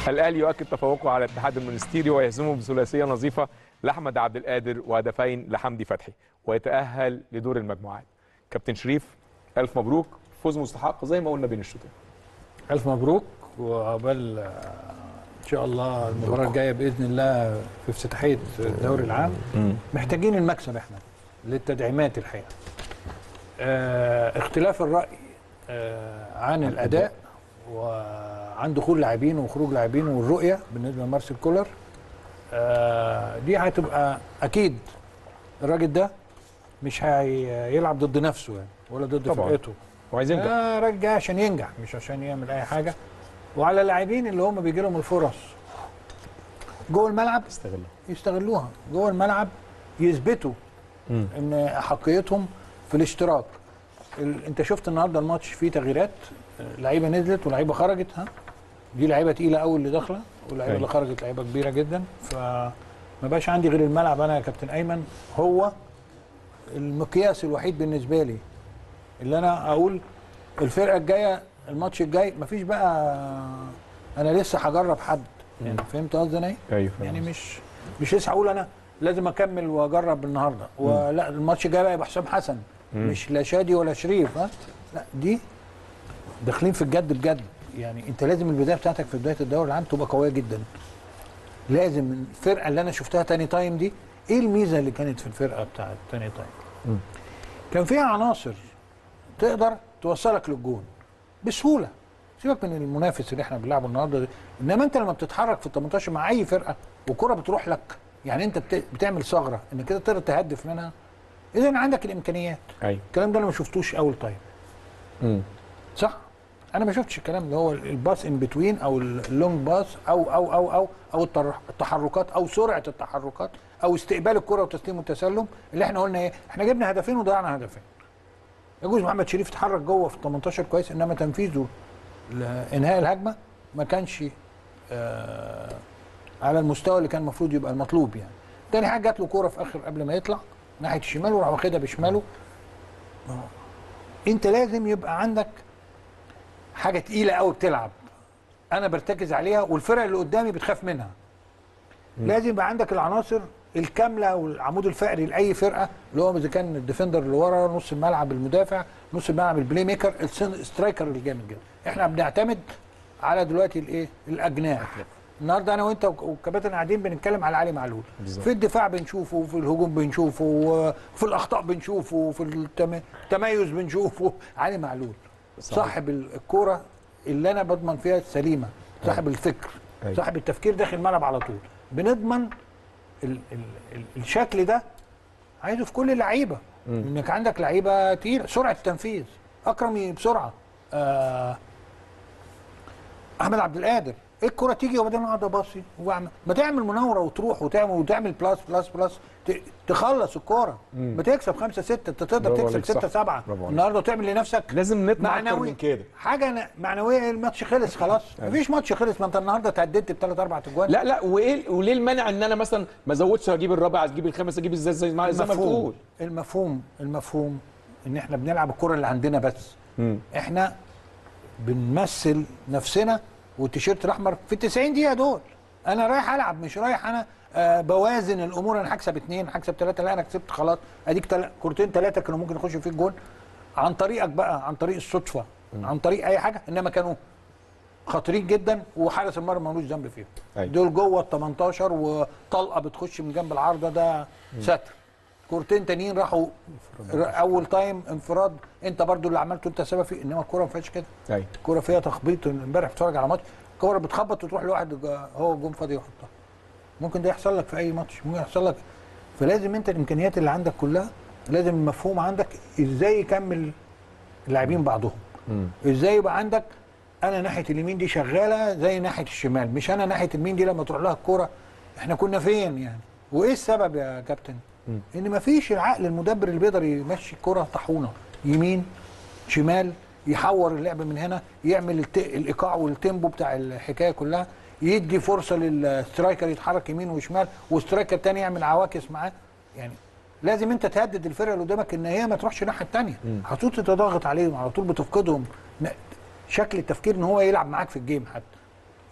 الاهلي يؤكد تفوقه على الاتحاد المونستيري ويهزمه بثلاثيه نظيفه لاحمد عبد القادر وهدفين لحمدي فتحي ويتاهل لدور المجموعات كابتن شريف الف مبروك فوز مستحق زي ما قلنا بين الشوطين الف مبروك وعقبال آه، ان شاء الله المباراه الجايه باذن الله في افتتاحيه الدوري العام محتاجين المكسب احنا للتدعيمات الحقيقه آه اختلاف الراي آه عن الاداء وعن دخول لاعبين وخروج لاعبين والرؤيه بالنسبه لمارسيل كولر آه دي هتبقى اكيد الراجل ده مش هيلعب ضد نفسه يعني ولا ضد طبعاً. فرقته وعايزين ينجح. آه راجل جاي عشان ينجح مش عشان يعمل اي حاجه وعلى اللاعبين اللي هم بيجي لهم الفرص جوه الملعب استغلها يستغلوها جوه الملعب يثبتوا مم. ان احقيتهم في الاشتراك ال... انت شفت النهارده الماتش فيه تغييرات آه، لعيبه نزلت ولعيبه خرجت ها دي لعيبه تقيله قوي اللي داخله واللعيبه اللي أيوة. خرجت لعيبه كبيره جدا فما بقاش عندي غير الملعب انا يا كابتن ايمن هو المقياس الوحيد بالنسبه لي اللي انا اقول الفرقه الجايه الماتش الجاي مفيش بقى انا لسه هجرب حد يعني فهمت قصدي انا ايه؟ ايوه يعني مش مش لسه هقول انا لازم اكمل واجرب النهارده ولا الماتش الجاي بقى يبقى حسام حسن مش لا شادي ولا شريف ها لا دي داخلين في الجد بجد يعني انت لازم البدايه بتاعتك في بدايه الدوري العام تبقى قويه جدا لازم الفرقه اللي انا شفتها تاني تايم دي ايه الميزه اللي كانت في الفرقه بتاعت تاني تايم كان فيها عناصر تقدر توصلك للجون بسهوله سيبك من المنافس اللي احنا بنلعبه النهارده ده انما انت لما بتتحرك في ال 18 مع اي فرقه والكره بتروح لك يعني انت بت- بتعمل ثغره انك كده تقدر تهدف منها اذا عندك الامكانيات ايوه الكلام ده انا ما شفتوش اول تايم مم. صح انا ما شفتش الكلام اللي هو الباس ان بتوين او اللونج باس او او او او او التر- التحركات او سرعه التحركات او استقبال الكره وتسليم والتسلم اللي احنا قلنا ايه احنا جبنا هدفين وضيعنا هدفين يجوز محمد شريف اتحرك جوه في ال 18 كويس انما تنفيذه لانهاء الهجمه ما كانش آه على المستوى اللي كان المفروض يبقى المطلوب يعني تاني حاجه جات له كوره في اخر قبل ما يطلع ناحيه الشمال وراح واخدها بشماله ما هو انت لازم يبقى عندك حاجه تقيله قوي بتلعب انا برتكز عليها والفرق اللي قدامي بتخاف منها لازم يبقى عندك العناصر الكامله والعمود الفقري لاي فرقه اللي هو اذا كان الديفندر اللي ورا نص الملعب المدافع نص الملعب البلاي ميكر السترايكر اللي جامد جدا احنا بنعتمد على دلوقتي الايه الاجناح النهارده انا وانت والكباتن قاعدين بنتكلم على علي معلول بالظبط. في الدفاع بنشوفه وفي الهجوم بنشوفه وفي الاخطاء بنشوفه وفي التم- التميز بنشوفه علي معلول صحيح. صاحب الكوره اللي انا بضمن فيها السليمه صاحب الفكر أيوة. صاحب التفكير داخل الملعب على طول بنضمن ال ال ال الشكل ده عايزه في كل اللعيبه انك عندك لعيبه تقيله سرعه التنفيذ اكرم بسرعه آه احمد عبد القادر ايه الكره تيجي وبعدين اقعد اباصي واعمل ما تعمل مناوره وتروح وتعمل وتعمل بلاس بلاس بلاس ت- تخلص الكوره ما تكسب خمسة ستة انت تقدر برافو تكسب عليك، ستة صح. سبعة برافو عليك. النهارده وتعمل لنفسك لازم نطمع اكتر معنوي من كده حاجه ن- معنويه الماتش خلص خلاص مفيش ماتش خلص ما انت النهارده اتهددت بثلاث اربع اجوان لا لا وايه وليه المانع ان انا مثلا ما ازودش اجيب الرابع اجيب الخامس اجيب ازاي زي ما زي ما المفهوم بتقول المفهوم المفهوم ان احنا بنلعب الكره اللي عندنا بس مم. احنا بنمثل نفسنا والتيشيرت الاحمر في ال 90 دقيقه دول انا رايح العب مش رايح انا آه بوازن الامور انا هكسب اثنين هكسب ثلاثه لا انا كسبت خلاص اديك تل... كورتين ثلاثه كانوا ممكن يخشوا فيك جول عن طريقك بقى عن طريق الصدفه عن طريق اي حاجه انما كانوا خطيرين جدا وحارس المرمى ملوش ذنب فيهم أيوة. دول جوه ال 18 وطلقه بتخش من جنب العارضه ده ستر كورتين تانيين راحوا ر- اول تايم انفراد انت برضو اللي عملته انت سبب فيه انما الكوره ما فيهاش كده ايوه الكوره فيها تخبيط امبارح بتفرج على ماتش الكوره بتخبط وتروح لواحد جا- هو جون فاضي يحطها ممكن ده يحصل لك في اي ماتش ممكن يحصل لك فلازم انت الامكانيات اللي عندك كلها لازم المفهوم عندك ازاي يكمل اللاعبين بعضهم ازاي يبقى عندك انا ناحيه اليمين دي شغاله زي ناحيه الشمال مش انا ناحيه اليمين دي لما تروح لها الكوره احنا كنا فين يعني وايه السبب يا كابتن ان مفيش العقل المدبر اللي بيقدر يمشي الكوره طاحونه يمين شمال يحور اللعب من هنا يعمل الت... الايقاع والتيمبو بتاع الحكايه كلها يدي فرصه للسترايكر يتحرك يمين وشمال وسترايكر تاني يعمل عواكس معاه يعني لازم انت تهدد الفرقه اللي قدامك ان هي ما تروحش الناحيه الثانيه هتقول تضغط عليهم على طول بتفقدهم ن- شكل التفكير ان هو يلعب معاك في الجيم حتى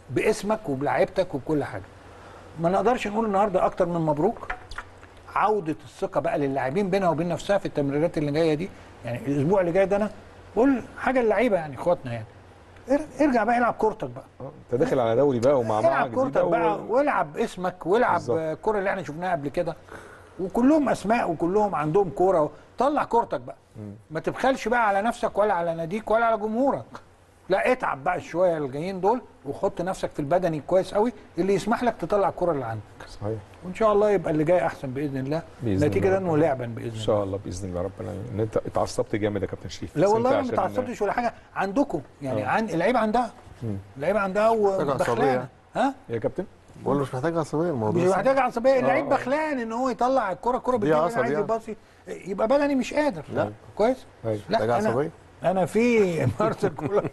باسمك وبلعيبتك وبكل حاجه ما نقدرش نقول النهارده اكتر من مبروك عوده الثقه بقى للاعبين بينها وبين نفسها في التمريرات اللي جايه دي يعني الاسبوع اللي جاي ده انا بقول حاجه للعيبه يعني اخواتنا يعني ار- ارجع بقى العب كورتك بقى آه، انت داخل على دوري بقى ومع العب كورتك بقى والعب باسمك والعب بالظبط. الكوره اللي احنا شفناها قبل كده وكلهم اسماء وكلهم عندهم كوره طلع كورتك بقى ما تبخلش بقى على نفسك ولا على ناديك ولا على جمهورك لا اتعب بقى شويه الجايين دول وحط نفسك في البدني كويس قوي اللي يسمح لك تطلع الكوره اللي عندك صحيح وان شاء الله يبقى اللي جاي احسن باذن الله بإذن نتيجه الله. انه لعبا باذن ان الله شاء الله باذن الله رب العالمين ان انت اتعصبت جامد يا كابتن شريف لا بس والله انت انا ما عشان- تعصبتش ولا حاجه عندكم يعني آه. عن اللعيبه عندها مم. اللعيبه عندها وبخلانه عصبية. ها يا كابتن بقول له مش محتاج عصبيه الموضوع مش سهل. محتاج عصبيه اللعيب آه. بخلان ان هو يطلع الكره الكره دي بتجيب عصبي عايز يعني. يباصي يبقى بدني مش قادر لا. كويس أيوة. لا محتاج انا عصبيه انا في مارسيل كولر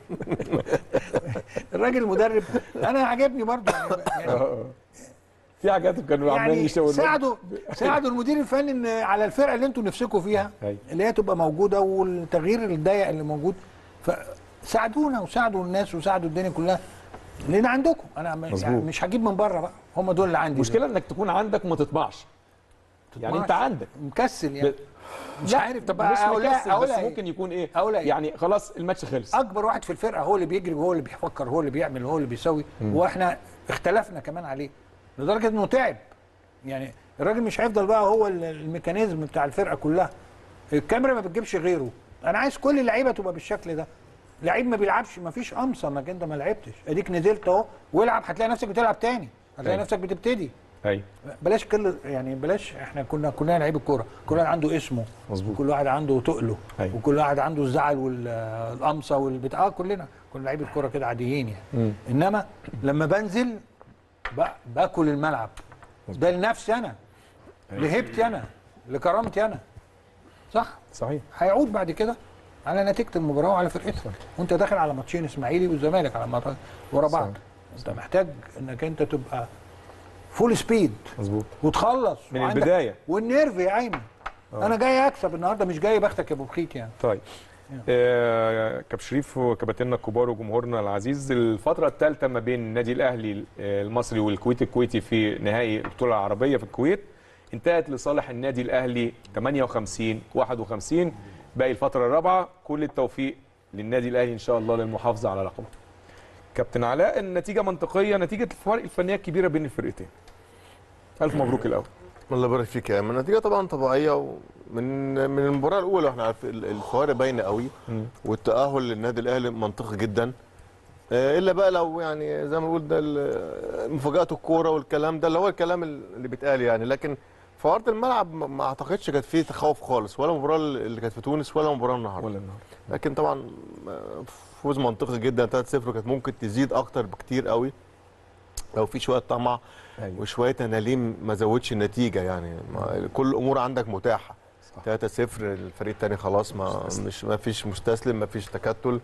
الراجل المدرب انا عجبني برضه يعني, آه، يعني, آه. في حاجات كانوا عمالين يعني يشاوروا ساعدوا ساعدوا المدير الفني ان على الفرقه اللي انتوا نفسكم فيها أيوة. اللي اللي هي تبقى موجوده والتغيير الضيق اللي موجود فساعدونا وساعدوا الناس وساعدوا الدنيا كلها لان عندكم انا م- يعني مظبوط. مش هجيب من بره بقى هم دول اللي عندي المشكله انك تكون عندك وما تطمعش يعني انت تطمعش. عندك مكسل يعني ب- مش لا، عارف طب مش اقولها مكسل، بس اقولها إيه؟ ممكن يكون ايه أقولها إيه؟ يعني خلاص الماتش خلص اكبر واحد في الفرقه هو اللي بيجري وهو اللي بيفكر هو اللي بيعمل هو اللي بيسوي واحنا اختلفنا كمان عليه لدرجه انه تعب يعني الراجل مش هيفضل بقى هو ال- الميكانيزم بتاع الفرقه كلها الكاميرا ما بتجيبش غيره انا عايز كل اللعيبه تبقى بالشكل ده لعيب ما بيلعبش ما فيش قمصه انك انت ما لعبتش اديك نزلت اهو والعب هتلاقي نفسك بتلعب تاني هتلاقي أيوة. نفسك بتبتدي ايوه بلاش كل يعني بلاش احنا كنا كلنا لعيب الكوره كل واحد عنده اسمه مظبوط. كل واحد عنده تقله أيوة. وكل واحد عنده الزعل والقمصه والبتاع آه كلنا كل لعيب الكوره كده عاديين يعني مم. انما لما بنزل ب- باكل الملعب ده لنفسي انا لهيبتي انا لكرامتي انا صح صحيح هيعود بعد كده على نتيجه المباراه وعلى فرقتك وانت داخل على ماتشين اسماعيلي والزمالك على ماتش ورا بعض انت محتاج انك انت تبقى فول سبيد مظبوط وتخلص من وعندك- البداية. والنيرف يا ايمن انا جاي اكسب النهارده مش جاي بختك يا ابو بخيت يعني طيب آه كابتن شريف وكباتننا الكبار وجمهورنا العزيز الفترة الثالثة ما بين النادي الأهلي آه، المصري والكويت الكويتي في نهائي البطولة العربية في الكويت انتهت لصالح النادي الأهلي 58 51 باقي الفترة الرابعة كل التوفيق للنادي الأهلي إن شاء الله للمحافظة على لقبه كابتن علاء النتيجة منطقية نتيجة الفرق الفنية الكبيرة بين الفرقتين ألف مبروك الأول الله يبارك فيك يا ايمن النتيجه طبعا طبيعيه ومن من المباراه الاولى احنا عارف ال- الفوارق باينه قوي مم. والتاهل للنادي الاهلي منطقي جدا آه، الا بقى لو يعني زي ما بنقول ده ال- مفاجات الكوره والكلام ده اللي هو الكلام اللي بيتقال يعني لكن في ارض الملعب ما- ما اعتقدش كانت فيه تخوف خالص ولا المباراه اللي كانت في تونس ولا المباراه النهارده ولا النهارده لكن طبعا آه، فوز منطقي جدا 3-0 كانت ممكن تزيد اكتر بكتير قوي لو في شويه طمع أيوة. وشويه انا ليه ما زودش النتيجه يعني ما كل الامور عندك متاحه صح. 3-0 الفريق الثاني خلاص ما مش ما فيش مستسلم ما فيش تكتل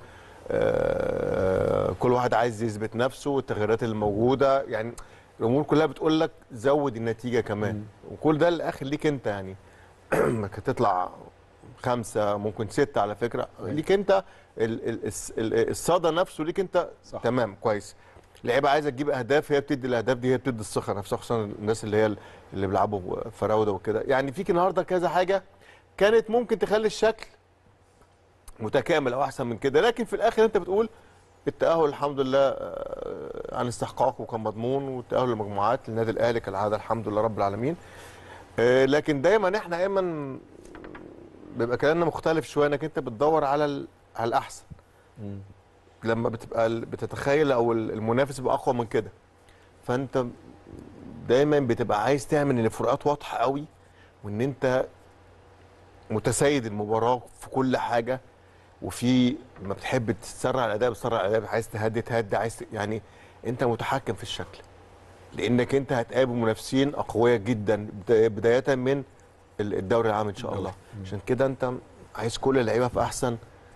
آه، كل واحد عايز يثبت نفسه والتغييرات اللي موجوده يعني الامور كلها بتقول لك زود النتيجه كمان وكل ده الاخر ليك انت يعني انك هتطلع خمسه ممكن سته على فكره ليك انت ال- ال- الس- ال- الصدى نفسه ليك انت صح. تمام كويس لعيبه عايزه تجيب اهداف هي بتدي الاهداف دي هي بتدي الثقه نفسها خصوصا الناس اللي هي اللي بيلعبوا فراوده وكده يعني فيك النهارده كذا حاجه كانت ممكن تخلي الشكل متكامل او احسن من كده لكن في الاخر انت بتقول التاهل الحمد لله آه، عن استحقاق وكان مضمون والتاهل للمجموعات للنادي الاهلي كالعاده الحمد لله رب العالمين آه، لكن دايما احنا دايما بيبقى كلامنا مختلف شويه انك انت بتدور على ال- على الاحسن لما بتبقى ال- بتتخيل او ال- المنافس يبقى اقوى من كده فانت دايما بتبقى عايز تعمل ان الفروقات واضحه قوي وان انت متسيد المباراه في كل حاجه وفي لما بتحب تسرع الاداء بتسرع الاداء عايز تهدي تهدي عايز ت- يعني انت متحكم في الشكل لانك انت هتقابل منافسين اقوياء جدا بدا- بدايه من ال- الدوري العام ان شاء الله عشان كده انت عايز كل اللعيبه في احسن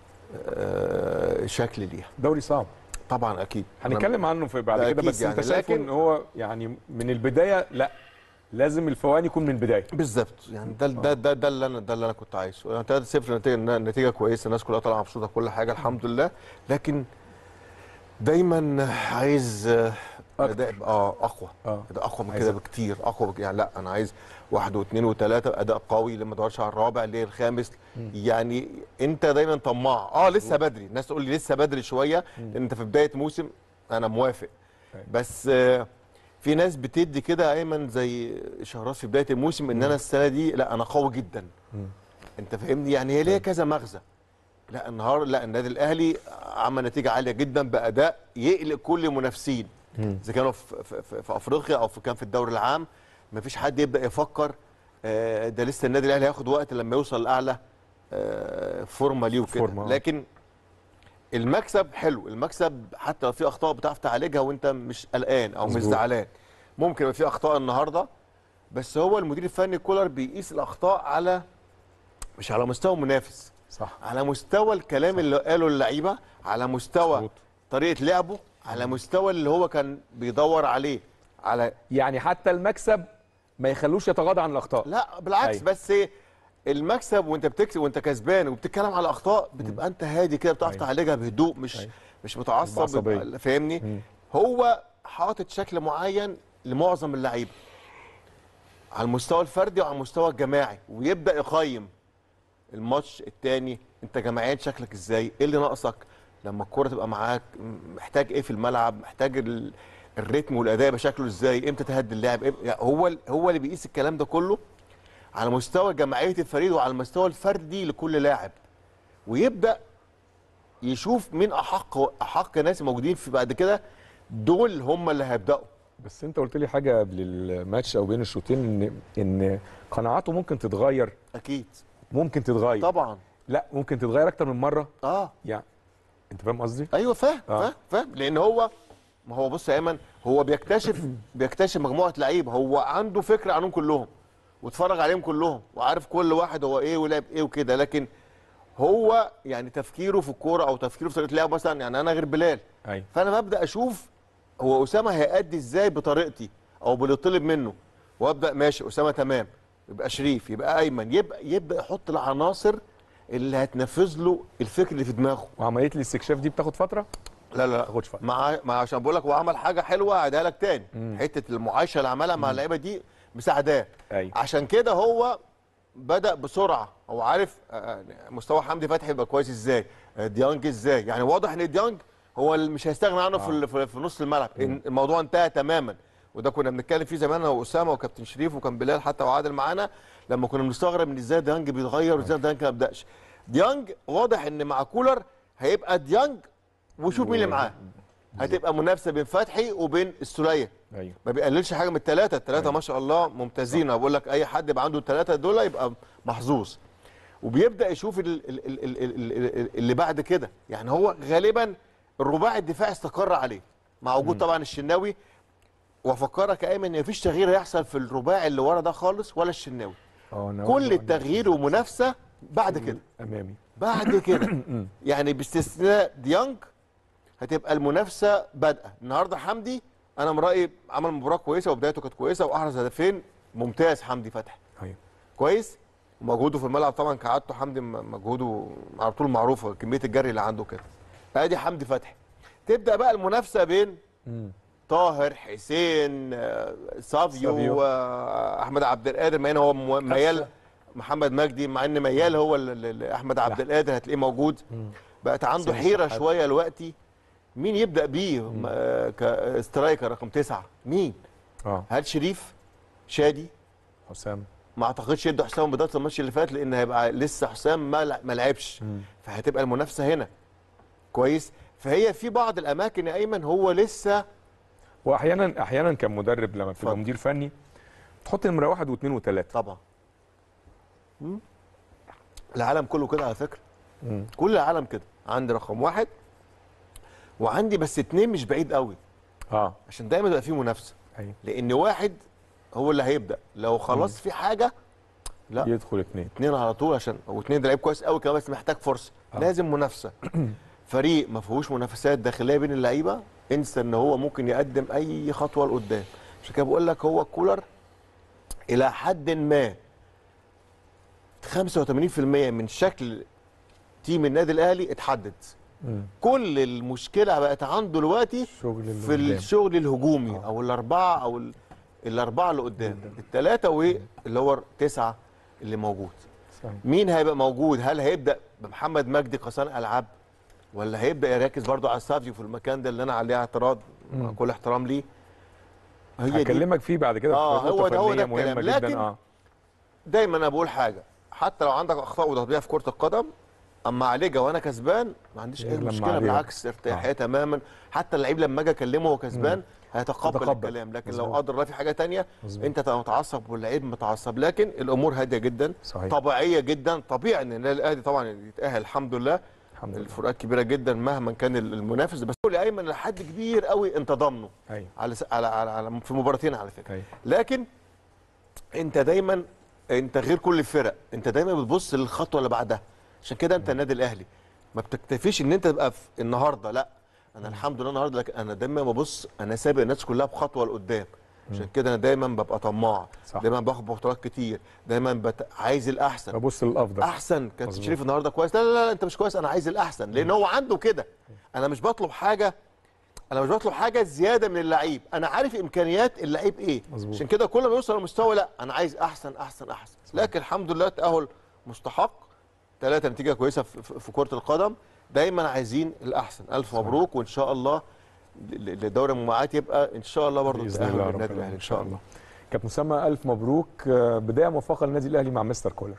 آه، شكل ليها دوري صعب طبعا اكيد هنتكلم عنه في بعد ده كده أكيد بس يعني، انت شايفه لكن- ان هو يعني من البدايه لا لازم الفوان يكون من البدايه بالظبط يعني ده ده ده ده اللي انا ده اللي انا كنت عايزه يعني 3 0 نتيجه نتيجه كويسه الناس كلها طالعه مبسوطه كل حاجه الحمد لله لكن دايما عايز آه، أكتر. اداء يبقى اه اقوى اه ده اقوى من عايز كده أكتر. بكتير اقوى بك... يعني لا انا عايز واحد واثنين وثلاثه اداء قوي لما ادورش على الرابع ليه الخامس يعني انت دايما طماع اه لسه بدري الناس تقول لي لسه بدري شويه لان انت في بدايه موسم انا موافق أيوة. بس آه، في ناس بتدي كده ايمن زي اشارات في بدايه الموسم ان انا السنه دي لا انا قوي جدا مم. انت فاهمني يعني هي ليها كذا مغزى لا النهار لا النادي الاهلي عمل نتيجه عاليه جدا باداء يقلق كل المنافسين مم. اذا كانوا في, في, في, في افريقيا او في كان في الدوري العام مفيش حد يبدا يفكر آه، ده لسه النادي الاهلي هياخد وقت لما يوصل لاعلى آه، فورمه ليه وكده فورمة، آه. لكن المكسب حلو المكسب حتى لو في اخطاء بتعرف تعالجها وانت مش قلقان او مش مظبوط. زعلان ممكن يبقى في اخطاء النهارده بس هو المدير الفني كولر بيقيس الاخطاء على مش على مستوى منافس صح على مستوى الكلام اللي قاله اللعيبه على مستوى مظبوط. طريقه لعبه على مستوى اللي هو كان بيدور عليه على يعني حتى المكسب ما يخلوش يتغاضى عن الاخطاء لا بالعكس أيوة. بس المكسب وانت بتكسب وانت كسبان وبتتكلم على اخطاء بتبقى انت هادي كده بتعرف أيوة. تعالجها بهدوء مش أيوة. مش متعصب بعصبية. بيبقى- فاهمني مم. هو حاطط شكل معين لمعظم اللعيبه على المستوى الفردي وعلى المستوى الجماعي ويبدا يقيم الماتش التاني انت جماعيا شكلك ازاي ايه اللي ناقصك لما الكوره تبقى معاك م- محتاج ايه في الملعب محتاج ال... الريتم والاداء يبقى شكله ازاي امتى تهدي اللاعب إم... يعني هو ال- هو اللي بيقيس الكلام ده كله على مستوى جماعيه الفريق وعلى المستوى الفردي لكل لاعب ويبدا يشوف مين احق احق ناس موجودين في بعد كده دول هم اللي هيبداوا بس انت قلت لي حاجه قبل الماتش او بين الشوطين ان ان قناعاته ممكن تتغير اكيد ممكن تتغير طبعا لا ممكن تتغير اكتر من مره اه يعني انت فاهم قصدي ايوه فاهم آه. فاهم فاهم لان هو ما هو بص يا ايمن هو بيكتشف بيكتشف مجموعه لعيبه هو عنده فكره عنهم كلهم واتفرج عليهم كلهم وعارف كل واحد هو ايه ولعب ايه وكده لكن هو يعني تفكيره في الكوره او تفكيره في طريقه لعب مثلا يعني انا غير بلال ايوه فانا ببدا اشوف هو اسامه هيأدي ازاي بطريقتي او باللي طلب منه وابدا ماشي اسامه تمام يبقى شريف يبقى ايمن يبقى يبدا يحط العناصر اللي هتنفذ له الفكر اللي في دماغه وعمليه الاستكشاف دي بتاخد فتره لا لا لا تاخدش فتره مع مع عشان بقول لك هو عمل حاجه حلوه هعيدها لك تاني مم. حته المعايشه اللي عملها مع اللعيبه دي مساعداه ايوه عشان كده هو بدا بسرعه هو عارف آه، مستوى حمدي فتحي يبقى كويس ازاي آه، ديانج ازاي يعني واضح ان ديانج هو اللي مش هيستغنى عنه في ال- في في نص الملعب إن الموضوع انتهى تماما وده كنا بنتكلم فيه زمان انا واسامه وكابتن شريف وكان بلال حتى وعادل معانا لما كنا بنستغرب ان ازاي ديانج بيتغير وازاي ديانج ما بداش ديانج واضح ان مع كولر هيبقى ديانج وشوف مين اللي معاه هتبقى منافسه بين فتحي وبين السوليه ايوه ما بيقللش حاجه من الثلاثه الثلاثه ما شاء الله ممتازين انا بقول لك اي حد يبقى عنده الثلاثه دول يبقى محظوظ وبيبدا يشوف ال- ال- ال- ال- ال- ال- اللي بعد كده يعني هو غالبا الرباعي الدفاع استقر عليه مع وجود طبعا الشناوي وافكرك يا ايمن ان مفيش تغيير هيحصل في الرباعي اللي ورا ده خالص ولا الشناوي اه أنا كل برضه التغيير ومنافسه بعد كده امامي بعد كده يعني باستثناء ديانج هتبقى المنافسه بادئه النهارده حمدي انا من رايي عمل مباراه كويسه وبدايته كانت كويسه واحرز هدفين ممتاز حمدي فتحي ايوه كويس ومجهوده في الملعب طبعا كعادته حمدي م- مجهوده على طول معروفه كميه الجري اللي عنده كده ادي حمدي فتحي تبدا بقى المنافسه بين مم. طاهر حسين آه، سافيو سافيو. آه، احمد عبد القادر مع ان هو م- ميال قفشة. محمد مجدي مع ان ميال هو ال- ال- احمد عبد القادر هتلاقيه موجود بقت عنده حسين حيره الشحات. شويه دلوقتي مين يبدا بيه م- آه، كسترايكر رقم تسعه مين اه هل شريف شادي حسام ما اعتقدش يدوا حسام بدايه الماتش اللي فات لان هيبقى لسه حسام ما لع- ما لعبش فهتبقى المنافسه هنا كويس فهي في بعض الاماكن يا ايمن هو لسه واحيانا احيانا كمدرب لما بتبقى اتفضل. مدير فني تحط نمره واحد واثنين وثلاثه طبعا مم. العالم كله كده على فكره مم. كل العالم كده عندي رقم واحد وعندي بس اتنين مش بعيد قوي اه عشان دايما يبقى فيه منافسه ايوه لان واحد هو اللي هيبدا لو خلاص في حاجه لا يدخل اثنين اتنين على طول عشان واتنين ده لعيب كويس قوي كمان بس محتاج فرصه آه. لازم منافسه فريق ما فيهوش منافسات داخليه بين اللعيبه انسى ان هو ممكن يقدم اي خطوه لقدام عشان كده بقول لك هو كولر الى حد ما 85% من شكل تيم النادي الاهلي اتحدد كل المشكله بقت عنده دلوقتي الشغل اللي في قدام. الشغل الهجومي او الاربعه او ال- الاربعه اللي قدام الثلاثه واللي هو تسعه اللي موجود صحيح. مين هيبقى موجود هل هيبدا بمحمد مجدي قصان العاب ولا هيبدا يركز برضو على السافيو في المكان ده اللي انا عليه اعتراض مع كل احترام ليه هي دي هكلمك فيه بعد كده آه، في هو نقطة ده- هو ده فنية مهمة الكلام. جدا لكن اه دايما انا بقول حاجه حتى لو عندك اخطاء وتطبيع في كره القدم اما عليجا وانا كسبان ما عنديش اي غير لما مشكله عليجا. بالعكس ارتياحيه تماما حتى اللعيب لما اجي اكلمه وهو كسبان هيتقبل يتقبل. الكلام لكن مظبوط. لو قدر الله في حاجه تانية مظبوط. انت تبقى متعصب واللعيب متعصب لكن الامور هاديه جدا صحيح. طبيعيه جدا طبيعي ان النادي الاهلي طبعا يتاهل الحمد لله الحمد لله الفروقات كبيره جدا مهما كان المنافس بس قول ايمن لحد كبير قوي انت ضامنه ايوه على س- على على, على في مباراتين على فكره ايوه لكن انت دايما انت غير كل الفرق انت دايما بتبص للخطوه اللي بعدها عشان كده انت النادي الاهلي ما بتكتفيش ان انت تبقى في النهارده لا انا الحمد لله النهارده لكن انا دايما ببص انا سابق الناس كلها بخطوه لقدام عشان كده انا دايما ببقى طماع صح. دايما باخد بطولات كتير دايما بت... عايز الاحسن ببص للافضل احسن كابتن مظبوط. شريف النهارده كويس لا لا لا انت مش كويس انا عايز الاحسن لان هو عنده كده انا مش بطلب حاجه انا مش بطلب حاجه زياده من اللعيب انا عارف امكانيات اللعيب ايه مظبوط. عشان كده كل ما يوصل لمستوى لا انا عايز احسن احسن احسن لكن الحمد لله تاهل مستحق ثلاثه نتيجه كويسه في, في في كره القدم دايما عايزين الاحسن الف مبروك وان شاء الله ل- ل- لدوري المجموعات يبقى ان شاء الله برضه باذن تاهل الله رب للنادي العالمين الاهلي ان شاء الله كابتن اسامه الف مبروك آه، بدايه موفقه للنادي الاهلي مع مستر كولر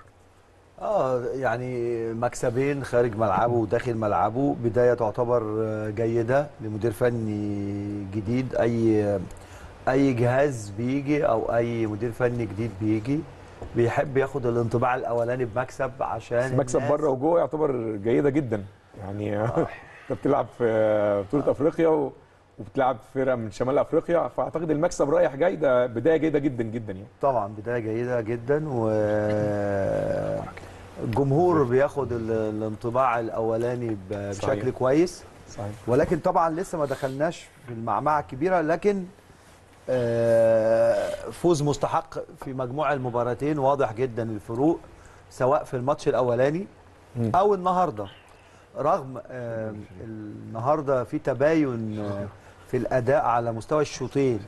اه يعني مكسبين خارج ملعبه وداخل ملعبه بدايه تعتبر آه، جيده لمدير فني جديد اي اي جهاز بيجي او اي مدير فني جديد بيجي بيحب ياخد الانطباع الاولاني بمكسب عشان مكسب الناس- بره وجوه يعتبر جيده جدا يعني انت بتلعب في بطوله افريقيا و- وبتلعب فرقه من شمال افريقيا فاعتقد المكسب رايح جاي ده بدايه جيده جدا جدا يعني طبعا بدايه جيده جدا و الجمهور بياخد ال- الانطباع الاولاني ب- صحيح. بشكل كويس صحيح ولكن طبعا لسه ما دخلناش في المعمعه الكبيره لكن آه، فوز مستحق في مجموع المباراتين واضح جدا الفروق سواء في الماتش الاولاني مم. او النهارده رغم آه، النهارده في تباين آه، في الاداء على مستوى الشوطين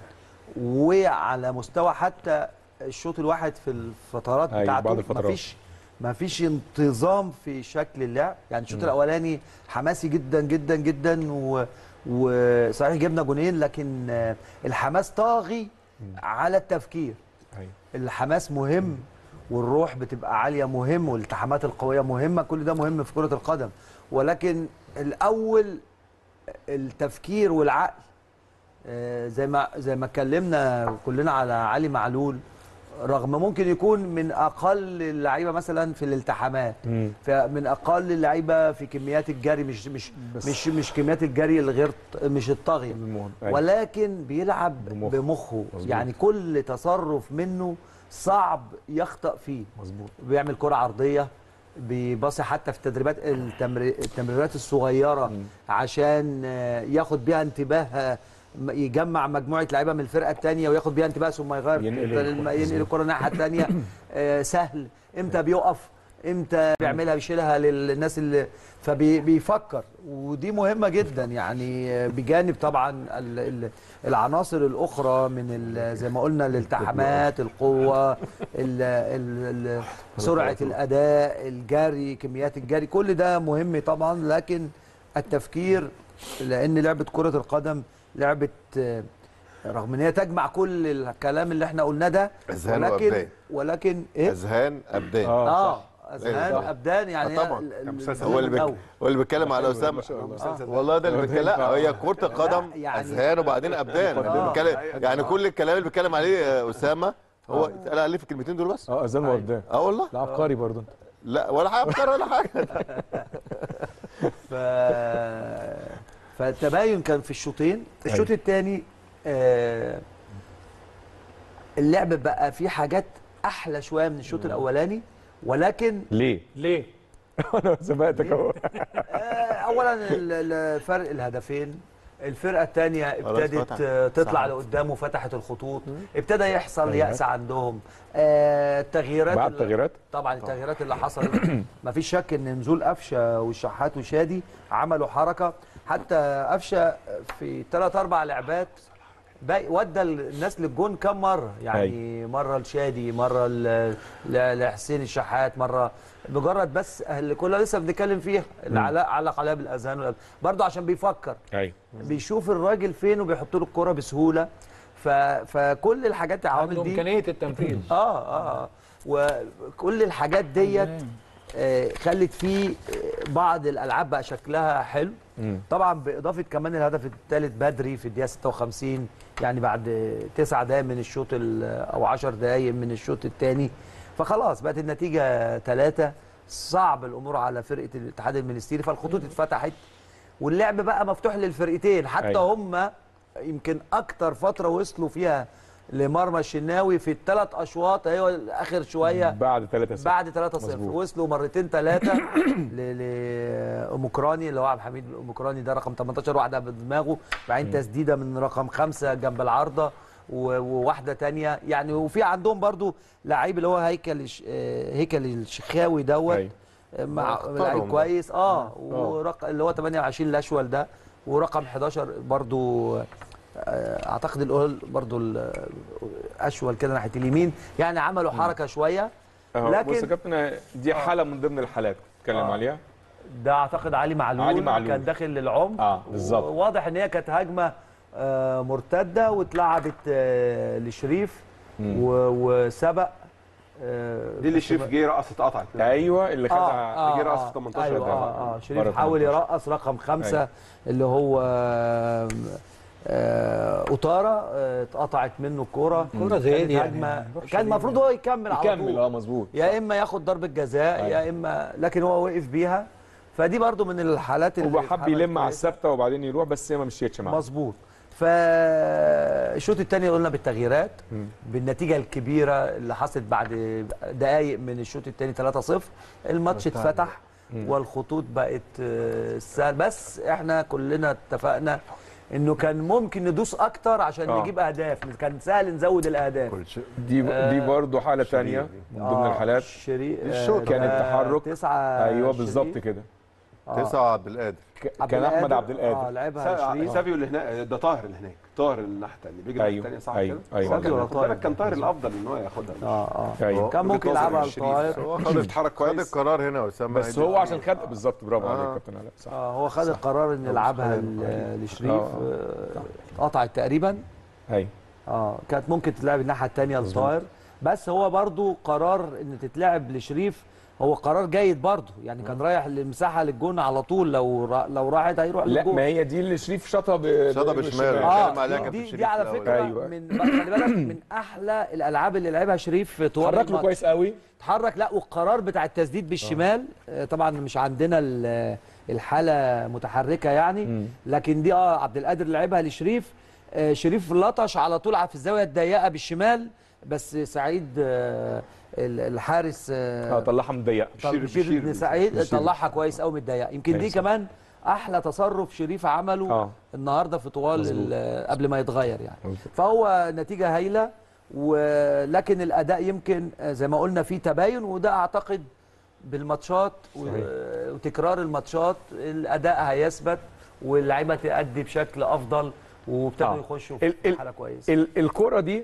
وعلى مستوى حتى الشوط الواحد في الفترات أيوة، بتاعته بعض الفترات. مفيش مفيش انتظام في شكل اللعب يعني الشوط الاولاني حماسي جدا جدا جدا و... وصحيح جبنا جونين لكن آه، الحماس طاغي على التفكير ايوه الحماس مهم والروح بتبقى عاليه مهم والالتحامات القويه مهمه كل ده مهم في كره القدم ولكن الاول التفكير والعقل آه، زي ما زي ما اتكلمنا كلنا على علي معلول رغم ممكن يكون من اقل اللعيبه مثلا في الالتحامات مم. من اقل اللعيبه في كميات الجري مش مش بس- مش مش كميات الجري الغير مش الطاغيه المهم أيوة. ولكن بيلعب بمخ. بمخه مظبوط. يعني كل تصرف منه صعب يخطأ فيه مظبوط بيعمل كرة عرضية بيباصي حتى في التدريبات التمر... التمريرات الصغيرة عشان آه، ياخد بيها انتباه آه، م- يجمع مجموعة لعيبة من الفرقة الثانية وياخد بيها انتباه ثم يغير ينقل الم- الكرة. ينقل الكرة الناحية الثانية آه، سهل امتى بيقف امتى بيعملها بيشيلها للناس اللي فبيفكر ودي مهمة جدا يعني آه، بجانب طبعا ال- ال- العناصر الأخرى من ال- زي ما قلنا الالتحامات القوة ال- ال- ال- سرعة الأداء الجري كميات الجري كل ده مهم طبعا لكن التفكير لأن لعبة كرة القدم لعبة آه، رغم ان هي تجمع كل الكلام اللي احنا قلناه ده أذهان ولكن وأبدان. ولكن ايه اذهان ابدان اه اه صح. اذهان صح. ابدان يعني آه هي طبعا. ال- ال- مسلسل. هو اللي بك... الأول. هو اللي بيتكلم على حلو، اسامه ما شاء الله. آه. والله ده اللي بيتكلم لا هي كره القدم يعني- اذهان وبعدين ابدان آه. بيتكلم يعني كل الكلام اللي بيتكلم عليه آه، اسامه هو اتقال عليه في الكلمتين دول بس اه اذان وردان اه والله لا عبقري برضه انت لا ولا حاجه افكار ولا حاجه ف... فالتباين كان في الشوطين الشوط أيوة. الثاني آه... اللعب بقى فيه حاجات احلى شويه من الشوط الاولاني ولكن ليه؟ ليه؟ انا سبقتك اهو آه، اولا ال- ال- فرق الهدفين الفرقه الثانيه خلاص ابتدت فتح. آه، تطلع صح. لقدام وفتحت الخطوط ابتدى يحصل أيوة. يأس عندهم آه، التغييرات بعد اللي- التغييرات طبعا التغييرات اللي حصلت مفيش شك ان نزول قفشه والشحات وشادي عملوا حركه حتى قفشه في ثلاث اربع لعبات باقي ودى الناس للجون كم مره يعني مره لشادي مره ل- ل- لحسين الشحات مره مجرد بس اللي كنا لسه بنتكلم فيها اللي علق علق عليها بالاذهان والقلب. برضه عشان بيفكر ايوه بيشوف الراجل فين وبيحط له الكره بسهوله ف... فكل الحاجات العوامل عنده دي امكانيه التنفيذ اه اه وكل الحاجات ديت آه، خلت فيه آه، بعض الالعاب بقى شكلها حلو مم. طبعا باضافه كمان الهدف الثالث بدري في الدقيقه 56 يعني بعد تسع دقائق من الشوط ال- او 10 دقائق من الشوط الثاني فخلاص بقت النتيجه ثلاثه صعب الامور على فرقه الاتحاد المنستيري فالخطوط اتفتحت واللعب بقى مفتوح للفرقتين حتى أيوة. هم يمكن اكتر فتره وصلوا فيها لمرمى الشناوي في الثلاث اشواط ايوه اخر شويه بعد 3 0 بعد 3 0 مظبوط. وصلوا مرتين ثلاثه لأموكراني اللي هو عبد الحميد الأموكراني ده رقم 18 واحده بدماغه بعدين تسديده من رقم خمسة جنب العارضه و- وواحده تانية يعني وفي عندهم برضو لعيب اللي هو هيكل الش- آه، هيكل الشخاوي دوت أيوة. مع اختارهم لعيب بقى. كويس اه ورق اللي هو 28 الاشول ده ورقم 11 برضو آه، اعتقد الاول برضو ال- اشول كده ناحيه اليمين يعني عملوا حركه شويه أهو، لكن- بص يا كابتن دي حاله من ضمن الحالات اتكلم آه. عليها ده اعتقد علي معلول, علي معلول. كان داخل للعمق اه بالظبط واضح ان هي كانت هجمه آه، مرتده واتلعبت آه، لشريف مم. و- وسبق آه، دي اللي بس شريف ما- جه رقص اتقطعت ايوه اللي خدها اه جه رأس اه في 18 ايوه ده. اه اه مرة شريف حاول 18. يرقص رقم خمسة أيوة. اللي هو آه، آه، اوتارا آه، اتقطعت منه الكوره كرة زي كانت دي يعني، هجمة- ما يروحش كان ليه المفروض هو يكمل على يكمل طول اه مظبوط يا اما ياخد ضربه جزاء أيوة. يا اما لكن هو وقف بيها فدي برضو من الحالات اللي هو حب اتعملت يلم على كويسة. الثابته وبعدين يروح بس هي ما مشيتش معاه مظبوط فالشوط الثاني قلنا بالتغييرات مم. بالنتيجه الكبيره اللي حصلت بعد دقائق من الشوط الثاني 3-0 الماتش اتفتح والخطوط بقت آه، سهل بس احنا كلنا اتفقنا انه كان ممكن ندوس اكتر عشان آه. نجيب اهداف كان سهل نزود الاهداف كل شيء دي دي برضه حاله ثانيه من ضمن آه، الحالات شري... الشوط كان التحرك. تسعة ايوه شريف. بالظبط كده آه. تسعة عبد القادر ك- عبد كان احمد عبد اه القادر لعبها شريف سافيو اللي هناك ده طاهر اللي هناك طاهر الناحيه الثانيه بيجري أيوة، الثانيه صح أيوة، كده أيوة. سافيو ولا خد طاهر بالك كان طاهر الافضل ان هو ياخدها اه اه ايوه كان ممكن وجهة نظر يلعبها الشريف. الطاهر هو شريف خد اتحرك خد كويس القرار هنا وسام بس عادل. هو عشان خد بالظبط برافو آه. عليك كابتن علاء صح اه هو خد القرار ان يلعبها ل- لشريف آه. آه، اتقطعت تقريبا ايوه اه كانت ممكن تتلعب الناحيه الثانيه لطاهر بس هو برضو قرار ان تتلعب لشريف هو قرار جيد برضو يعني كان رايح للمساحه للجون على طول لو را لو راحت هيروح لا للجون ما هي دي اللي شريف شاطها ب- شاطها برجله بشماله. الشمال. اه. اتكلم اه عليها دي, كابتن دي, شريف دي على الأول. فكره أيوة. من خلي بالك من احلى الالعاب اللي لعبها شريف في طوال حرك له الماتش. كويس قوي اتحرك لا والقرار بتاع التسديد بالشمال آه. طبعا مش عندنا ال- الحاله متحركه يعني مم. لكن دي اه عبد القادر لعبها لشريف آه شريف لطش على طول في الزاويه الضيقه بالشمال بس سعيد آه ال- الحارس اه آه طلعها من ضيقه طل- بشير- بشير بشير بن بن سعيد بشير. طلعها كويس قوي من الضيقه يمكن دي كويس. كمان احلى تصرف شريف عمله اه النهارده في طوال مظبوط. ال- قبل ما يتغير يعني مظبوط. فهو نتيجه هايله ولكن الاداء يمكن آه، زي ما قلنا فيه تباين وده اعتقد بالماتشات و- صحيح. وتكرار الماتشات الاداء هيثبت واللعيبه تأدي بشكل افضل وابتدوا آه. يخشوا ال- في ال- حاله كويسه ال- الكرة دي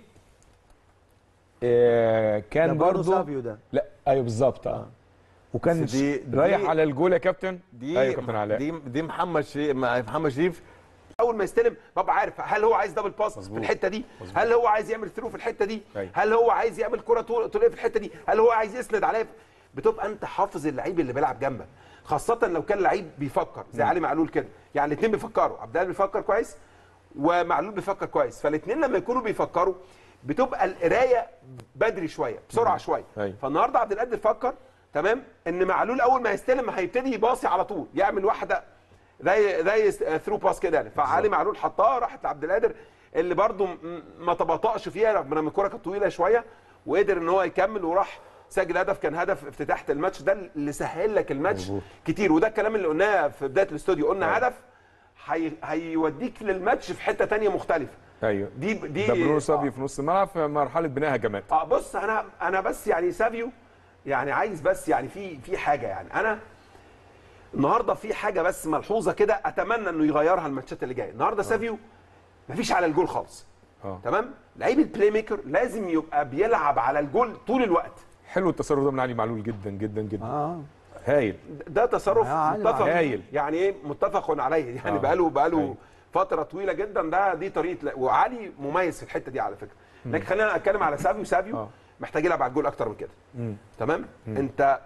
آه كان ده برضه برضو سافيو ده لا ايوه بالظبط اه وكان بس دي- دي- رايح على الجول يا كابتن دي ايوه كابتن علاء دي دي محمد شريف مع محمد شريف اول ما يستلم ببقى عارف هل هو عايز دبل باس في مظبوط. الحته دي مظبوط. هل هو عايز يعمل ثرو في الحته دي أيوة. هل هو عايز يعمل كره طول- طوليه في الحته دي هل هو عايز يسند عليها بتبقى انت حافظ اللعيب اللي بيلعب جنبك خاصه لو كان لعيب بيفكر زي علي معلول كده يعني الاثنين بيفكروا عبد الله بيفكر كويس ومعلول بيفكر كويس فالاثنين لما يكونوا بيفكروا بتبقى القرايه بدري شويه بسرعه شويه أيوة. فالنهارده عبد القادر فكر تمام ان معلول اول ما يستلم هيبتدي يباصي على طول يعمل واحده زي زي ثرو باس كده يعني فعلي معلول حطها راحت لعبد القادر اللي برده ما تباطأش فيها رغم ان الكوره كانت طويله شويه وقدر ان هو يكمل وراح سجل هدف كان هدف افتتاح الماتش ده اللي سهل لك الماتش مظبوط. كتير وده الكلام اللي قلناه في بدايه الاستوديو قلنا هدف هي... هيوديك للماتش في حته تانية مختلفه ايوه دي دي ده برونو سافيو آه. في نص الملعب في مرحله بناء هجمات اه بص انا انا بس يعني سافيو يعني عايز بس يعني في في حاجه يعني انا النهارده في حاجه بس ملحوظه كده اتمنى انه يغيرها الماتشات اللي جايه النهارده سافيو مفيش على الجول خالص اه تمام لعيب البلاي ميكر لازم يبقى بيلعب على الجول طول الوقت حلو التصرف ده من علي معلول جدا جدا جدا اه هايل ده تصرف يا علي متفق هايل. يعني ايه متفق عليه يعني آه. بقاله بقاله أيوة. فتره طويله جدا ده دي طريقه لا- وعلي مميز في الحته دي على فكره لكن خلينا اتكلم على سافيو سافيو آه. محتاج يلعب على الجول اكتر من كده مم. تمام انت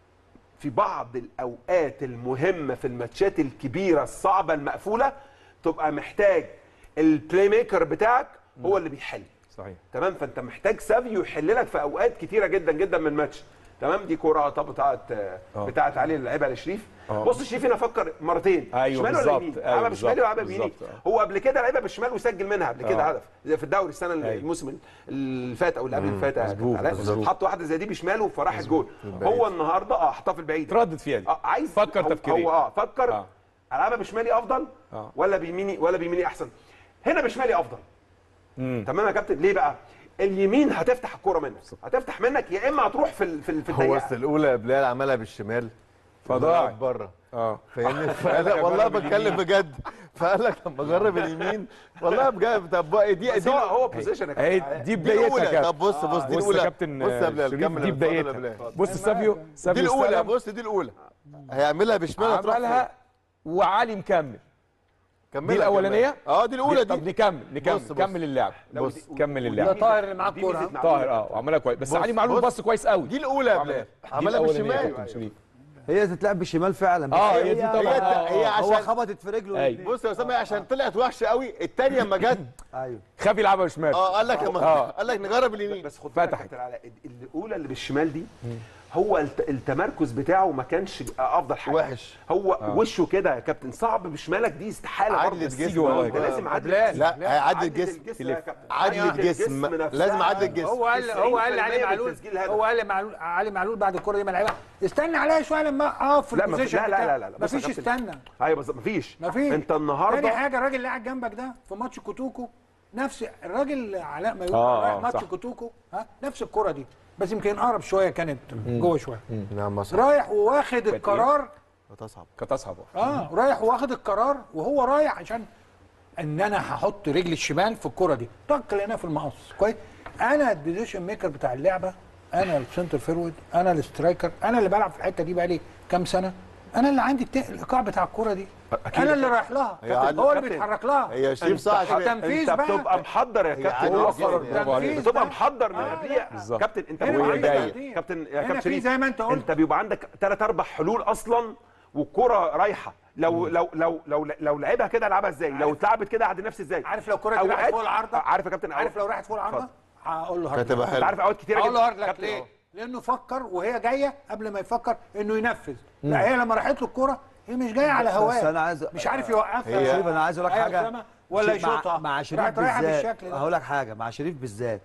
في بعض الاوقات المهمه في الماتشات الكبيره الصعبه المقفوله تبقى محتاج البلاي ميكر بتاعك هو اللي بيحل صحيح تمام فانت محتاج سافيو يحل لك في اوقات كتيره جدا جدا من الماتش تمام دي كوره طب بتاعت آه. بتاعت علي اللي لعبها لشريف آه. بص شريف هنا فكر مرتين أيوة شمال ولا بالظبط. يمين أيوة لعبها بالشمال بالظبط. ولعبها بيمين بالظبط. آه. هو قبل كده لعبها بالشمال وسجل منها قبل كده آه. هدف زي في الدوري السنه اللي- أيوة. الموسم اللي فات او اللي قبل اللي فات يا مظبوط، كابتن علاء. مظبوط. حط واحده زي دي بشماله فراحت جول البعيد. هو النهارده اه حطها في البعيد تردد فيها دي اه عايز فكر هو- تفكيريا. هو اه فكر آه. العبها بشمالي افضل آه. ولا بيميني ولا بيميني احسن هنا بشمالي افضل مم. تمام يا كابتن ليه بقى اليمين هتفتح الكوره منك هتفتح منك يا اما هتروح في ال- في ال- في هو الضيقه اصل الاولى بلال عملها بالشمال فضاع. بره اه فاهمني فقال لك والله بتكلم بجد فقال لك لما اجرب اليمين والله بجد طب بقى دي بس دي هو هو بوزيشن يا هي كابتن دي دي بدايتها الاولى كابتن طب بص بص دي بص يا الاولى كابتن بص يا بلال شريف كمل دي اتفضل يا بدايتها بلال. بص سافيو دي سافيو الاولى استلم، بص دي الاولى هيعملها بشمال هتروح عملها وعلي مكمل كملها دي الاولانيه اه دي الاولى طب دي نكمل نكمل بص، بص. كمل اللعب بص كمل ده اللعب طاهر اللي معاه دي الكوره ميزة طاهر اه وعملها كويس بس بص، علي معلول بص. بص كويس قوي دي الاولى يا بلال دي عملها الأولانية يا بالشمال كابتن شريف هي تتلعب بالشمال فعلا اه بس هي دي طبعا هي- آه، هي آه. عشان- هو خبطت في رجله أيوة. بص يا اسامه عشان طلعت وحشه قوي الثانيه لما جت ايوه خاف يلعبها بشمال اه قال لك لما آه. قال لك نجرب اليمين بس خد بالك يا فتحت. كابتن علاء الاولى اللي بالشمال دي هو الت- التمركز بتاعه ما كانش افضل حاجه وحش. هو وشه كده يا كابتن صعب بشمالك دي استحاله عدل برضه الجسم تيجي والله انت كده. لازم عدل بلال. لا هيعدل الجسم الجسم يا كابتن عدل الجسم نفسها. لازم عدل الجسم هو قال هو قال لعلي 90% معلول بالتسجيل هدف. هو قال لمعلول علي معلول بعد الكوره دي ما لعبها استنى عليا شويه لما اقف في لا، ما في- البوزيشن لا، لا، بتاعي. لا، لا، لا. بص يا مفيش كابتن. استنى ايوه بالظبط مفيش مفيش انت تاني النهارده حاجه الراجل اللي قاعد جنبك ده في ماتش كوتوكو نفس الراجل علاء ما يقول آه، رايح آه، ماتش صح. كوتوكو ها نفس الكره دي بس يمكن اقرب شويه كانت جوه شويه نعم صح رايح وواخد إيه؟ القرار هتصعب كانت اصعب اه رايح واخد القرار وهو رايح عشان ان انا هحط رجلي الشمال في الكره دي طق لقيناها في المقص كويس انا الديسيشن ميكر بتاع اللعبه انا السنتر فيرود انا الاسترايكر انا اللي بلعب في الحته دي بقالي كام سنه انا اللي عندي الت- الايقاع بتاع الكره دي أكيد. انا اللي رايح لها هي عدل- هو اللي كابتن. بيتحرك لها هي شريف صح التنفيذ انت بقى. بتبقى محضر يا كابتن عدل هو الجسم قرر. يعني. برافو عليك. تنفيذ بتبقى بقى. محضر من آه، قبليها بالظبط. كابتن انت هنا وهي في جايه تقدير. كابتن يا هنا كابتن في شريف زي ما انت قلت. انت بيبقى عندك ثلاث اربع حلول اصلا والكره رايحه لو لو لو لو لو لعبها كده العبها ازاي لو اتلعبت كده اعدل نفسي ازاي عارف لو الكره دي راحت أوقات- فوق العارضه عارف يا كابتن عارف أوقات- لو راحت فوق العارضه اتفضل. هقول له هارد هتبقى لك. انت عارف اوقات كتيره اقول له هارد جدا لك كابتن، ليه؟ اه. لانه فكر وهي جايه قبل ما يفكر انه ينفذ لا هي لما راحت له الكوره هي مش جايه على بس هواه أنا عايز- مش عارف يوقفها هي- شريف انا عايز اقول لك أيوة حاجه فاهمة؟ ولا شريف- مع- يشوطها مع شريف راحت رايحه بالذات بالشكل ده هقول لك حاجه مع شريف بالذات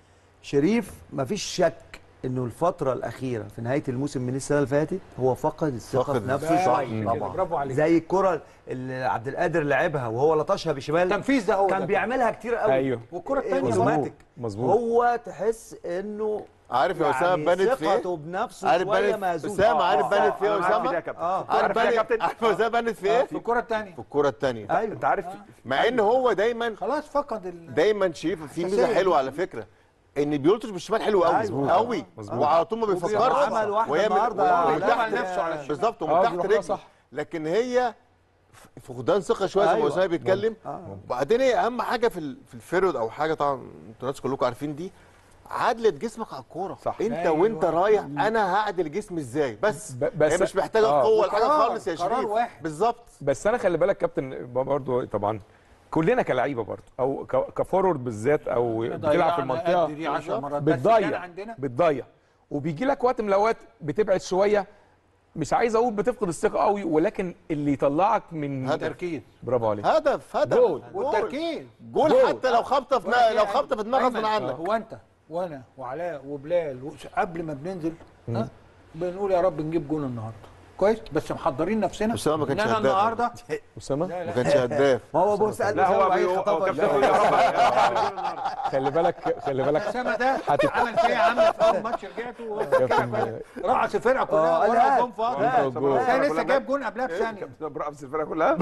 شريف مفيش شك انه الفتره الاخيره في نهايه الموسم من السنه اللي فاتت هو فقد الثقه فقد في نفسه بس شويه كده، برافو عليك زي الكره اللي عبد القادر لعبها وهو لطشها بشمال التنفيذ ده هو كان ده. بيعملها كتير قوي ايوه والكره الثانيه مظبوط. اوتوماتيك مظبوط. هو تحس انه عارف يا اسامه بانت في ثقته ايه؟ بنفسه عارف شويه بانت مهزوزه اسامه عارف آه، بانت في ايه يا أنا عارف ده يا اسامه؟ كابتن اه عارف عارف ده يا بانت كابتن عارف اسامه بانت في ايه؟ في الكره الثانيه في الكوره الثانيه ايوه انت عارف مع ان هو دايما خلاص فقد ال... دايما شريف في ميزه أساسية. حلوه على فكره ان بيلطش بالشمال حلو قوي أيوه. قوي وعلى طول ما بيفكرش عمل واحدة وهي من- النهاردة ومن لا، تحت عمل نفسه على الشمال. بالظبط آه، ومن دي تحت روحها رجل صح. لكن هي فقدان ثقه شويه زي ما أيوة. اسامه بيتكلم آه. وبعدين هي اهم حاجه في ال- في الفيرود او حاجه طبعا انتوا الناس كلكم عارفين دي عدلة جسمك على الكوره صح. انت أيوة. وانت رايح انا هعدل جسمي ازاي بس ب- بس- هي مش محتاجه آه. قوه ولا حاجه وقرار- خالص يا قرار شريف واحد. بالظبط بس انا خلي بالك كابتن برضه طبعا كلنا كلعيبه برضه او ك- كفورورد بالذات او بتلعب في المنطقه دي 10 مرات بس كان بتضيع عندنا بتضيع وبيجي لك وقت من الاوقات بتبعد شويه مش عايز اقول بتفقد الثقه قوي ولكن اللي يطلعك من هدف. تركيز برافو عليك هدف هدف جول. والتركيز جول جول. حتى لو خبطه في ولا لو في خبطه في دماغ غصب أيمن، عنك هو انت وانا وعلاء وبلال و- قبل ما بننزل ها بنقول يا رب نجيب جون النهارده كويس بس محضرين نفسنا أسامة ما كانش إن انا هداف. النهارده اسامه ما كانش هداف ما هو بص قال لا هو أسامة بي- هو خطفها كابتن شوية. خلي بالك خلي بالك اسامه ده هتت- عمل فيا عمل في اول ماتش رجعته كابتن رقص الفرقه آه، كلها قال ورا لا. جون فاضي لا. جول. ده لسه جايب جون قبلها بثانيه برقص الفرقه كلها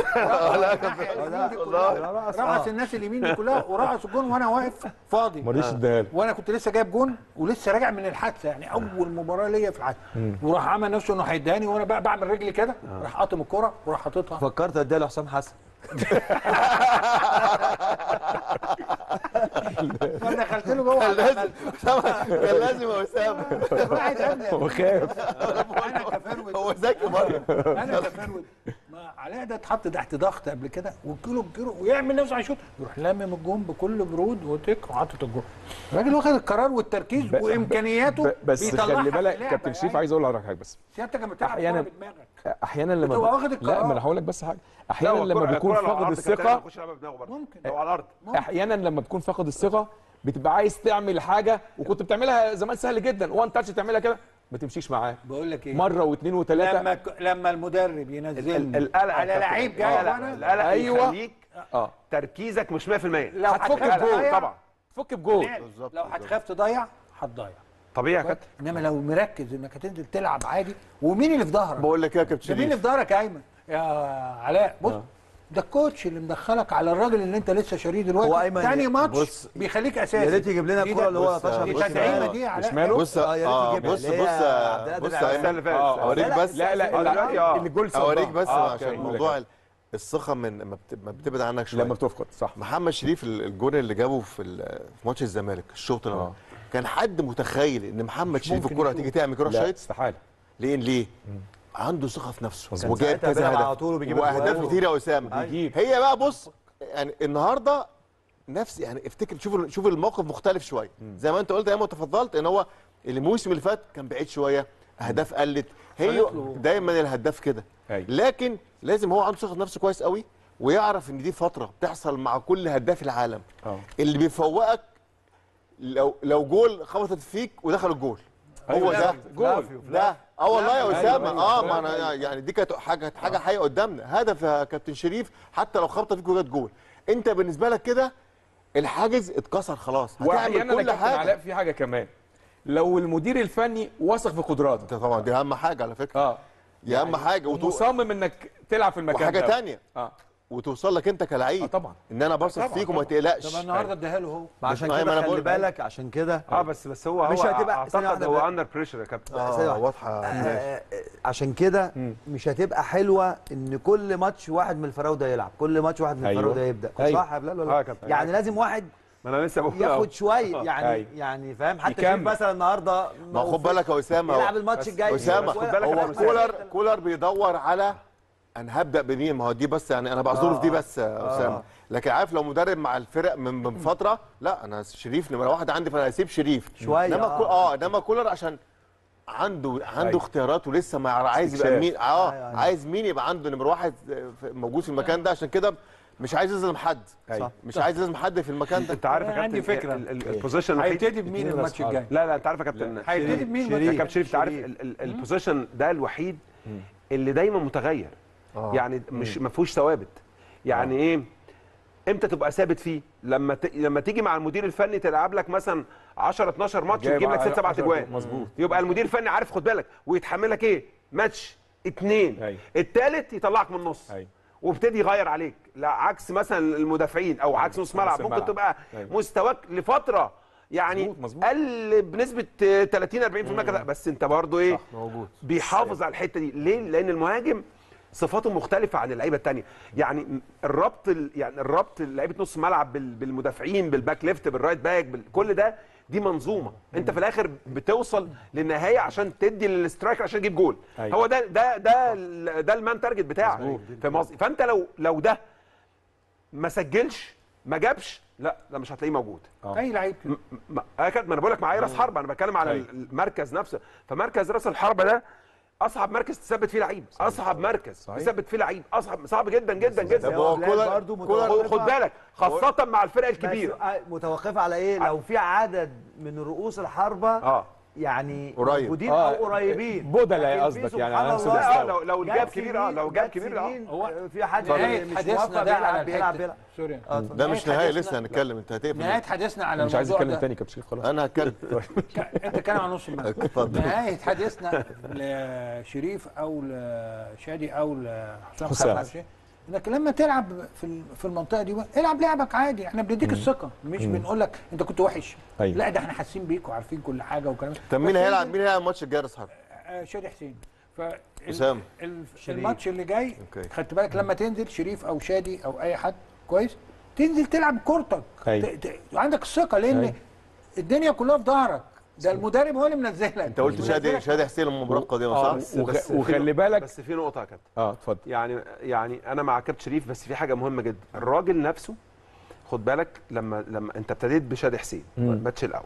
رقص الناس اليمين دي كلها ورقص الجون وانا واقف فاضي مريش اداها له. وانا كنت لسه جايب جون ولسه راجع من الحادثه يعني اول مباراه ليا في الحادثه وراح عمل نفسه انه هيداني وانا بقى بعمل رجلي كده راح قاطم الكره وراح حاططها فكرت اديها لحسام حسن وانا دخلت له جوه كان لازم كان لازم يا اسامه واحد قبل هو خايف انا كفروت هو ذكي مره انا كفروت ما علاء ده اتحط تحت ضغط قبل كده والكيلو بكيلو ويعمل نفسه هيشوط يروح لامم الجون بكل برود وتك وحاطط الجون الراجل واخد القرار والتركيز ب- وامكانياته ب- بس بيطلعها خلي في بالك اللعبة كابتن شريف يعني. عايز اقول لحضرتك حاجه بس سيادتك لما تلعب أحياناً- كورة بدماغك احيانا لما بتبقى ب- واخد القرار. لا ما انا هقول لك بس حاجه احيانا لما بيكون فاقد الثقه ممكن لو على الارض احيانا لما بتكون فاقد الثقه بتبقى عايز تعمل حاجه وكنت بتعملها زمان سهل جدا وان تاتش تعملها كده ما تمشيش معاه بقول لك ايه مره واثنين وثلاثه لما ك- لما المدرب ينزلني القلق على لعيب جاي وانا القلق أيوة. يخليك اه تركيزك مش 100% لو هتفك هتخاف الجول تضيع، طبعا فك بجول لعب. بالظبط، لو بالظبط. هتخاف تضيع هتضيع طبيعي يا كابتن انما لو مركز انك هتنزل تلعب عادي ومين اللي في ظهرك؟ بقول لك ايه يا كابتن ده مين اللي شريف في ظهرك يا ايمن؟ يا علاء بص ده الكوتش اللي مدخلك على الراجل اللي انت لسه شاريه دلوقتي هو أيمن تاني ماتش بص، بيخليك اساسي يا ريت يجيب لنا دي الكوره ده- اللي هو بص- لطشها دي بص- تدعيمه بص- دي يا علاء ماله؟ بص آه، يا ريت اه يجيبها. بص اللي هي بص عبد بص القادر يا السنه ايمن اللي فاتت اه اوريك لا، بس لا لا آه، دلوقتي لا آه. اللي الجول اوريك صدها. بس آه، عشان أوكي. موضوع ال- الثقه من ما بت- ما بتبعد عنك شويه لما بتفقد صح محمد شريف ال- الجون اللي جابه في ال- في ماتش الزمالك الشوط الاول آه. كان حد متخيل ان محمد شريف ممكن الكره يشوط. هتيجي تعمل كره لا شايط استحاله ليه ليه عنده ثقه في نفسه مظبوط. وجايب ساعتها كذا بيلعب على هدف طول وبيجيب واهداف أجوال. كتير يا اسامه بيجيب. هي بقى بص يعني النهارده نفس يعني افتكر شوف شوف الموقف مختلف شويه زي ما انت قلت يا ما تفضلت ان هو الموسم اللي فات كان بعيد شويه اهداف قلت هي دايما الهداف كده أيوة. لكن لازم هو عنده ثقه في نفسه كويس قوي ويعرف ان دي فتره بتحصل مع كل هداف العالم اه اللي بيفوقك لو لو جول خبطت فيك ودخل الجول هو أيوة، ده جول ده اه والله يا أيوة، اسامه أيوة، اه أيوة. ما انا يعني دي كانت حاجه حاجه حقيقه قدامنا هدف يا كابتن شريف حتى لو خبطه فيك وجت جول انت بالنسبه لك كده الحاجز اتكسر خلاص هتعمل واحيانا يا كل كابتن علاء حاجه في حاجه كمان لو المدير الفني واثق في قدراتك ده طبعا دي اهم حاجه على فكره اه دي اهم حاجه وتو... ومصمم انك تلعب في المكان وحاجه ده. تانية اه وتوصل لك انت كلعيب اه طبعا ان انا بثق طبعاً، فيك وما طبعاً. تقلقش طب النهارده اديها له هو ما عشان أيوة، ما كده أنا خلي بقول- بالك عشان كده اه بس بس هو مش هو هتبقى- ثانية اعتقد واحدة هو بقى. اندر بريشر يا كابتن ثانية اه واحدة. واضحه ماشي. آه، عشان كده مش هتبقى حلوه ان كل ماتش واحد من الفراوده يلعب كل ماتش واحد من أيوة. الفراوده يبدا أيوة. صح يا بلال ولا آه يا لا؟ كابتن. يعني لازم واحد ما انا لسه بقول ياخد شويه يعني أيوة. يعني فاهم حتى يكمل. شريف مثلا النهارده ما خد بالك يا اسامه يلعب الماتش الجاي اسامه شوية. بالك هو أنا مسافر. كولر كولر بيدور على انا هبدا بمين ما هو دي بس يعني انا بعذره في دي بس يا اسامه لكن عارف لو مدرب مع الفرق من من فتره لا انا شريف نمره واحد عندي فانا هسيب شريف شوية، انما آه. كول- اه انما كولر عشان عنده عنده أيوة. اختيارات ولسه ما يعرف- عايز يبقى استكشاف. مين اه أيوة، أيوة. عايز مين يبقى عنده نمره واحد في- موجود في المكان ده عشان كده مش عايز يظلم حد أيوة. مش عايز يظلم حد في المكان ده انت عارف يا أنا كابتن عندي فكرة. ال- ال- البوزيشن الوحيد هيبتدي بمين اتنين الماتش أصحاب. الجاي؟ لا لا انت عارف يا كابتن هيبتدي بمين يا الماتش كابتن شريف انت عارف ال- ال- البوزيشن ده الوحيد اللي دايما متغير يعني مش ما فيهوش ثوابت يعني ايه امتى تبقى ثابت فيه لما ت... لما تيجي مع المدير الفني تلعب لك مثلا 10 12 ماتش جايب ويجيب لك 6 7 عشرة اجوان مظبوط. يبقى المدير الفني عارف خد بالك ويتحملك ايه ماتش اتنين أيوة. التالت يطلعك من النص أيوة. وابتدي يغير عليك لا عكس مثلا المدافعين او عكس نص ملعب نص ممكن الملعب. تبقى أيوة. مستواك لفتره يعني مظبوط، مظبوط. قل بنسبه 30 40% كده بس انت برضو ايه موجود بيحافظ على الحته دي ليه لان المهاجم صفاته مختلفة عن اللعيبة التانية يعني الربط ال- يعني الربط لعيبة نص ملعب بال- بالمدافعين بالباك ليفت بالرايت باك بال- كل ده دي منظومة انت في الاخر بتوصل للنهاية عشان تدي للسترايكر عشان يجيب جول أيوة. هو ده ده ده ال- ده المان تارجت بتاعك فاهم قصدي فانت لو لو ده ما سجلش ما جابش لا ده مش هتلاقيه موجود اي لعيب كده. ما أنا كده- ما انا بقول لك معايا راس حربه انا بتكلم على أيوة. المركز نفسه فمركز راس الحربه ده اصعب مركز تثبت فيه لعيب اصعب مركز صحيح. تثبت فيه لعيب اصعب صعب جدا جدا طب جدا هو بلال كولر برضو كولر متوقف. خد بالك خاصه مع الفرق بس الكبيره آه، متوقفه على ايه لو في عدد من رؤوس الحربه اه يعني قريب. موجودين آه، او قريبين بدلاء لكن قصدك في يعني سبحان على نفس الله المستوى. لا لو لو الجاب كبير اه لو جاب جاب كبير اه سنين، هو آه، في حد نهاية مش حديثنا موفق ده على بيلعب بيلعب الحتة بيلعب سوري اه اتفضل. ده مش نهاية نهائي حديثنا- لسه هنتكلم انت هتقفل نهايه حديثنا على مش عايز الموضوع اتكلم ده تاني كابتن شريف خلاص انا هتكلم ك- انت كلام عن نص الملعب اتفضل نهايه حديثنا لشريف او لشادي او لحسام حسام. حسام انك لما تلعب في ال- في المنطقه دي بقى، العب لعبك عادي احنا بنديك الثقه مش بنقول لك انت كنت وحش أيوة. لا ده احنا حاسين بيك وعارفين كل حاجه وكلام طب مين بس هيلعب انزل- مين هيلعب الماتش الجاي يا اصحاب آه، شادي حسين ف أسامة. الماتش اللي جاي أوكي. خدت بالك لما تنزل شريف او شادي او اي حد كويس تنزل تلعب كورتك أيوة. ت- ت- عندك الثقه لان أيوة. الدنيا كلها في ظهرك ده المدرب هو اللي منزلك انت قلت شادي شادي حسين المباراه القادمه آه، صح؟ وخ- بس في وخلي نق- بالك بس في نقطه يا كابتن اه اتفضل يعني يعني انا مع كابتن شريف بس في حاجه مهمه جدا الراجل نفسه خد بالك لما لما انت ابتديت بشادي حسين مم. الماتش الاول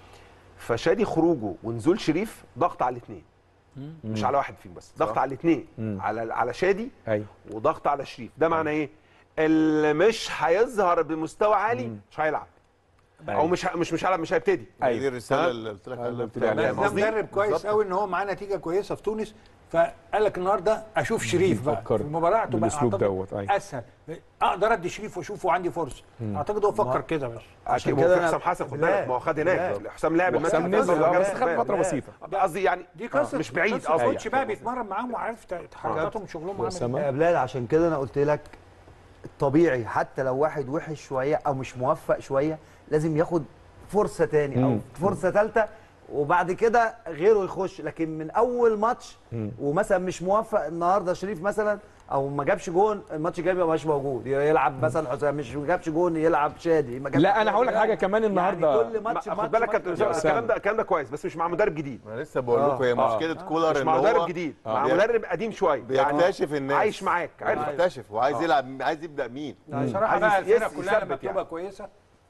فشادي خروجه ونزول شريف ضغط على الاثنين مش على واحد فيهم بس ضغط على الاثنين مم. على على شادي ايوه وضغط على شريف ده معناه ايه اللي مش هيظهر بمستوى عالي مش هيلعب او أيوة. مش ه- مش مش هيلعب مش هيبتدي أيوة. دي الرساله اللي قلت لك آه، عليها قلت لي عليها. فاهم ده قصدي؟ مدرب كويس بالظبط. قوي ان هو معاه نتيجه كويسه في تونس فقال لك النهارده اشوف شريف بقى فكر في المباراه تبقى بالأسلوب أعتقد دوت، أيوة. اسهل اقدر ادي شريف واشوفه وعندي فرصه اعتقد هو فكر كده بس عشان كده كده أنا- حسام حسن خد لا، بالك ما هو خد هناك لا. حسام لعب الماتش وحسام اللي فات، نزل هو اه جاب بس خد كمان. فتره بسيطه قصدي يعني دي قصه مش بعيد قصة قصدي الكوتش بقى بيتمرن معاهم وعارف تحركاتهم وشغلهم عامل وأسامة. إيه. يا بلال عشان كده انا قلت لك الطبيعي حتى لو واحد وحش شويه او مش موفق شويه لازم ياخد فرصه تاني او مم. فرصه ثالثه وبعد كده غيره يخش لكن من اول ماتش ومثلا مش موفق النهارده شريف مثلا او ما جابش جون الماتش الجاي ما مش موجود يلعب مثلا حسام مش ما جابش جون يلعب شادي ما جابش لا انا جون هقول لك يلعب. حاجه كمان يعني النهارده كل ماتش ما- خد ماتش بالك ماتش. كابتن يا أسامة، الكلام ده الكلام ده كويس بس مش مع مدرب جديد انا لسه بقول آه. لكم هي آه. مشكله كولر مش ان مع هو مدرب جديد مع بي- مدرب قديم شويه يعني بيكتشف الناس عايش معاك عارف بيكتشف وعايز يلعب عايز يبدا مين بصراحه عايز بقى يس- الفرقه كلها لما يثبت بتبقى يعني. كويسه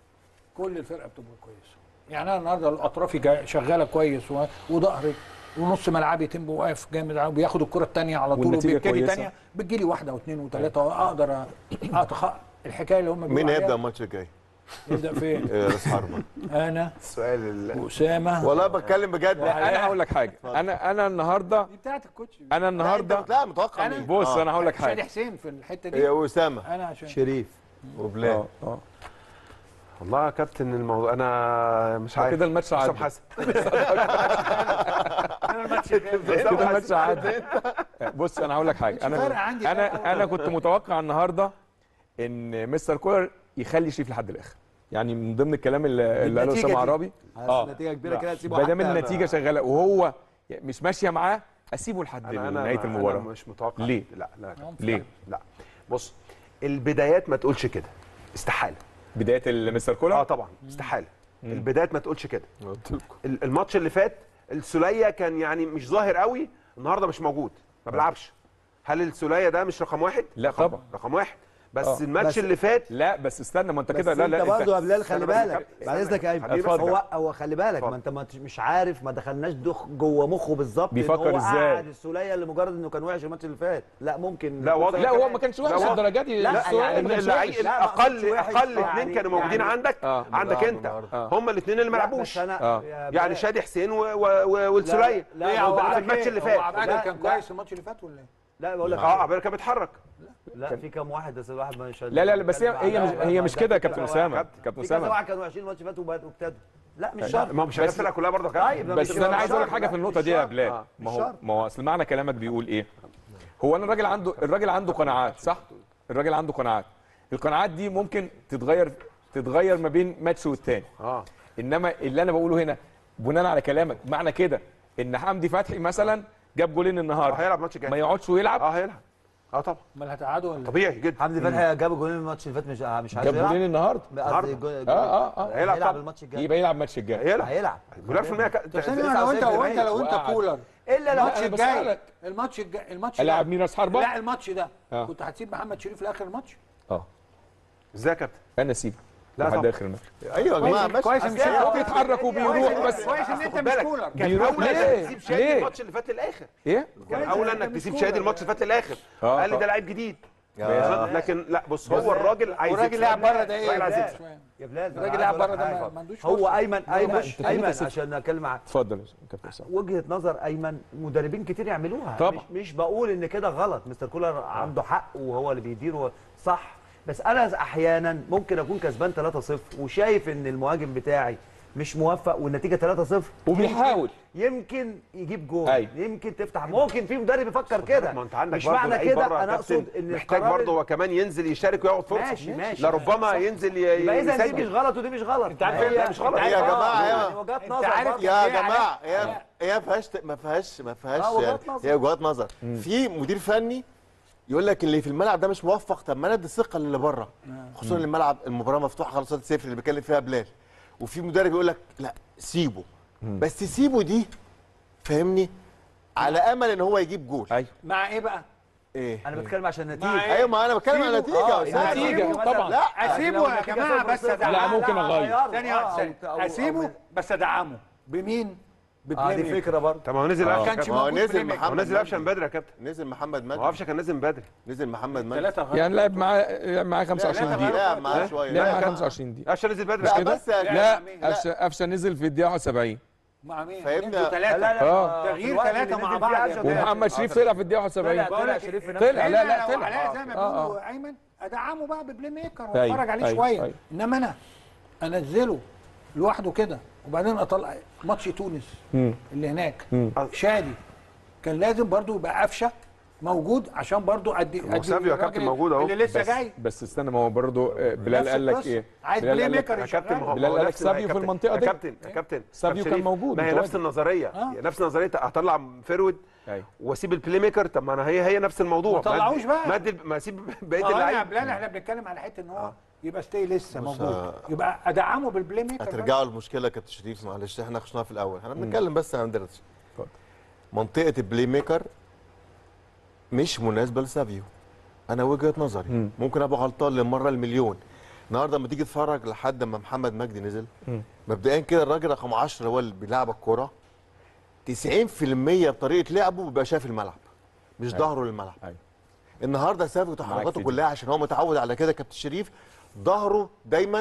كل الفرقه بتبقى كويسه يعني انا النهارده الاطرافي جا- شغاله كويس و- وظهري ونص ملعبي تيمبو واقف جامد أوي، بياخد الكره الثانيه على طول والنتيجة وبيبتدي كويسة. ثانيه بتجي لي واحده واثنين وثلاثه واقدر أتخ... الحكايه اللي هم مين بيقولوا هيبدا عليها الماتش الجاي؟ يبدا فين؟ آه، راس حربه انا السؤال ال- واسامه والله بتكلم بجد لا انا هقول لك حاجه انا انا النهارده دي بتاعت الكوتش انا النهارده النهارده لا متوقع أنا- مين بص آه. انا هقول لك شادي حاجه حسين في الحته هي دي اسامه انا عشان شريف وبلال اه اه والله يا كابتن الموضوع انا مش عارف كده الماتش حسام عدى حسن انا الماتش الجاي. كده الماتش عدى بص انا هقول لك حاجه فارقة انا عندي انا انا كنت متوقع النهارده ان مستر كولر يخلي شريف لحد الاخر يعني من ضمن الكلام اللي اللي قاله بالنتيجة اسامه دي. عرابي آه. نتيجه كبيره كده تسيبه ما دام حتى- النتيجه شغاله وهو مش ماشيه معاه اسيبه لحد انا انا نهايه أنا المباراه مش متوقع ليه؟ لا لا يا كابتن. ليه لا بص البدايات ما تقولش كده استحاله بدايه المستر كولر اه طبعا استحاله البدايات ما تقولش كده ال- الماتش اللي فات السوليه كان يعني مش ظاهر قوي النهارده مش موجود ما بيلعبش هل السوليه ده مش رقم واحد لا رقم طبعا. رقم واحد بس آه. الماتش بس- اللي فات لا بس استنى ما انت بس كده لا انت لا برضه يا بلال خلي استنى بس يا بالك كابتن، بعد استنى اذنك يا ايمن حبيبي، اتفضل. هو هو خلي بالك اتفضل. ما انت ما ت- مش عارف ما دخلناش دخ جوه مخه بالظبط إن بيفكر هو ازاي؟ قاعد السوليه اللي مجرد انه كان وحش الماتش اللي فات لا ممكن لا، واضح. لا هو ما كانش وحش لا، الدرجات دي لا، السؤال يعني ما كانش اللعيب وحش. لا، ما اقل قصدش وحش. اقل يعني- اثنين كانوا موجودين يعني- عندك آه. عندك بيلعبوا انت النهاردة. هم الاثنين اللي ما لا، لعبوش بس أنا- آه. يا يعني بلال، شادي حسين و- و- و- والسوليه لا، إيه، هو هو بقول في لك الماتش إيه؟ اللي هو فات عبد لا، القادر كان لا. كويس الماتش اللي فات ولا ايه؟ لا بقول لك اه عبد كان بيتحرك لا في كام واحد بس الواحد مش لا لا لا بس هي هي مش هي مش كده يا كابتن اسامه كابتن في كذا اسامه واحد كانوا وحشين الماتش اللي فات وبقى- وابتدوا لا مش لا، شرط ما هو مش الفرقه كلها برضه يا كابتن. طيب، ما بس مش- انا مش عايز اقول لك شرط، حاجه لا، في مش النقطه دي يا شرط. بلال آه، ما مش هو شرط. ما هو اصل معنى كلامك بيقول ايه هو انا الراجل عنده الراجل عنده قناعات صح الراجل عنده قناعات القناعات دي ممكن تتغير تتغير ما بين ماتش والتاني اه انما اللي انا بقوله هنا بناء على كلامك معنى كده ان حمدي فتحي مثلا جاب جولين آه، النهارده هيلعب ماتش جاي ما يقعدش ويلعب اه هيلعب اه طبعا امال هتقعدوا ولا طبيعي جدا حمدي فتحي جاب جولين الماتش اللي فات مش مش عايز جاب يلعب جولين النهارده قصدي النهاردة. جو- اه اه اه هيلعب هيلعب طبعا. الماتش الجاي يبقى يلعب الماتش الجاي هيلعب هيلعب مليار في المية ك- طب ثانية تسعة لو انت وتسعين لو انت لو انت وقعد. كولر الا لو الماتش أنا الجاي بسألك. الماتش الجاي الماتش العب ده مين راس حربه لا الماتش ده آه. كنت هتسيب محمد شريف لاخر الماتش اه ازاي يا كابتن انا سيبه لا لحد طبعا. اخر الماتش ايوه يا جماعه كويس ماشي كويس ان أصل شاء هو بيتحرك وبيروح بس كويس ان انت خد مش بالك. كولر كان بيروح اولى ليه؟ انك تسيب شادي ليه؟ الماتش اللي فات للاخر ايه كان كويس اولى إنك انك مش تسيب كولر. شادي الماتش اللي فات للاخر آه، قال لي آه. ده لعيب جديد يا- لكن لا بص هو الراجل عايز والراجل يكسب. لاعب بره ده ايه الراجل عايز يا يكسب. بلال؟ يا بلال الراجل أنا لاعب عايز بره أقول لك ده ما- حاجة. ما عندوش هو فرصة. ايمن ايمن مش- ايمن بس- عشان اتكلم معاك اتفضل يا كابتن اسامه وجهه نظر ايمن مدربين كتير يعملوها طبعا. مش, مش بقول ان كده غلط مستر كولر عنده حق وهو اللي بيدير هو صح بس انا احيانا ممكن اكون كسبان 3-0 وشايف ان المهاجم بتاعي مش موفق والنتيجه 3-0 وبيحاول. يمكن يجيب جول أيوة. يمكن تفتح ممكن في مدرب يفكر كده ما انت عندك مش برضه معنى لعيب كده بره يا انا كابتن اقصد ان محتاج القرار برضه هو كمان ينزل يشارك وياخد فرصه ماشي ماشي لربما صح. ينزل ي- يبقى اذا دي يسجل. مش غلط ودي مش غلط انت عارف ما إيه؟ هي- مش غلط. يا جماعة، آه، يا- يعني وجهات انت نظر عارف برضه. يا ليه جماعه على- هي هي فيهاش ما فيهاش ما فيهاش آه، وجهات يعني نظر. هي وجهات نظر في مدير فني يقول لك اللي في الملعب ده مش موفق طب ما انا ادي الثقه اللي بره خصوصا ان الملعب المباراه مفتوحه خلاص 0 اللي بيتكلم فيها بلال وفي مدرب يقول لك لا سيبه بس سيبه دي فاهمني على امل ان هو يجيب جول ايوه مع ايه بقى؟ ايه انا بتكلم عشان مع النتيجه إيه؟ ايوه ما انا بتكلم على سيبه. نتيجه آه، يا أستاذ. نتيجة، مثلاً- طبعاً. لا اسيبه لو يا النتيجة جماعه صفر بس صفر. ادعمه لا، ممكن أغير. غيره. ثانيه آه، واحده أو- أو- اسيبه أو- بس ادعمه بمين؟ اه ببلاي دي ميكر. فكره برضه طب ما هو نزل ما قفشه كانش كابتن. ما هو موجود نزل بلاي ميكر. هو محمد نزل قفشه من بدري يا كابتن نزل محمد ما هو مجدي قفشه كان نازل من بدري نزل محمد مجدي ثلاثة غلط. يعني لعب معاه لعب معاه 25 لا، دقيقه لا معاه شويه لعب معاه كان- 25 دقيقه قفشه نزل بدري لا كده بس يا لا لا. قفشه قفشه نزل في الدقيقه 71 مع مين؟ فاهمني؟ نزلوا لا ثلاثة لا آه. في تغيير الوقت ثلاثة اللي مع نزل بعض فيه يا عشرة بلال. دقايق. ومحمد شريف طلع في الدقيقه 71 طلع طلع شريف في نفس طلع لا لا لو طلع عليها زي ما آه، بيقولوا ايمن ادعمه بقى ببلاي ميكر أيوة، واتفرج عليه أيوة، شويه أيوة. انما انا انزله لوحده كده وبعدين اطلع ماتش تونس مم. اللي هناك مم. شادي كان لازم برضو يبقى قفشه موجود عشان برضو ادي ما هو ادي سافيو يا الراجل كابتن موجود أهو. اللي لسه بس جاي بس استنى ما هو برضه آه، بلال نفس قال لك القصة. ايه عايز بلال بلاي قال لك ميكر يا كابتن ما هو بلال ما هو قال لك نفس- سافيو يا في كابتن- المنطقة يا دي. كابتن يا كابتن سافيو شريف، كان موجود ما هي متواجد. نفس النظريه آه. هي نفس نظريه هطلع فرود ايوه واسيب البلاي ميكر طب ما انا هي هي نفس الموضوع ما طلعوش أدي- بقى. ما أدي- ما اسيب بقيه اه يا اللعيبه بلال احنا بنتكلم على حته ان هو يبقى ستي لسه بص، موجود آه. يبقى ادعمه بالبلاي ميكر هترجعوا للمشكله كابتن شريف معلش احنا خشناها في الاول احنا بنتكلم بس عن درس اتفضل. منطقه البلاي ميكر مش مناسبه لسافيو انا وجهه نظري مم. ممكن ابقى غلطان للمره المليون النهارده لما تيجي تتفرج لحد ما محمد مجدي نزل مم. مبدئيا كده الراجل رقم 10 هو اللي بيلعب الكوره 90% بطريقه لعبه بيبقى شايف الملعب مش أيوة. ظهره للملعب ايوه النهارده سافيو معاك في تحركاته دي. كلها عشان هو متعود على كده كابتن شريف ظهره دايما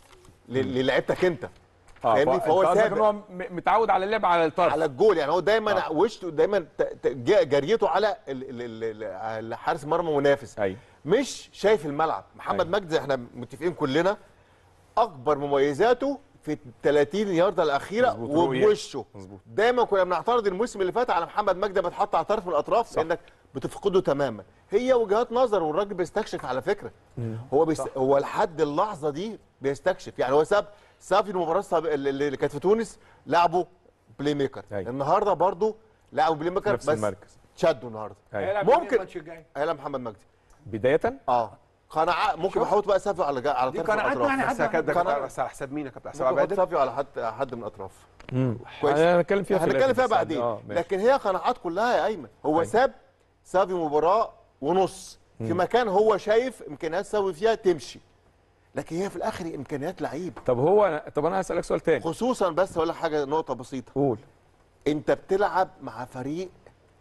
ل- للعيبتك انت فاهمني؟ ف- فهو أنت قصدك ثابت. ان هو م- متعود على اللعب على الطرف على الجول يعني هو دايما آه. وشه دايما ت- ت- جا- جريته على ال- ال- ال- ال- على حارس مرمى منافس ايوه مش شايف الملعب محمد أيوة. مجدي احنا متفقين كلنا اكبر مميزاته في ال 30 يارده الاخيره مظبوط، رؤية. وبوشه مظبوط. دايما كنا بنعترض الموسم اللي فات على محمد مجدي بيتحط على طرف من الاطراف صح. لانك بتفقده تماما هي وجهات نظر والراجل بيستكشف على فكره هو بيست... هو لحد اللحظه دي بيستكشف يعني هو ساب ساب في المباراه السابقة اللي اللي كانت في تونس لعبوا بلاي ميكر أيوة. النهارده برضو لعبوا بلاي ميكر نفس بس المركز شدوا النهارده ايوه هيلعب مين ممكن. الماتش الجاي هيلعب محمد مجدي بدايه اه قناعه ممكن احط بقى سافيو على جا... على دي طرف قناعات الاطراف يعني بس يا حد كابتن قناة. بس على حساب مين يا كابتن حساب ممكن احط عباده سافيو على حد حد من الاطراف كويس. هنتكلم فيها في هنتكلم الآخر فيها بس. بعدين اه ماشي لكن هي قناعات كلها يا ايمن هو أيوة. ساب سافيو مباراه ونص في مكان هو شايف امكانيات سافيو فيها تمشي لكن هي في الاخر امكانيات لعيب طب هو طب انا هسالك سؤال تاني خصوصا بس اقول لك حاجه نقطه بسيطه قول انت بتلعب مع فريق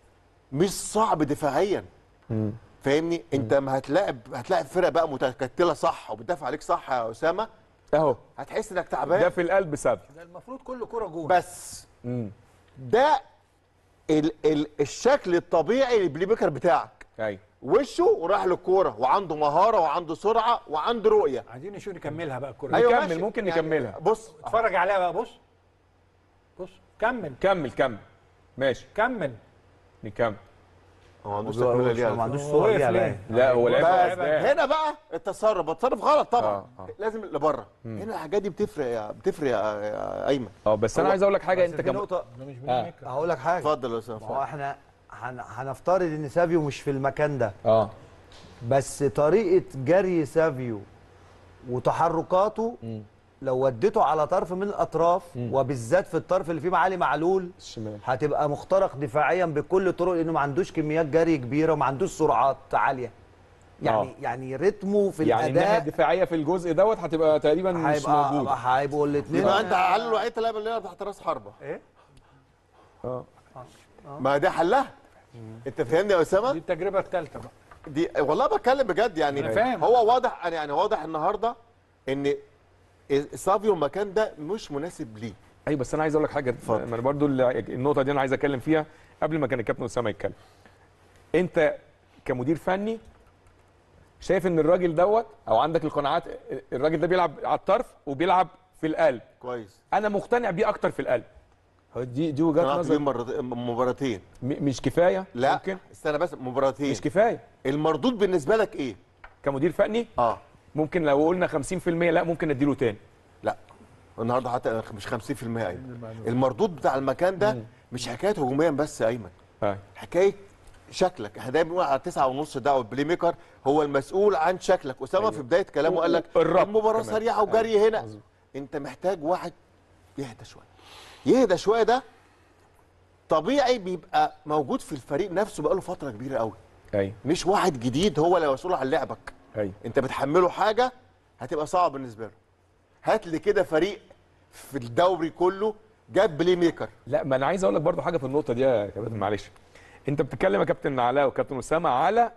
مش صعب دفاعيا فاهمني انت ما هتلاعب هتلاعب فرقه بقى متكتله صح وبتدافع عليك صح يا اسامه اهو هتحس انك ده تعبان في القلب سابق ده المفروض كل كرة جول بس ده ال ال الشكل الطبيعي للبلاي ميكر بتاعك ايوه وشه وراح للكوره وعنده مهاره وعنده سرعه وعنده رؤيه عايزين نشوف نكملها بقى الكرة أيوة. دي. نكمل، ممكن نكملها. بص اتفرج عليها بقى بص بص كمل كمل كمل ماشي كمل نكمل هو ما عندوش هو- تكمله هو ليها ما عندوش هو صور وقف ليها ليه؟ باين. لا هو لعب بس أسباب. هنا بقى التصرف التصرف غلط طبعا آه، آه. لازم لبره هنا الحاجات دي بتفرق يا بتفرق يا, يا ايمن اه بس انا هو- عايز اقول لك حاجه بس انت في كمان نقطه ده مش آه. بلاي ميكر هقول لك حاجه اتفضل يا ما هو اسامه احنا هن- هنفترض ان سافيو مش في المكان ده اه بس طريقه جري سافيو وتحركاته لو وديته على طرف من الاطراف وبالذات في الطرف اللي فيه معالي معلول الشمال هتبقى مخترق دفاعيا بكل الطرق لانه ما عندوش كميات جري كبيره وما عندوش سرعات عاليه يعني آه. يعني رتمه في يعني الناحيه الاداء الدفاعيه في الجزء دوت هتبقى تقريبا مش هيبقى موجوده هيبقوا الاثنين يبقى انت على الوحيد تلعب اللي تحت راس حربه ايه اه ما ده حلها انت فاهمني يا دي اسامه التجربة الثالثة بقى دي والله بتكلم بجد يعني أنا فاهم. هو واضح أنا يعني واضح النهارده ان سافيو المكان ده مش مناسب ليه ايوه بس انا عايز اقول لك حاجه اتفضل. ما انا برضو اللي- النقطه دي انا عايز اتكلم فيها قبل ما كان الكابتن اسامه يتكلم انت كمدير فني شايف ان الراجل دوت او عندك القناعات الراجل ده بيلعب على الطرف وبيلعب في القلب كويس انا مقتنع بيه اكتر في القلب هو دي دي وجهه طلعت بيه نظر مرت- مباراتين م- مش كفايه لا ممكن استنى بس مباراتين مش كفايه المردود بالنسبه لك ايه كمدير فني اه ممكن لو قلنا 50% لا ممكن اديله تاني لا النهارده حتى مش 50% ايمن المردود بتاع المكان ده مش حكايه هجوميا بس يا ايمن آه. حكايه شكلك احنا دايما بنقول على تسعة ونص ده او البلاي ميكر هو المسؤول عن شكلك اسامه في بدايه كلامه قال لك الربط المباراه كمان. سريعه وجري هنا مظبوط. انت محتاج واحد يهدى شويه يهدى شويه ده طبيعي بيبقى موجود في الفريق نفسه بقاله فتره كبيره قوي ايوه مش واحد جديد هو اللي مسؤول عن لعبك ايوه انت بتحمله حاجه هتبقى صعبه بالنسبه له هات لي كده فريق في الدوري كله جاب بلاي ميكر لا ما انا عايز اقول لك برضو حاجه في النقطه دي يا كابتن معلش انت بتتكلم يا كابتن علاء وكابتن اسامه على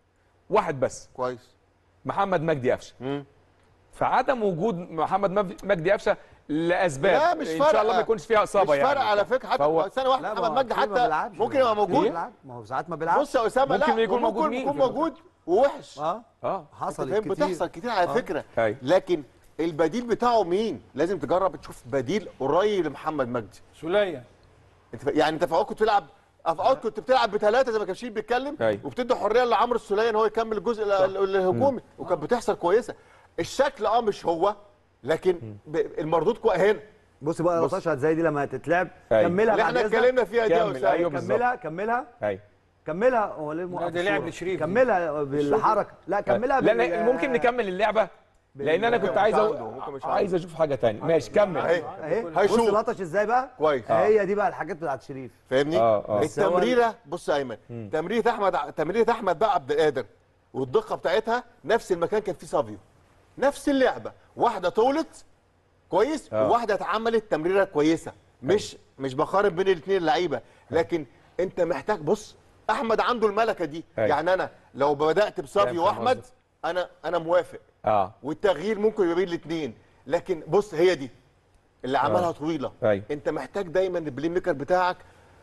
واحد بس كويس محمد مجدي قفشه مم. فعدم وجود محمد مج- مجدي قفشه لاسباب لا مش ان فارقه شاء الله ما يكونش فيها اصابه مش يعني فارقه على فكره حتى فهو- سنه واحده لا، ما محمد هو مجدي كتير ما حتى بيلعبش. ممكن يبقى موجود بيلعب. ما هو ساعات ما بيلعبش بص يا اسامه ممكن لا يكون موجود ممكن مين يكون في موجود ووحش اه اه انت حصلت فاهم كتير بتحصل كتير على فكره أيوة. لكن البديل بتاعه مين لازم تجرب تشوف بديل قريب لمحمد مجدي سوليه انت ف... يعني انت في اوقات كنت بتلعب في اوقات كنت بتلعب بثلاثه زي ما كان شريف بيتكلم أيوة. وبتدي حريه لعمرو السوليه ان هو يكمل الجزء ال- ال- الهجومي وكانت بتحصل كويسه الشكل اه مش هو لكن ب... المردود كويس هنا بص بقى بص. لطشه زي دي لما هتتلعب أيوة. كملها اللي بعد احنا إذنك. اتكلمنا فيها دي يا كمل، أسامة. أيوة. بالظبط. كملها كملها ايوه كملها هو ليه موقف ده لعب الصورة؟ لشريف. كملها بالحركه لا كملها لا بال- لا ممكن نكمل اللعبه لان انا كنت مش عايز عنده، أقول ممكن مش عايز اشوف حاجه تانية ماشي كمل اهي اهي بص هيشوف. لطش ازاي بقى كويس هي دي بقى الحاجات بتاعت شريف فاهمني آه، آه. بس هو التمريره بص يا ايمن تمريره احمد تمريره احمد بقى عبد القادر والدقه بتاعتها نفس المكان كان فيه سافيو نفس اللعبه واحده طولت كويس آه. وواحده اتعملت تمريره كويسه مش مش بقارن بين الاثنين اللعيبه لكن انت محتاج بص احمد عنده الملكه دي أيوة. يعني انا لو بدات بسافيو فاهم واحمد قصدك. انا انا موافق اه والتغيير ممكن يبقى بين الاثنين لكن بص هي دي اللي عملها آه. طويله أيوة. انت محتاج دايما البلاي ميكر بتاعك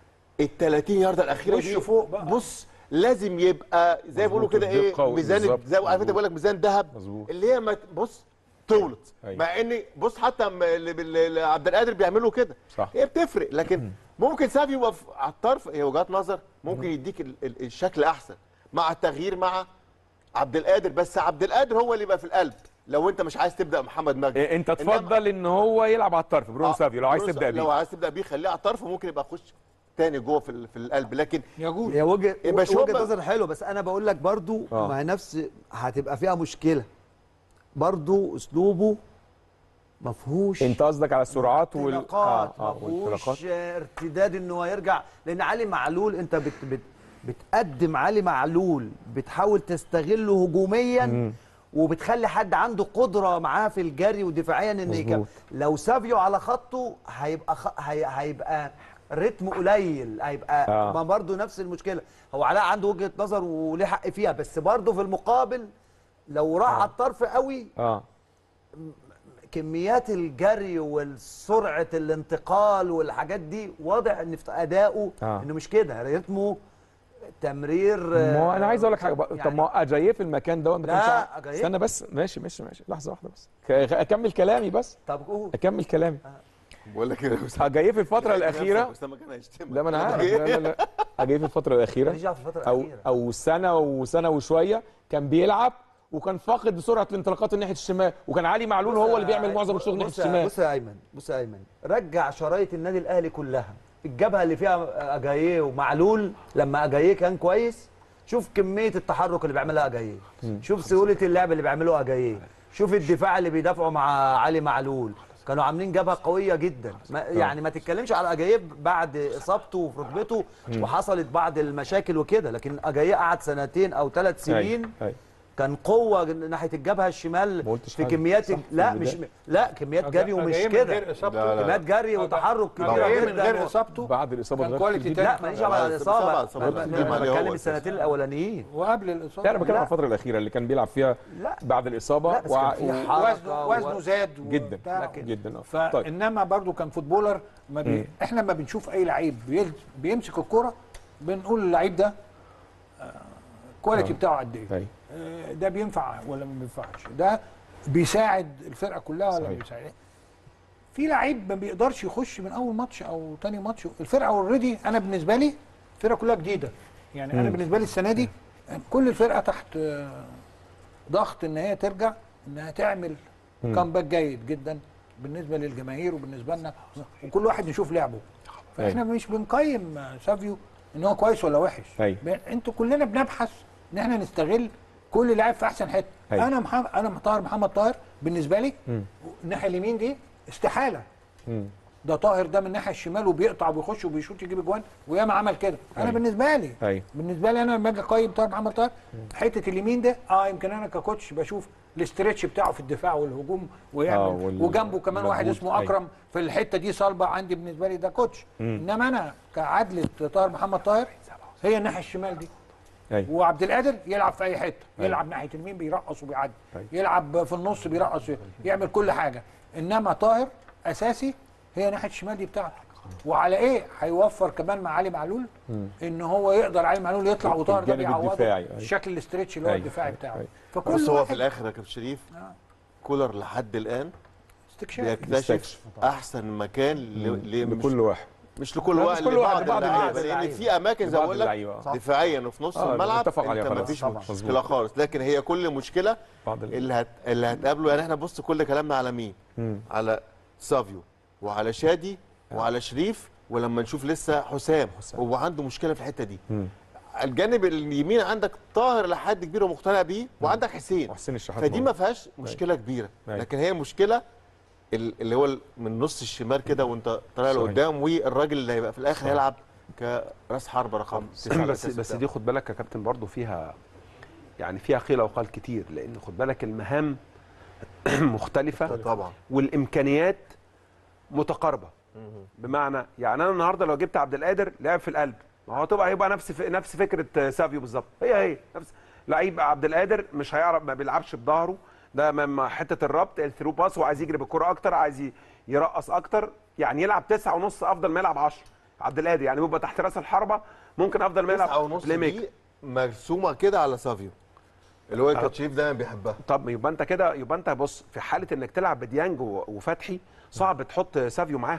ال 30 يارده الاخيره وشه دي فوق بقى. بص لازم يبقى زي ما بيقولوا مظبوط، كده ايه الدقة ميزان بالظبط، زي عارف انت مظبوط. بقول لك ميزان ذهب مظبوط. اللي هي ما ت- بص طولت أيوة. مع ان بص حتى م- اللي بال- اللي عبد القادر بيعملوا كده صح. هي بتفرق لكن ممكن سافي يبقى في- على الطرف هي وجهات نظر ممكن يديك ال- ال- الشكل احسن مع التغيير مع عبد القادر بس عبد القادر هو اللي يبقى في القلب لو انت مش عايز تبدا محمد مجدي إيه، انت إنما- تفضل ان هو يلعب على الطرف برونو آه، سافيو لو عايز برونو تبدا سافيو. لو بيه عايز تبدا بيه خليه على الطرف وممكن يبقى يخش تاني جوه في ال- في القلب لكن يجوز هي وجهه يبقى شوف وجهه بقى. نظر حلوه بس انا بقول لك برضو آه. ما هي نفس هتبقى فيها مشكله برضو اسلوبه ما فيهوش انت قصدك على السرعات وال انطلاقات آه، آه، ما والانطلاقات. فيهوش ارتداد ان هو يرجع لان علي معلول انت بت بت بتقدم علي معلول بتحاول تستغله هجوميا وبتخلي حد عنده قدره معاه في الجري ودفاعيا ان يكمل مظبوط. لو سافيو على خطه هيبقى خ... هي... هيبقى رتم قليل هيبقى آه. ما برضه نفس المشكله هو علاء عنده وجهه نظر وليه حق فيها بس برضه في المقابل لو راح على الطرف قوي اه كميات الجري والسرعه الانتقال والحاجات دي واضح ان في اداؤه آه. انه مش كده رتمه تمرير ما هو انا عايز اقول لك حاجه بقى. طب يعني- ما هو اجاييه في المكان ده ما لا، كانش ع- أجاييه- استنى بس ماشي ماشي ماشي لحظه واحده بس ك- اكمل كلامي بس طب قول اكمل كلامي بقول لك ايه اجاييه في الفتره الاخيره اسامه كان هيشتمك لا ما انا عارف لا لا لا اجاييه في الفتره الاخيره ماليش دعوه في الفتره او الاخيره او سنه وسنه وشويه كان بيلعب وكان فاقد سرعه الانطلاقات ناحيه الشمال وكان علي معلول هو اللي بيعمل معظم الشغل ناحيه بص يا- الشمال بص يا ايمن بص يا ايمن رجع شرايط النادي الاهلي كلها الجبهه اللي فيها اجاييه ومعلول لما اجاييه كان كويس شوف كميه التحرك اللي بيعملها اجاييه شوف سهوله اللعب اللي بيعمله اجاييه شوف الدفاع اللي بيدافعوا مع علي معلول كانوا عاملين جبهه قويه جدا ما يعني ما تتكلمش على اجاييه بعد اصابته وفي ركبته وحصلت بعض المشاكل وكده لكن اجاييه قعد سنتين او ثلاث سنين أيوة. كان قوه ناحيه الجبهه الشمال ما قلتش في حاجة. كميات صح، في لا البداية. مش لا كميات جري ومش جاي من كده غير إصابته. لا، لا. كميات جري وتحرك كبيره جاي من غير جدا اصابته بعد الاصابه كان ده كواليتي كتير تاني. جدا. لا ماليش دعوه لا، بالاصابه سبعة إصابات ما- كتير ما- عليه بتكلم هو السنتين الاولانيين وقبل الاصابه لا انا بتكلم لا. عن الفتره الاخيره اللي كان بيلعب فيها لا. بعد الاصابه لا، بس كان في و- حركة وزنه و- وزنه زاد جدا وبتاع. لكن- جدا اه طيب فانما برضو كان فوتبولر ما بي... مم. احنا لما بنشوف اي لعيب بيل- بيمسك الكرة بنقول اللعيب ده آه، الكواليتي آه. بتاعه قد ايه أيوة. آه، ده بينفع ولا ما بينفعش ده بيساعد الفرقه كلها ولا ما صحيح. بيساعد في لعيب ما بيقدرش يخش من اول ماتش او تاني ماتش الفرقه اوريدي انا بالنسبه لي الفرقه كلها جديده يعني انا مم. بالنسبه لي السنه دي كل الفرقه تحت آه، ضغط ان هي ترجع انها تعمل مم. كامباك جيد جدا بالنسبه للجماهير وبالنسبه لنا وكل واحد نشوف لعبه فاحنا مش بنقيم آه، سافيو ان هو كويس ولا وحش أيوة. ب- انتوا كلنا بنبحث ان احنا نستغل كل لاعب في احسن حته أيوة. انا محمد انا طاهر محمد طاهر بالنسبه لي مم. الناحيه اليمين دي استحاله مم. ده طاهر ده من الناحيه الشمال وبيقطع وبيخش وبيشوط يجيب اجوان وياما عمل كده انا أيوة. بالنسبه لي أيوة. بالنسبه لي انا لما اجي اقيم طاهر محمد طاهر حته اليمين ده اه يمكن انا ككوتش بشوف الاسترتش بتاعه في الدفاع والهجوم ويعمل آه، وال- وجنبه كمان واحد المجهود. اسمه أيوة. اكرم في الحته دي صلبه عندي بالنسبه لي ده كوتش انما انا كعدله طاهر محمد طاهر هي الناحيه الشمال دي ايوه وعبد القادر يلعب في اي حته أيوة. يلعب ناحيه اليمين بيرقص وبيعدي أيوة. يلعب في النص بيرقص يعمل كل حاجه انما طاهر اساسي هي ناحيه الشمال دي بتاعته وعلى ايه هيوفر كمان مع علي معلول ان هو يقدر علي معلول يطلع وطاهر ده الجانب بيعوضه الدفاعي، أيوة. الشكل الاسترتش اللي هو أيوة، الدفاعي أيوة، بتاعه أيوة. فكل بس هو في واحد الاخر يا كابتن شريف آه. كولر لحد الان استكشاف بيكتشف بيستكشف. احسن مكان ل... ل... لكل واحد مش لكل لا، واحد مش كل واحد، لبعض لبعض اللعيبه اللعيبة. لان في اماكن زي ما لبعض بقول لك اللعيبة، آه. دفاعيا وفي نص آه، الملعب متفق عليها انت خلاص. مفيش طبعاً. مشكله مظبوط. خالص لكن هي كل مشكله بعض ال- اللي هت... اللي هتقابله يعني احنا بص كل كلامنا على مين مم. على سافيو وعلى شادي وعلى شريف ولما نشوف لسه حسام حسام. هو عنده مشكله في الحته دي مم. الجانب اليمين عندك طاهر لحد كبير ومقتنع بيه وعندك حسين وحسين الشحات فدي ما موجود. فيهاش مشكله كبيره أيوة. لكن هي مشكله ال- اللي هو ال- من نص الشمال كده وانت طالع صحيح. لقدام والراجل اللي هيبقى في الاخر صحيح. هيلعب كراس حربه رقم تسعة بس الأساسي بس بتاعه. دي خد بالك يا كابتن برضو فيها يعني فيها قيل وقال كتير لان خد بالك المهام مختلفه طبعا والامكانيات متقاربه بمعنى يعني انا النهارده لو جبت عبد القادر لعب في القلب ما هو طبعا هيبقى نفس ف... نفس فكره سافيو بالظبط هي هي نفس لعيب عبد القادر مش هيعرف ما بيلعبش بظهره ده مع حته الربط الثرو باس وعايز يجري بالكره اكتر عايز ي- يرقص اكتر يعني يلعب تسعة ونص افضل ما يلعب 10 عبد القادر يعني بيبقى تحت راس الحربه ممكن افضل ما تسعة يلعب ونص بلاي ميكر دي مرسومه كده على سافيو اللي هو آه. كان شريف دايما بيحبها طب يبقى انت كده يبقى انت بص في حاله انك تلعب بديانج و- وفتحي صعب تحط سافيو معاهم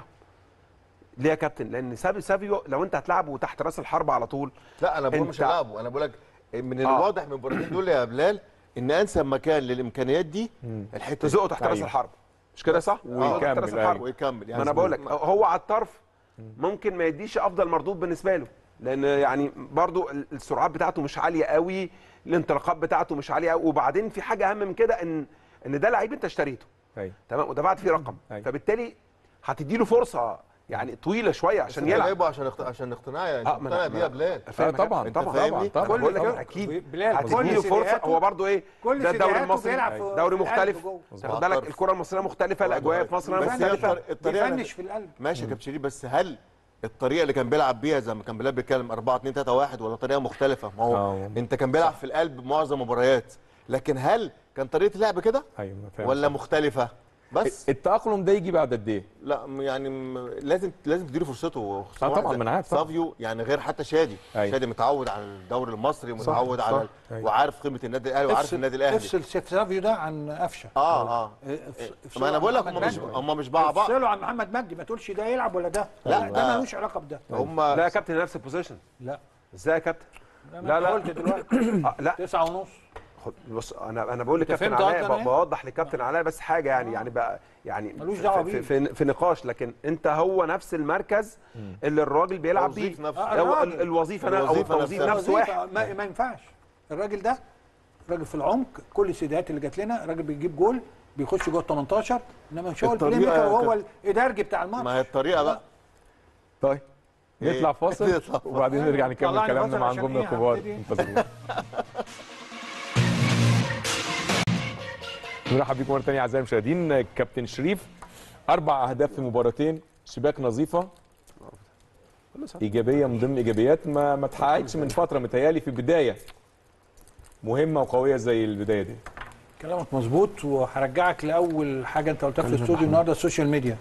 ليه يا كابتن لان سافيو سافيو لو انت هتلعبه تحت راس الحربه على طول لا انا بقول مش انت- هلعبه انا بقول لك من آه. الواضح من المباراتين دول يا بلال ان انسب مكان للامكانيات دي الحته دي. تزقه تحت راس أيوة. الحربه مش كده صح؟ ويكمل، تحت راس أيوة. الحربه ويكمل ما انا بقول لك هو على الطرف ممكن ما يديش افضل مردود بالنسبه له لان يعني برضو ال- السرعات بتاعته مش عاليه قوي الانطلاقات بتاعته مش عاليه قوي وبعدين في حاجه اهم من كده ان ان ده لعيب انت اشتريته ايوه تمام ودفعت فيه رقم أيوة. فبالتالي هتدي له فرصه يعني طويله شويه عشان يلعب جايبه عشان اخت... عشان اقتناع يعني آه، انت ما مقتنع أنا- بيها يا بلال اه طبعا أنت طبعا فاهمني؟ طبعا طبعا بقول لك كل- اكيد بلال، هتدي كل له فرصه سيديهاته- هو برضو ايه كل ده الدوري سيديهاته المصري بيلعب في- دوري في القلب مختلف جوه. خد على بالك الطرف. الكره المصريه مختلفه الاجواء في مصر بس هي مختلفه الطر- الطريقه بيفنش في القلب ماشي يا كابتن شريف بس هل الطريقه اللي كان بيلعب بيها زي ما كان بلال بيتكلم 4 2 3 1 ولا طريقه مختلفه ما هو آه. انت كان بيلعب في القلب معظم المباريات لكن هل كان طريقه اللعب كده ايوه أنا فاهم ولا مختلفه بس التاقلم ده يجي بعد قد ايه؟ لا م- يعني م- لازم لازم تديله فرصته خصوصاً آه واحد طبعاً، زي ما أنا عارف طبعاً. سافيو يعني غير حتى شادي أيوة. شادي متعود على الدوري المصري ومتعود صح، على صح. أيوة. وعارف قيمه النادي الاهلي وعارف افصل- النادي الاهلي افصل سيف سافيو ده عن قفشه اه اه افص- ما انا بقول لك عن هم محمد مش مجدي. هم مش مع بعض افصله عن محمد مجدي ما تقولش ده يلعب ولا ده لا لا. ده ملوش علاقه بده هم لا يا كابتن نفس البوزيشن لا ازاي يا كابتن لا لا، لا. قلت دلوقتي آه لا تسعة ونص خد بص انا انا بقول لكابتن فهمت علاء قصدي أنا ب- إيه؟ بوضح لكابتن علاء بس حاجه يعني يعني بقى يعني ملوش في- دعوة في, بيه. في, في نقاش لكن انت هو نفس المركز اللي الراجل بيلعب بيه الوظيف نفسه. آه، هو الراجل. ال- الوظيفه نا- او الوظيفة التوظيف نفسها. نفسه واحد وظيفة ما, ما ينفعش الراجل ده راجل في العمق كل السيديهات اللي جات لنا راجل بيجيب جول بيخش جوه ال 18 انما مش هو البلاي الطريقة ميكر وهو كانت- الادارجي بتاع الماتش ما هي الطريقه بقى طيب إيه؟ نطلع فاصل نطلع فاصل. وبعدين نرجع نكمل طلعني كلامنا فاصل مع عشان نجومنا إيه الكبار هبتدي. انتظرونا نرحب بيكم مره ثانيه اعزائي المشاهدين كابتن شريف اربع اهداف في مباراتين شباك نظيفه ايجابيه من ضمن ايجابيات ما ما اتحققتش من فتره متهيالي في بدايه مهمه وقويه زي البدايه دي كلامك مظبوط وهرجعك لاول حاجه انت قلتها في الاستوديو النهارده السوشيال ميديا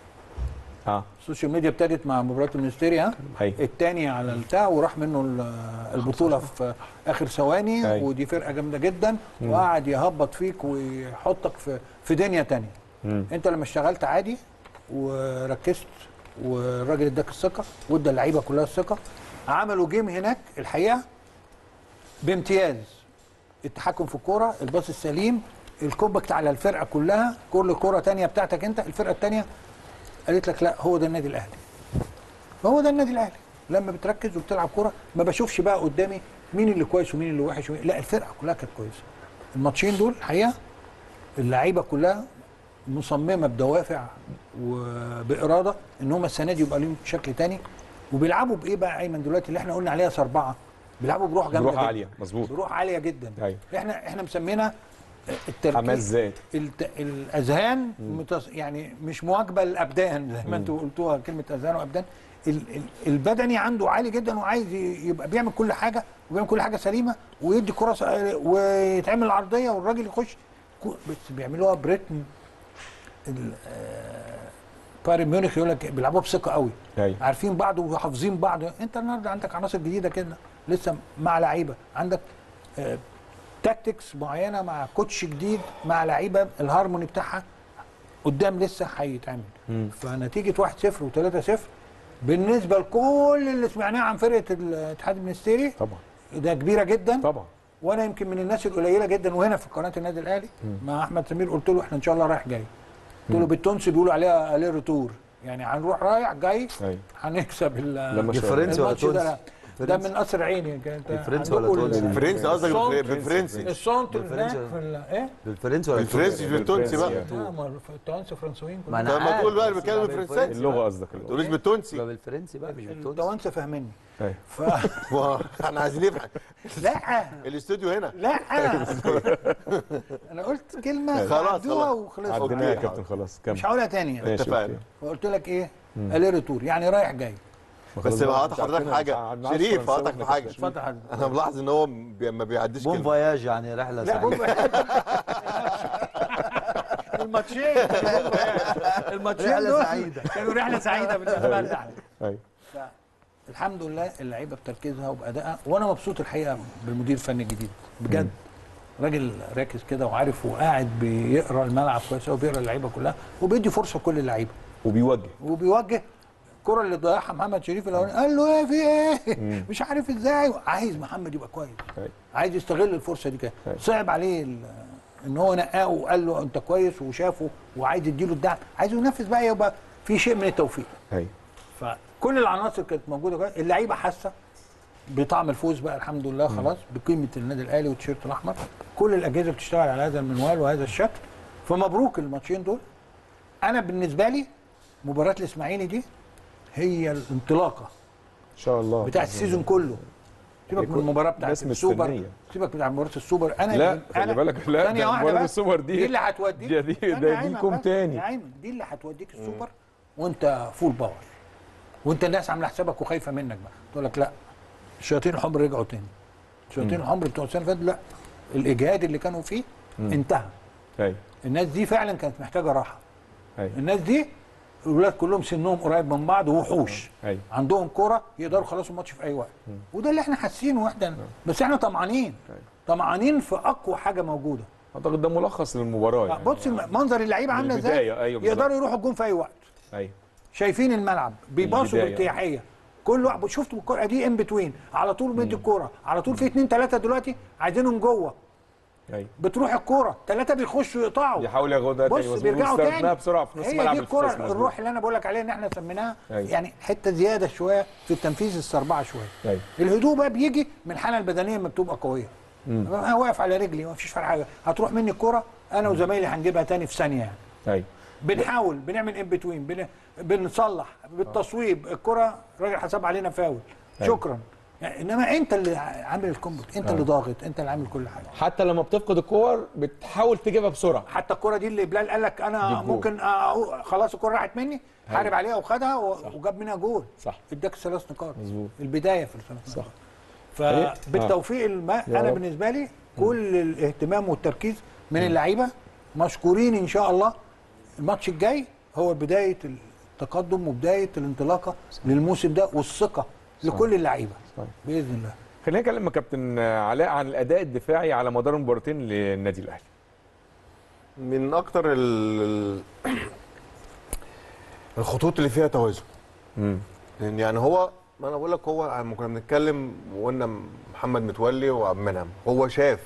اه السوشيال ميديا ابتدت مع مباراه المنستيري ها هي الثاني على البتاع وراح منه ال- البطوله في اخر ثواني أيوة. ودي فرقه جامده جدا وقعد يهبط فيك ويحطك في في دنيا تانية مم. انت لما اشتغلت عادي وركزت والراجل اداك الثقه وادى اللعيبه كلها الثقه عملوا جيم هناك الحقيقه بامتياز التحكم في الكوره الباص السليم الكوبكت على الفرقه كلها كل كوره تانية بتاعتك انت الفرقه التانية قالت لك لا هو ده النادي الاهلي هو ده النادي الاهلي لما بتركز وبتلعب كوره ما بشوفش بقى قدامي مين اللي كويس ومين اللي وحش ومين لا الفرقه كلها كانت كويسه الماتشين دول الحقيقه اللعيبه كلها مصممه بدوافع وباراده ان هم السنه دي يبقى لهم شكل تاني وبيلعبوا بايه بقى ايمن دلوقتي اللي احنا قلنا عليها سربعه بيلعبوا بروح جامده بروح جداً. عاليه مظبوط بروح عاليه جدا أيوة. احنا احنا مسمينا التركيز حماس زاد الت... الاذهان متص... يعني مش مواكبه للابدان زي ما انتوا قلتوها كلمه اذهان وابدان ال... ال... البدني عنده عالي جدا وعايز ي- يبقى بيعمل كل حاجه وبيعمل كل حاجه سليمه ويدي كره س... ويتعمل العرضيه والراجل يخش كو- بس بيعملوها بريتم ال... آه، بايرن ميونخ يقول لك بيلعبوها بثقه قوي ايوه عارفين بعض وحافظين بعض انت النهارده عندك عناصر جديده كده لسه مع لعيبه عندك آه، تاكتكس معينه مع كوتش جديد مع لعيبه الهارموني بتاعها قدام لسه هيتعمل فنتيجه 1-0 و3-0 بالنسبه لكل اللي سمعناه عن فرقه الاتحاد المنستيري طبعا ده كبيره جدا طبعا وانا يمكن من الناس القليله جدا وهنا في قناه النادي الاهلي مع احمد سمير قلت له احنا ان شاء الله رايح جاي قلت له بالتونسي بيقولوا عليها عليه ريتور يعني هنروح رايح جاي ايوه هنكسب ال- لما شاء الله. فرنسي ولا الماتش ده تونسي؟ لا. ده من قصر عيني كانت الفرنسي ولا عندكم ال- تونسي؟ فرنسي قصدك الصوت. بالفر- بالفرنسي الصوت هناك بالفرنسي. في ال- ايه؟ بالفرنسي ولا بالفرنسي مش بالتونسي بقى بالفرنسي. لا ما التوانسه فرنسويين ما كلهم. انا طب ما تقول بقى عارف، اللي بيتكلم بس بالفرنسي. اللغه قصدك ما اللغه تقولوش يبقى بالتونسي بالفرنسي بقى مش بالتونسي التوانسه فاهميني أيوة. ف ما احنا عايزين نفهم لا الاستوديو هنا لا انا قلت كلمه خلاص، عدوها خلاص. وخلص عديناها يا أوكي. كابتن خلاص مش كمل هقولها تاني يعني. ماشي اتفقنا. أوكي. فقلت لك ايه؟ الي ريتور يعني رايح جاي بس خلاص هقطع بقى، حضرتك مش في حاجه عارفين- معناش شريف فرنساوي هقطعك في إحنا حاجه كناش- اتفضل حضرتك انا ملاحظ ان هو بي- ما بيعديش بون كلمه فواياج يعني رحله لا بوم سعيده الماتشين الماتشين رحلة دول سعيدة. كانوا رحله سعيده بالنسبه لنا احنا ايوه الحمد لله اللعيبه بتركيزها وبادائها وانا مبسوط الحقيقه بالمدير الفني الجديد بجد راجل راكز كده وعارف وقاعد بيقرا الملعب كويس قوي وبيقرا اللعيبه كلها وبيدي فرصه لكل اللعيبه وبيوجه وبيوجه الكره اللي ضيعها محمد شريف الاولاني قال له ايه في ايه مش عارف ازاي عايز محمد يبقى كويس أيوة. عايز يستغل الفرصه دي كده أيوة. صعب عليه ال- ان هو نقاه وقال له انت كويس وشافه وعايز يديله الدعم عايزه ينفذ بقى يبقى في شيء من التوفيق ايوه فكل العناصر كانت موجوده كويس. اللعيبه حاسه بطعم الفوز بقى الحمد لله خلاص بقيمه النادي الاهلي والتيشيرت الاحمر كل الاجهزه بتشتغل على هذا المنوال وهذا الشكل فمبروك الماتشين دول انا بالنسبه لي مباراه الاسماعيلي دي هي الانطلاقه ان شاء الله بتاع السيزون كله سيبك من يكون المباراه بتاعت ناس السوبر مستنية. سيبك بتاع مباراه السوبر انا لا انا خلي بالك لا ثانيه ده واحده مباراة بس السوبر دي دي اللي هتوديك دي- دي- استنى ده يا أيمن ليكم بس. تاني. يا ايمن دي اللي هتوديك السوبر وانت فول باور وانت الناس عامله حسابك وخايفه منك بقى تقول لك لا الشياطين الحمر رجعوا تاني الشياطين الحمر بتوع السنه اللي فاتت لا الاجهاد اللي كانوا فيه انتهى ايوه الناس دي فعلا كانت محتاجه راحه ايوه الناس دي الولاد كلهم سنهم قريب من بعض ووحوش ايوه عندهم كرة يقدروا يخلصوا الماتش في اي وقت وده اللي احنا حاسينه واحنا بس احنا طمعانين طمعانين في اقوى حاجه موجوده اعتقد ده ملخص للمباراه يعني. بص الم- منظر اللعيبه عامله ازاي البداية، أيوة بالظبط. يقدروا يروحوا الجون في اي وقت ايوه شايفين الملعب بيباصوا البداية. بارتياحيه كل واحد شفتوا الكره دي ان بتوين على طول مدي الكوره على طول في اثنين ثلاثه دلوقتي عايزينهم جوه ايوه بتروح الكوره ثلاثه بيخشوا يقطعوا يحاول ياخدها تاني بص مظبوط. بيرجعوا استخدمها تاني بسرعه في نص هي ملعب دي الكره الفريق مظبوط. الروح اللي انا بقول لك عليها ان احنا سميناها أيوة. يعني حته زياده شويه في التنفيذ السربعه شويه ايوه الهدوء بقى بيجي من الحاله البدنيه لما بتبقى قويه انا واقف على رجلي ما فيش فرق حاجه هتروح مني الكره انا وزمايلي هنجيبها تاني في ثانيه يعني ايوه بنحاول بنعمل ان بتوين بن... بنصلح بالتصويب الكره راجل حسب علينا فاول أيوة. شكرا يعني انما انت اللي عامل الكومبوت انت اللي ضاغط انت اللي عامل كل حاجه حتى لما بتفقد الكور بتحاول تجيبها بسرعه حتى الكره دي اللي بلال قال لك انا جيب جول. ممكن أ- خلاص الكره راحت مني حارب عليها وخدها و- وجاب منها جول صح. اداك ثلاث نقاط مظبوط. البدايه في الثلاث صح. نقاط فريق- فبالتوفيق الم... يا انا رب. بالنسبه لي كل الاهتمام والتركيز من اللعيبه مشكورين ان شاء الله الماتش الجاي هو بدايه التقدم وبدايه الانطلاقه للموسم ده والثقه لكل اللعيبه صحيح. باذن الله خلينا نتكلم مع كابتن علاء عن الاداء الدفاعي على مدار المباراتين للنادي الاهلي من اكتر ال- الخطوط اللي فيها توازن امم لان يعني هو ما انا بقول لك هو لما كنا بنتكلم وقلنا محمد متولي وعبد المنعم هو شاف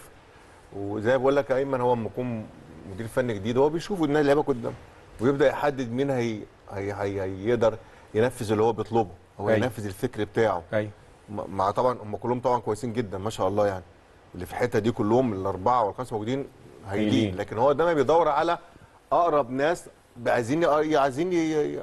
وزي ما بقول لك يا ايمن هو لما يكون مدير فني جديد هو بيشوف النادي اللعيبه قدام ويبدا يحدد مين هي هي هي هيقدر ينفذ اللي هو بيطلبه هو أيوة. ينفذ الفكر بتاعه ايوه م- مع طبعا هم كلهم طبعا كويسين جدا ما شاء الله يعني اللي في الحته دي كلهم الاربعه والخمسه موجودين هايلين. هايلين لكن هو دايما بيدور على اقرب ناس عايزين ي- عايزين ي- ي-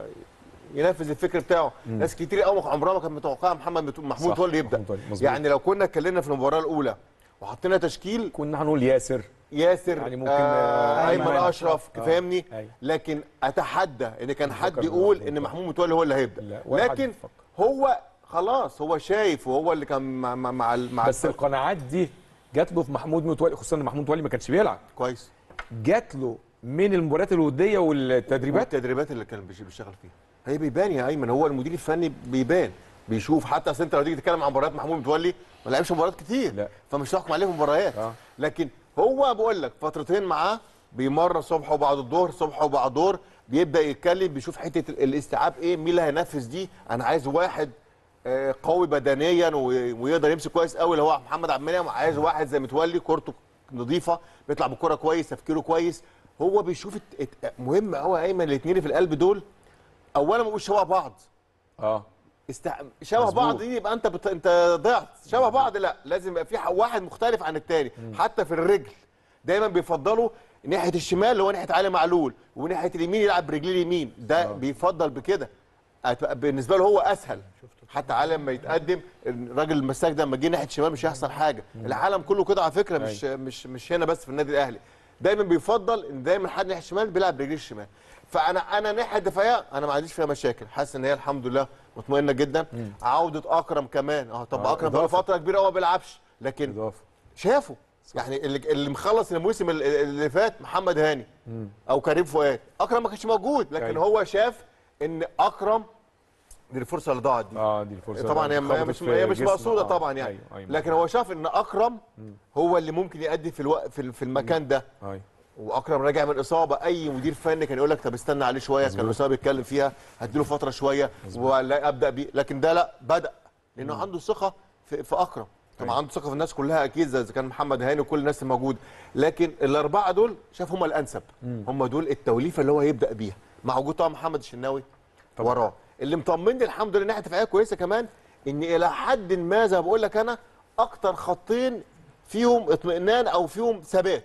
ينفذ الفكر بتاعه ناس كتير قوي عمرها ما كانت متوقعه محمد مت- محمود صح، هو اللي يبدا محمود هو اللي- مظبوط. يعني لو كنا اتكلمنا في المباراه الاولى وحطينا تشكيل كنا هنقول ياسر ياسر يعني ممكن، آه آه، ايمن أيمن اشرف آه، فاهمني أيوة. لكن اتحدى ان كان حد بفكر يقول بالموضوع ان ده. محمود متولي هو اللي هيبدا لا، ولا حد لكن بيفكر. هو خلاص هو شايف وهو اللي كان مع مع مع, مع بس القناعات دي جات له في محمود متولي خصوصا ان محمود متولي ما كانش بيلعب كويس جات له من المباريات الوديه والتدريبات التدريبات اللي كان بيش- بيشتغل فيها هي بيبان يا ايمن هو المدير الفني بيبان بيشوف حتى اصل انت لو تيجي تتكلم عن مباريات محمود متولي ما لعبش مباريات كتير لا. فمش هتحكم عليه في مباريات آه. لكن هو بقول لك فترتين معاه بيمرن صبح وبعد الظهر صبح وبعد الظهر بيبدا يتكلم بيشوف حته ال- الاستيعاب ايه مين اللي هينفذ دي انا عايز واحد آه، قوي بدنيا و- ويقدر يمسك كويس قوي اللي هو محمد عبد المنعم عايز واحد زي متولي كورته نظيفه بيطلع بالكوره كويس تفكيره كويس هو بيشوف الت- الت- مهم قوي يا ايمن الاثنين اللي في القلب دول اولا ما بيبقوش شبه بعض اه است... شبه مظبوط. بعض دي يبقى انت بت... انت ضعت شبه بعض لا لازم يبقى في ح- واحد مختلف عن التاني حتى في الرجل دايما بيفضلوا ناحيه الشمال اللي هو ناحيه علي معلول وناحيه اليمين يلعب برجليه اليمين ده آه. بيفضل بكده هتبقى بالنسبه له هو اسهل حتى علي لما يتقدم الراجل المساك ده لما جه ناحيه الشمال مش هيحصل حاجه العالم كله كده على فكره مش مش مش هنا بس في النادي الاهلي دايما بيفضل ان دايما حد ناحيه الشمال بيلعب برجليه الشمال فانا انا ناحيه الدفاعيه انا ما عنديش فيها مشاكل حاسس ان هي الحمد لله مطمئنه جدا عوده اكرم كمان اه طب آه، اكرم بقى إضافة. فتره كبيره هو ما بيلعبش لكن اضافه شافه يعني اللي, اللي مخلص الموسم اللي اللي فات محمد هاني او كريم فؤاد اكرم ما كانش موجود لكن أيوة. هو شاف ان اكرم دي الفرصه اللي ضاعت دي اه دي الفرصه طبعا هي هي خبطت مش في هي مش جسمه. مقصوده آه. طبعا يعني أيوة. أيوة. لكن هو شاف ان اكرم هو اللي ممكن يأدي في الوقت في, ال- في المكان ده ايوه واكرم راجع من اصابه اي مدير فني كان يقول لك طب استنى عليه شويه كان الاصابه بيتكلم فيها هديله فتره شويه ولا ابدا بيه لكن ده لا بدا لانه عنده ثقه في, في اكرم طبعا عنده ثقه في الناس كلها اكيد زي إذا كان محمد هاني وكل الناس الموجوده لكن الاربعه دول شاف هم الانسب هم دول التوليفه اللي هو هيبدا بيها مع وجود طبعا محمد الشناوي وراه اللي مطمني الحمد لله ناحيه دفاعيه كويسه كمان ان الى حد ما زي ما بقول لك انا اكتر خطين فيهم اطمئنان او فيهم ثبات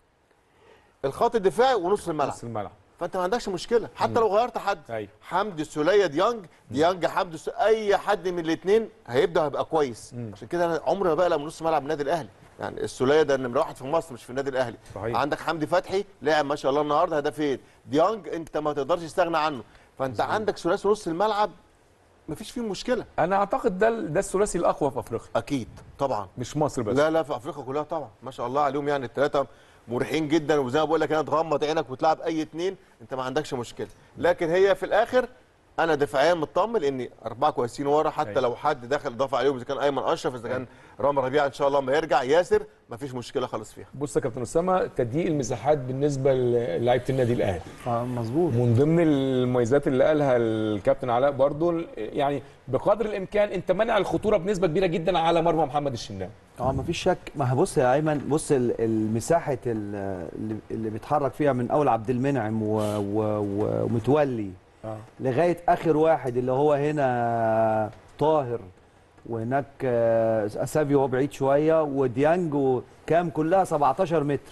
الخط الدفاعي ونص الملعب نص الملعب فانت ما عندكش مشكله حتى لو غيرت حد أيوة. حمدي السوليه ديانج ديانج حمدي الس- اي حد من الاثنين هيبدا هيبقى كويس عشان كده انا عمري ما بقلق من نص ملعب النادي الاهلي يعني السوليه ده نمره واحد في مصر مش في النادي الاهلي صحيح. عندك حمدي فتحي لاعب ما شاء الله النهارده هدفين ديانج انت ما تقدرش تستغنى عنه فانت عندك ثلاثي نص الملعب مفيش فيه مشكله انا اعتقد ده ده الثلاثي الاقوى في افريقيا اكيد طبعا مش مصر بس لا لا في افريقيا كلها طبعا ما شاء الله عليهم يعني الثلاثه مريحين جدا وزي ما بقول لك انا تغمض عينك وتلعب اي اثنين انت ما عندكش مشكله لكن هي في الاخر انا دفاعيا مطمن ان اربعه كويسين ورا حتى أيوة. لو حد دخل اضاف عليهم اذا كان ايمن اشرف اذا كان رامي ربيعه ان شاء الله ما يرجع ياسر ما فيش مشكله خالص فيها بص يا كابتن اسامه تضييق المساحات بالنسبه للاعيبه النادي الاهلي اه مظبوط من ضمن المميزات اللي قالها الكابتن علاء برضو يعني بقدر الامكان انت منع الخطوره بنسبه كبيره جدا على مرمى محمد الشناوي اه مفيش شك ما هو بص يا ايمن بص ال- المساحه ال- اللي, اللي بيتحرك فيها من اول عبد المنعم و- و- و- ومتولي اه لغايه اخر واحد اللي هو هنا طاهر وهناك آه، اسافيو هو بعيد شويه وديانج وكام كلها 17 متر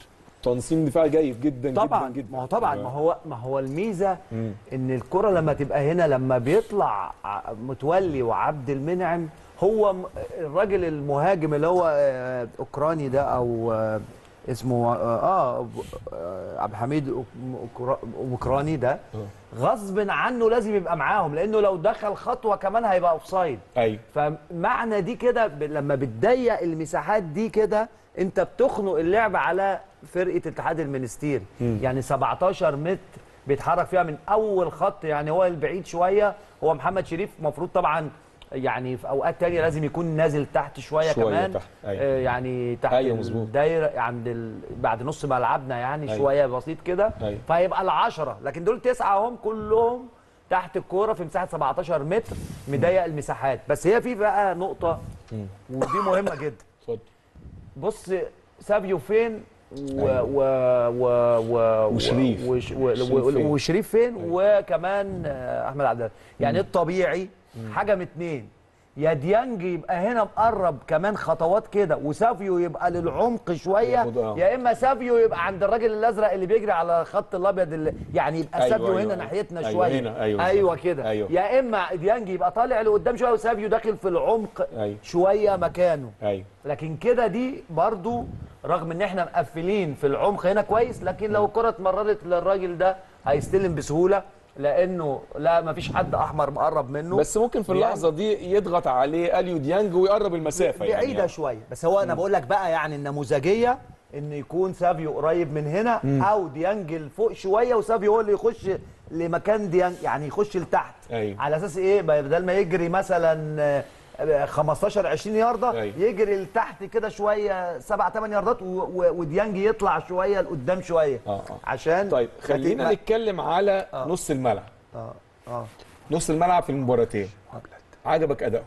تنظيم دفاعي جيد جدا طبعا جدا جدا ما هو طبعا ما هو ما هو الميزه ان الكره لما تبقى هنا لما بيطلع ع- متولي وعبد المنعم هو م- الراجل المهاجم اللي هو آه، اوكراني ده او آه، اسمه اه آه، آه، عبد الحميد أوك- أوكرا- اوكراني ده غصب عنه لازم يبقى معاهم لانه لو دخل خطوه كمان هيبقى اوفسايد ايوه فمعنى دي كده ب- لما بتضيق المساحات دي كده انت بتخنق اللعب على فرقه الاتحاد المنستيري يعني 17 متر بيتحرك فيها من اول خط يعني هو البعيد شويه هو محمد شريف المفروض طبعا يعني في اوقات تانية لازم يكون نازل تحت شويه, شوية كمان تحت، أيوة. آه يعني تحت أيوة مظبوط. الدايره عند ال... بعد نص ملعبنا يعني أيوة. شويه بسيط كده أيوة. فهيبقى العشرة لكن دول تسعة هم كلهم تحت الكوره في مساحه 17 متر مضيق المساحات بس هي في بقى نقطه ودي مهمه جدا اتفضل بص سافيو فين و و و و وشريف. وش و شريف و فين؟ وشريف فين وكمان آه، احمد عبد الهادي يعني الطبيعي حاجه من اتنين يا ديانج يبقى هنا مقرب كمان خطوات كده وسافيو يبقى للعمق شويه ياخد- آه. يا اما سافيو يبقى عند الراجل الازرق اللي بيجري على خط الابيض اللي يعني يبقى أيوة، سافيو أيوة، هنا أيوة. ناحيتنا أيوة، شويه هنا، أيوة. ايوه كده أيوة. يا اما ديانج يبقى طالع لقدام شويه وسافيو داخل في العمق أيوة. شويه مكانه ايوه لكن كده دي برضو رغم ان احنا مقفلين في العمق هنا كويس لكن لو الكره اتمررت للراجل ده هيستلم بسهوله لانه لا مفيش حد احمر مقرب منه بس ممكن في اللحظه دي يضغط عليه اليو ديانج ويقرب المسافه يعني بعيده شويه بس هو انا بقول لك بقى يعني النموذجيه ان يكون سافيو قريب من هنا او ديانج لفوق شويه وسافيو هو اللي يخش لمكان ديانج يعني يخش لتحت أيوة. على اساس ايه بدل ما يجري مثلا آه، 15 20 يارده أيوة. يجري لتحت كده شويه 7 8 ياردات و- و- وديانج يطلع شويه لقدام شويه آه، آه. عشان طيب خلينا ما- نتكلم على نص الملعب اه اه نص الملعب في المباراتين عجبك اداؤه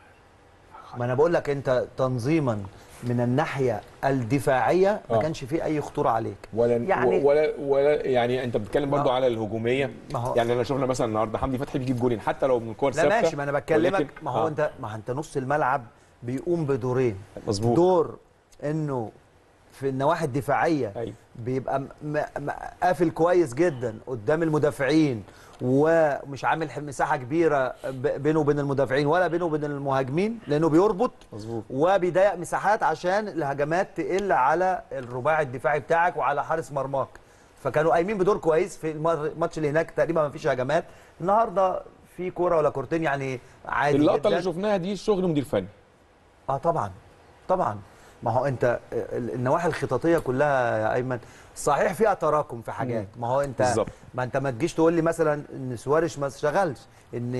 ما انا بقول لك انت تنظيما من الناحيه الدفاعيه ما آه. كانش فيه اي خطوره عليك ولا يعني ولا ولا يعني انت بتتكلم برضو ما- على الهجوميه ما هو- يعني انا شفنا مثلا النهارده حمدي فتحي بيجيب جولين حتى لو من كور لا ثابته ماشي ما انا بكلمك ولكن- ما هو آه. انت ما انت نص الملعب بيقوم بدورين مظبوط. دور انه في النواحي الدفاعيه أيوة. بيبقى م- م- قافل كويس جدا قدام المدافعين ومش عامل ح- مساحه كبيره ب- بينه وبين المدافعين ولا بينه وبين المهاجمين لانه بيربط مظبوط. وبيضيق مساحات عشان الهجمات تقل على الرباعي الدفاعي بتاعك وعلى حارس مرماك فكانوا قايمين بدور كويس في المر- الماتش اللي هناك تقريبا ما فيش هجمات النهارده في كوره ولا كورتين يعني عادي اللقطه جدا. اللي شفناها دي شغل مدير فني اه طبعا طبعا ما هو انت ال- النواحي الخططيه كلها يا ايمن صحيح فيها تراكم في حاجات ما هو انت بالظبط. ما انت ما تجيش تقول لي مثلا ان سواريش ما اشتغلش ان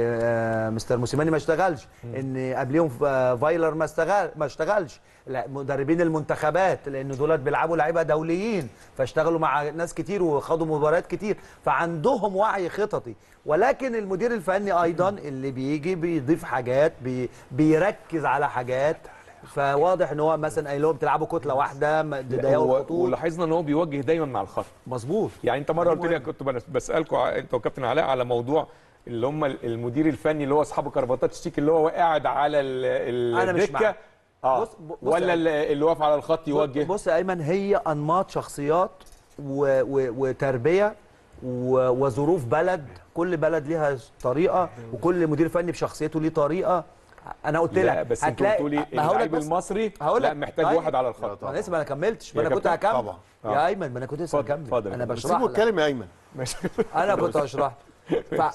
آه، مستر موسيماني ما اشتغلش ان قبليهم آه، فايلر ما اشتغل ما اشتغلش لا مدربين المنتخبات لان دولت بيلعبوا لعيبه دوليين فاشتغلوا مع ناس كتير وخدوا مباريات كتير فعندهم وعي خططي ولكن المدير الفني ايضا اللي بيجي بيضيف حاجات بي بيركز على حاجات فواضح ان هو مثلا قايل لهم تلعبوا كتله واحده ما- تضيقوا هو- الخطوط ولاحظنا ان هو بيوجه دايما مع الخط مظبوط يعني انت مره دي قلت لي مهمة. كنت بس- بسالكم ع- انت وكابتن علاء على موضوع اللي هم المدير الفني اللي هو اصحاب كرافطات الشيك اللي هو قاعد على ال- أنا مش الدكه معاك. اه بص- بص ولا يا- اللي اللي واقف على الخط يوجه بص يا ايمن هي انماط شخصيات و... و... وتربيه و... وظروف بلد كل بلد ليها طريقه وكل مدير فني بشخصيته ليه طريقه انا قلت لا لك بس انت قلت لي ما هقول لك اللاعب بس- المصري هقول لا لك محتاج طيب. واحد على الخط ما انا لسه ما انا كملتش ما يا انا كنت كابتن؟ هكمل طبعا. آه. يا ايمن ما انا كنت لسه اتفضل، هكمل اتفضل. انا بس بشرح سيبه لك يتكلم يا ايمن انا كنت هشرح لك.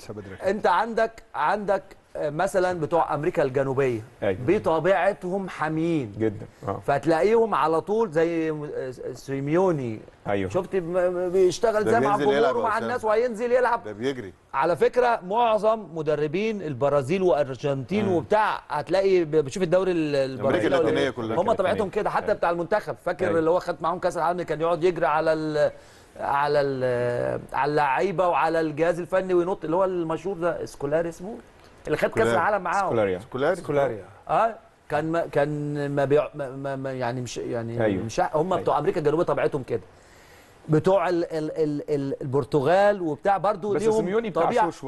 انت عندك عندك آه، مثلا بتوع امريكا الجنوبيه أيوة. بطبيعتهم حاميين جدا اه فتلاقيهم على طول زي م- سيميوني ايوه شفت ب- ب- بيشتغل ده زي مع بينزل يلعب الجمهور يا ومع أسامة. الناس وهينزل يلعب ده بيجري على فكره معظم مدربين البرازيل وارجنتين وبتاع هتلاقي ب- بشوف الدوري ال- البرازيلي اللاتينية ولا- كلها. هم أمريكا طبيعتهم اللاتينية. كده حتى أيوة. بتاع المنتخب فاكر أيوة. اللي هو خد معاهم كاس العالم كان يقعد يجري على ال على ال على اللعيبه وعلى الجهاز الفني وينط اللي هو المشهور ده سكولاري اسمه اللي خد كاس سكولاري. العالم معاهم سكولاريا كولاري كولاريا اه كان ما كان ما, بيع ما, ما ما- يعني مش يعني أيوة. مش هم بتوع امريكا الجنوبيه طبيعتهم كده بتوع ال ال ال ال البرتغال وبتاع برضو بس ليهم سيميوني بتاع طبيعه شو شويه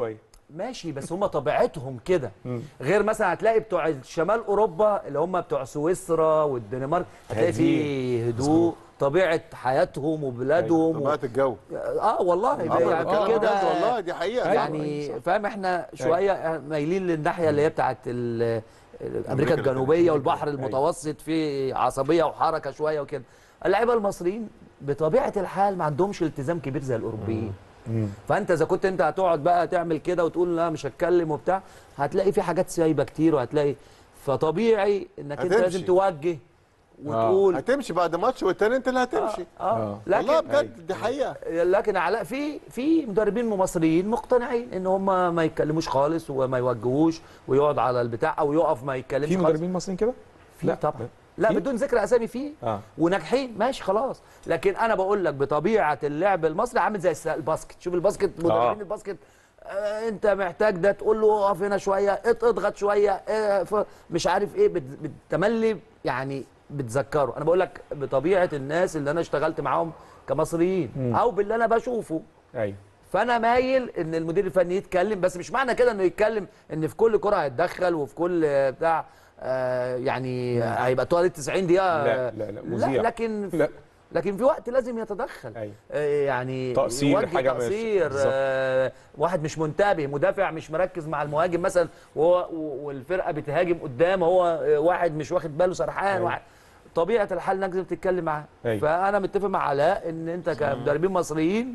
ماشي بس هم طبيعتهم كده غير مثلا هتلاقي بتوع شمال اوروبا اللي هم بتوع سويسرا والدنمارك هتلاقي فيه هدوء طبيعه حياتهم وبلادهم و... طبيعه الجو اه والله آه، يعني آه، في بجد كده والله دي حقيقه يعني فاهم احنا شويه مايلين للناحيه اللي هي بتاعت ال- امريكا الجنوبيه والبحر المتوسط في عصبيه وحركه شويه وكده اللعيبه المصريين بطبيعه الحال ما عندهمش التزام كبير زي الاوروبيين فانت اذا كنت انت هتقعد بقى تعمل كده وتقول لا مش هتكلم وبتاع هتلاقي في حاجات سايبه كتير وهتلاقي فطبيعي انك انت هتمشي. لازم توجه وتقول هتمشي بعد ماتش والتاني انت اللي هتمشي اه والله لكن بجد دي حقيقه لكن علاء في في مدربين مصريين مقتنعين ان هم ما يتكلموش خالص وما يوجهوش ويقعد على البتاع او يقف ما يتكلمش في خالص مدربين مصريين كده؟ في طبعا لا في؟ بدون ذكر اسامي فيه اه وناجحين ماشي خلاص لكن انا بقول لك بطبيعه اللعب المصري عامل زي الس- الباسكت شوف الباسكت مدربين آه. الباسكت آه انت محتاج ده تقول له اقف هنا شويه اض- اضغط شويه آه ف- مش عارف ايه بت- بالتملي يعني بتذكره انا بقول لك بطبيعه الناس اللي انا اشتغلت معاهم كمصريين او باللي انا بشوفه ايوه فانا مايل ان المدير الفني يتكلم بس مش معنى كده انه يتكلم ان في كل كره هيتدخل وفي كل بتاع آه يعني هيبقى طوال 90 دقيقه لا، لا، لا، مذيع. لكن لا. لكن في وقت لازم يتدخل أيوة. آه يعني تقصير، يوجه حاجة مش- تقصير بالظبط. آه واحد مش منتبه مدافع مش مركز مع المهاجم مثلا وهو والفرقه بتهاجم قدام هو آه، واحد مش واخد باله سرحان أيوة. واحد طبيعه الحال انك لازم تتكلم معاه أيوة. فانا متفق مع علاء ان انت كمدربين مصريين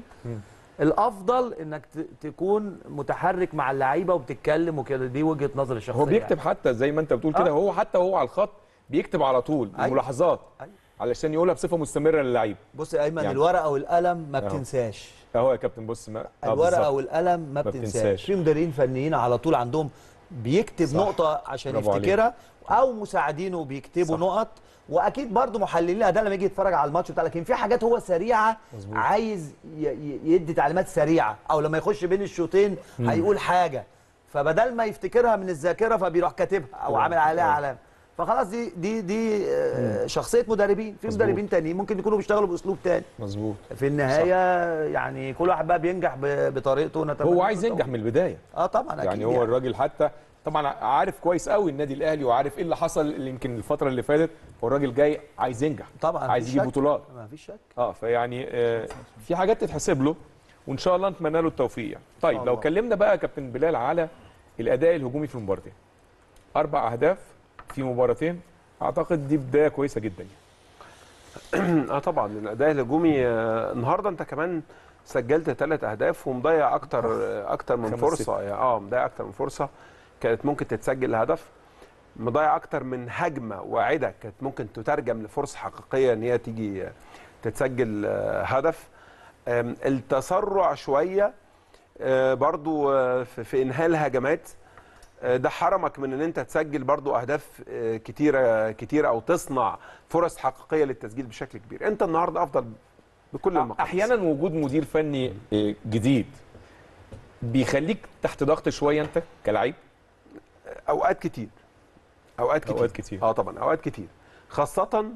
الافضل انك ت- تكون متحرك مع اللعيبه وبتتكلم وكده دي وجهه نظري الشخصيه هو بيكتب حتى زي ما انت بتقول كده آه. هو حتى وهو على الخط بيكتب على طول أيوة. ملاحظات أيوة. علشان يقولها بصفه مستمره للعيب بص يا ايمن يعني- الورقه والقلم ما أهو. بتنساش اهو يا كابتن بص ما آه الورقه بالظبط. والقلم ما بتنساش. بتنساش في مديرين فنيين على طول عندهم بيكتب صح. نقطه عشان برافو عليك. يفتكرها او مساعدينه بيكتبوا صح. نقط واكيد برضو محللين الاداء لما يجي يتفرج على الماتش بتاع لكن في حاجات هو سريعه مظبوط. عايز ي- ي- يدي تعليمات سريعه او لما يخش بين الشوطين هيقول حاجه فبدل ما يفتكرها من الذاكره فبيروح كاتبها او أيوة. عامل عليها أيوة. علامه فخلاص دي دي دي آه، شخصيه مدربين في مظبوط. مدربين تانيين ممكن يكونوا بيشتغلوا باسلوب تاني مظبوط في النهايه يعني كل واحد بقى بينجح ب- بطريقته ونتمنى هو له عايز التوفيق. ينجح من البدايه اه طبعا اكيد يعني هو الراجل حتى طبعا عارف كويس قوي النادي الاهلي وعارف ايه اللي حصل اللي يمكن الفتره اللي فاتت هو الراجل جاي عايز ينجح طبعا عايز مفيش يجيب شك. بطولات ما فيش شك اه فيعني آه في حاجات تتحسب له وان شاء الله نتمنى له التوفيق يعني. طيب لو الله. اتكلمنا بقى يا كابتن بلال على الاداء الهجومي في المباراتين اربع اهداف في مباراتين اعتقد دي بدايه كويسه جدا يعني. اه طبعا الاداء الهجومي آه، النهارده انت كمان سجلت ثلاث اهداف ومضيع اكتر آه، اكتر من خمس فرصه يعني اه مضيع اكتر من فرصه كانت ممكن تتسجل هدف مضيع اكتر من هجمه واعده كانت ممكن تترجم لفرصه حقيقيه ان هي تيجي آه، تتسجل آه، هدف آم، التسرع شويه آه، برضو آه، في في انهاء الهجمات آه، ده حرمك من ان انت تسجل برضو اهداف آه، كتيره كتيره او تصنع فرص حقيقيه للتسجيل بشكل كبير انت النهارده افضل بكل المقاييس احيانا وجود مدير فني آه، جديد بيخليك تحت ضغط شويه انت كلاعب اوقات كتير اوقات كتير اوقات كتير اه طبعا اوقات كتير خاصه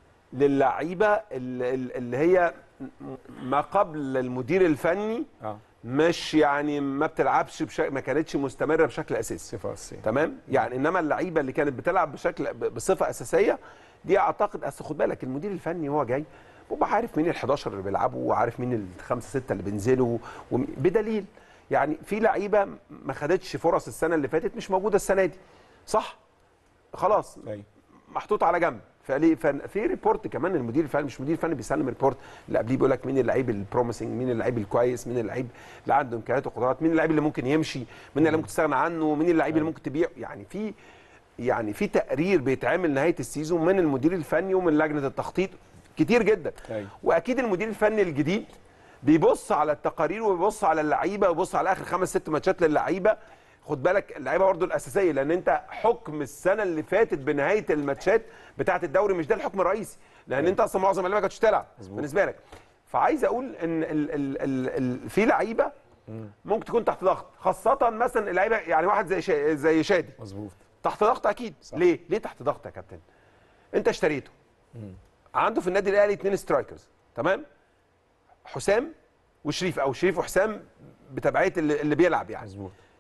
للعيبه ال- ال- اللي هي ما قبل المدير الفني اه مش يعني ما بتلعبش بشكل ما كانتش مستمره بشكل اساسي صفه اساسيه تمام يعني انما اللعيبه اللي كانت بتلعب بشكل ب- بصفه اساسيه دي اعتقد اصل خد بالك المدير الفني هو جاي بيبقى عارف مين ال11 اللي بيلعبوا وعارف مين الخمسه سته اللي بينزلوا وم- بدليل يعني في لعيبه ما خدتش فرص السنه اللي فاتت مش موجوده السنه دي صح خلاص ايوه محطوط على جنب فليه ففي ريبورت كمان المدير الفني مش مدير فني بيسلم ريبورت اللي قبليه بيقول لك مين اللعيب البروميسنج مين اللعيب الكويس مين اللعيب اللي عنده امكانيات وقدرات مين اللعيب اللي ممكن يمشي مين اللي ممكن تستغنى عنه مين اللعيب اللي ممكن تبيع يعني في يعني في تقرير بيتعمل نهايه السيزون من المدير الفني ومن لجنه التخطيط كتير جدا أيوة. واكيد المدير الفني الجديد بيبص على التقارير وبيبص على اللعيبه وبيبص على اخر خمس ست ماتشات للعيبه خد بالك اللعيبه برضه الاساسيه لان انت حكم السنه اللي فاتت بنهايه الماتشات بتاعه الدوري مش ده الحكم الرئيسي لان انت اصلا معظم اللعيبه ما كانتش تلعب بالنسبه لك فعايز اقول ان ال ال ال ال في لعيبه ممكن تكون تحت ضغط خاصه مثلا اللعيبه يعني واحد زي شا زي شادي مظبوط تحت ضغط اكيد صح. ليه ليه تحت ضغط يا كابتن انت اشتريته عنده في النادي الاهلي اثنين سترايكرز تمام حسام وشريف او شريف وحسام بتبعيه اللي, اللي بيلعب يعني مظبوط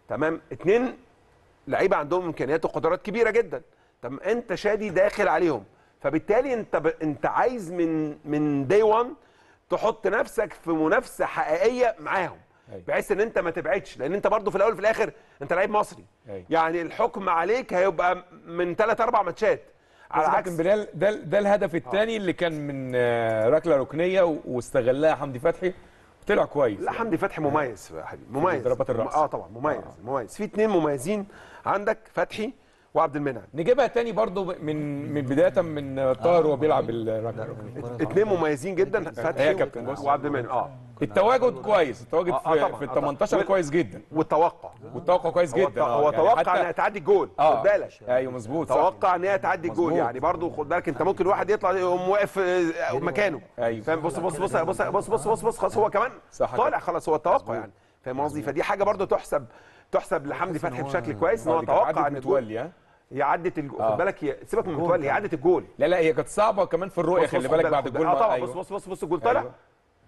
تمام اتنين لعيبه عندهم امكانيات وقدرات كبيره جدا طب انت شادي داخل عليهم فبالتالي انت ب... انت عايز من من داي 1 تحط نفسك في منافسه حقيقيه معاهم أيوة. بحيث ان انت ما تبعدش لان انت برضو في الاول وفي الاخر انت لعيب مصري أيوة. يعني الحكم عليك هيبقى من ثلاث اربع ماتشات على على عكس عكس بلال ده ده الهدف الثاني اللي كان من آه، ركله ركنيه و- واستغلها حمدي فتحي طلع كويس لا حمدي فتحي مميز يا حبيبي مميز ضربات الرأس. اه طبعا مميز آه. مميز في اثنين مميزين عندك فتحي وعبد المنعم نجيبها تاني برضو من من بدايه من طاهر وهو بيلعب الركله الركنيه اثنين مميزين جدا فتحي يا كابتن بص. وعبد المنعم اه التواجد كويس التواجد آه، آه في, طبعاً، في آه ال طبعاً. 18 وال- كويس جدا والتوقع والتوقع كويس هو, جدا هو يعني توقع حتى- انها تعدي الجول آه. خد بالك ايوه مظبوط صح. توقع ان هي تعدي الجول مظبوط. يعني برضو خد بالك انت ممكن واحد يطلع يقوم واقف آه، مكانه أيوة. فاهم بص بص بص بص بص بص بص, بص خلاص هو كمان صح طالع كده. خلاص هو التوقع يعني فاهم قصدي فدي حاجه برضو تحسب تحسب لحمدي فتحي بشكل كويس ان آه، هو دي كانت توقع عدت ان الجول متولي ها هي عدت الجول آه. خد بالك هي سيبك من متولي هي عدت الجول لا لا هي كانت صعبه كمان في الرؤيه بص- خلي بص بالك خد بعد خد الجول اه ما- طبعا أيوة. بص بص بص بص الجول طالع أيوة.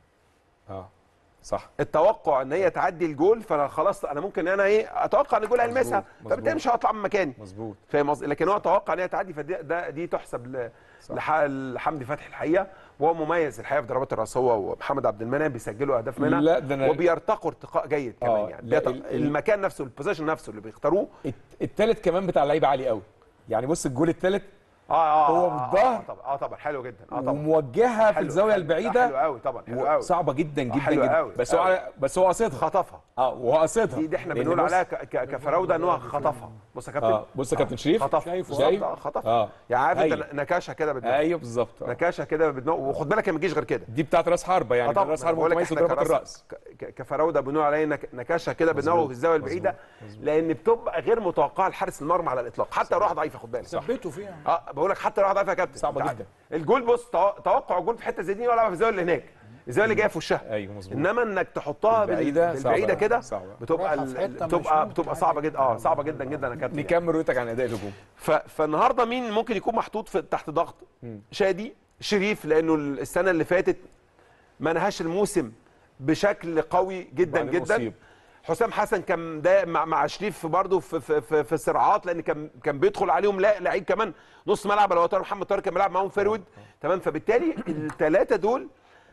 اه صح التوقع ان هي تعدي الجول فانا خلاص انا ممكن انا ايه اتوقع ان الجول هيلمسها مظبوط. فبالتالي مش هطلع من مكاني مظبوط فاهم قصدي لكن هو توقع ان هي تعدي فدي ده دي تحسب ل- صح. لح- لحمدي فتحي الحقيقه وهو مميز الحقيقه في ضربات الراس هو ومحمد عبد المنعم بيسجلوا اهداف منها لا، ده أنا- وبيرتقوا ارتقاء جيد كمان آه، يعني لا، بيط- ال- ال- المكان نفسه البوزيشن نفسه اللي بيختاروه الت- التالت كمان بتاع اللعيبه عالي قوي يعني بص الجول التالت اه اه هو آه، بالظهر. اه طبعا اه طبعا حلو جدا اه طبعا وموجهها في حلو، الزاويه حلو، البعيده حلو قوي طبعا حلو قوي صعبه جدا جدا حلو جدا قوي، بس هو قوي. على- بس هو قاصدها خطفها اه وهو قاصدها دي, دي احنا لأن بنقول بص- عليها ك- ك- كفراوده ان هو خطفها بص يا كابتن اه بص يا كابتن شريف خطفها شايفه. شايف آه، خطفها اه يعني عارف أيوة. انت نكاشه كده بدماغ ايوه بالظبط آه. نكاشه كده بدماغ وخد بالك هي ما تجيش غير كده دي بتاعت راس حربه يعني آه طبعاً، راس أنا حربه بقول لك متميز في إحنا ضربات كراس- الراس ك- ك- كفراوده بنقول عليه نك- نكاشه كده بنقوه في الزاويه البعيده لان بتبقى غير متوقعه لحارس المرمى على الاطلاق حتى لو راح ضعيفه خد بالك ثبته فيها اه بقول لك حتى لو راح ضعيفه يا كابتن صعبة تعال. جدا. الجول بص تو- توقع الجول في حته زي دي ولا في الزاويه اللي هناك الزاويه اللي جايه في وشها ايوه مظبوط انما انك تحطها بال- البعيدة بالبعيده صعبة. كده صعبة. بتبقى رايحة في ال- حتة مش بتبقى ممكن بتبقى صعبه جدا اه صعبه جدا جدا يا كابتن يعني. نكمل رؤيتك عن اداء الهجوم ف... فالنهارده مين ممكن يكون محطوط في تحت ضغط شادي شريف لانه السنه اللي فاتت ما نهاش الموسم بشكل قوي جدا وبعدين جدا أصيب. حسام حسن كان ده مع, مع شريف برضه في في في, في صراعات لان كان كان بيدخل عليهم لا لعيب كمان نص ملعب لو طارق محمد طارق كان بيلعب معاهم فيرود تمام فبالتالي الثلاثه دول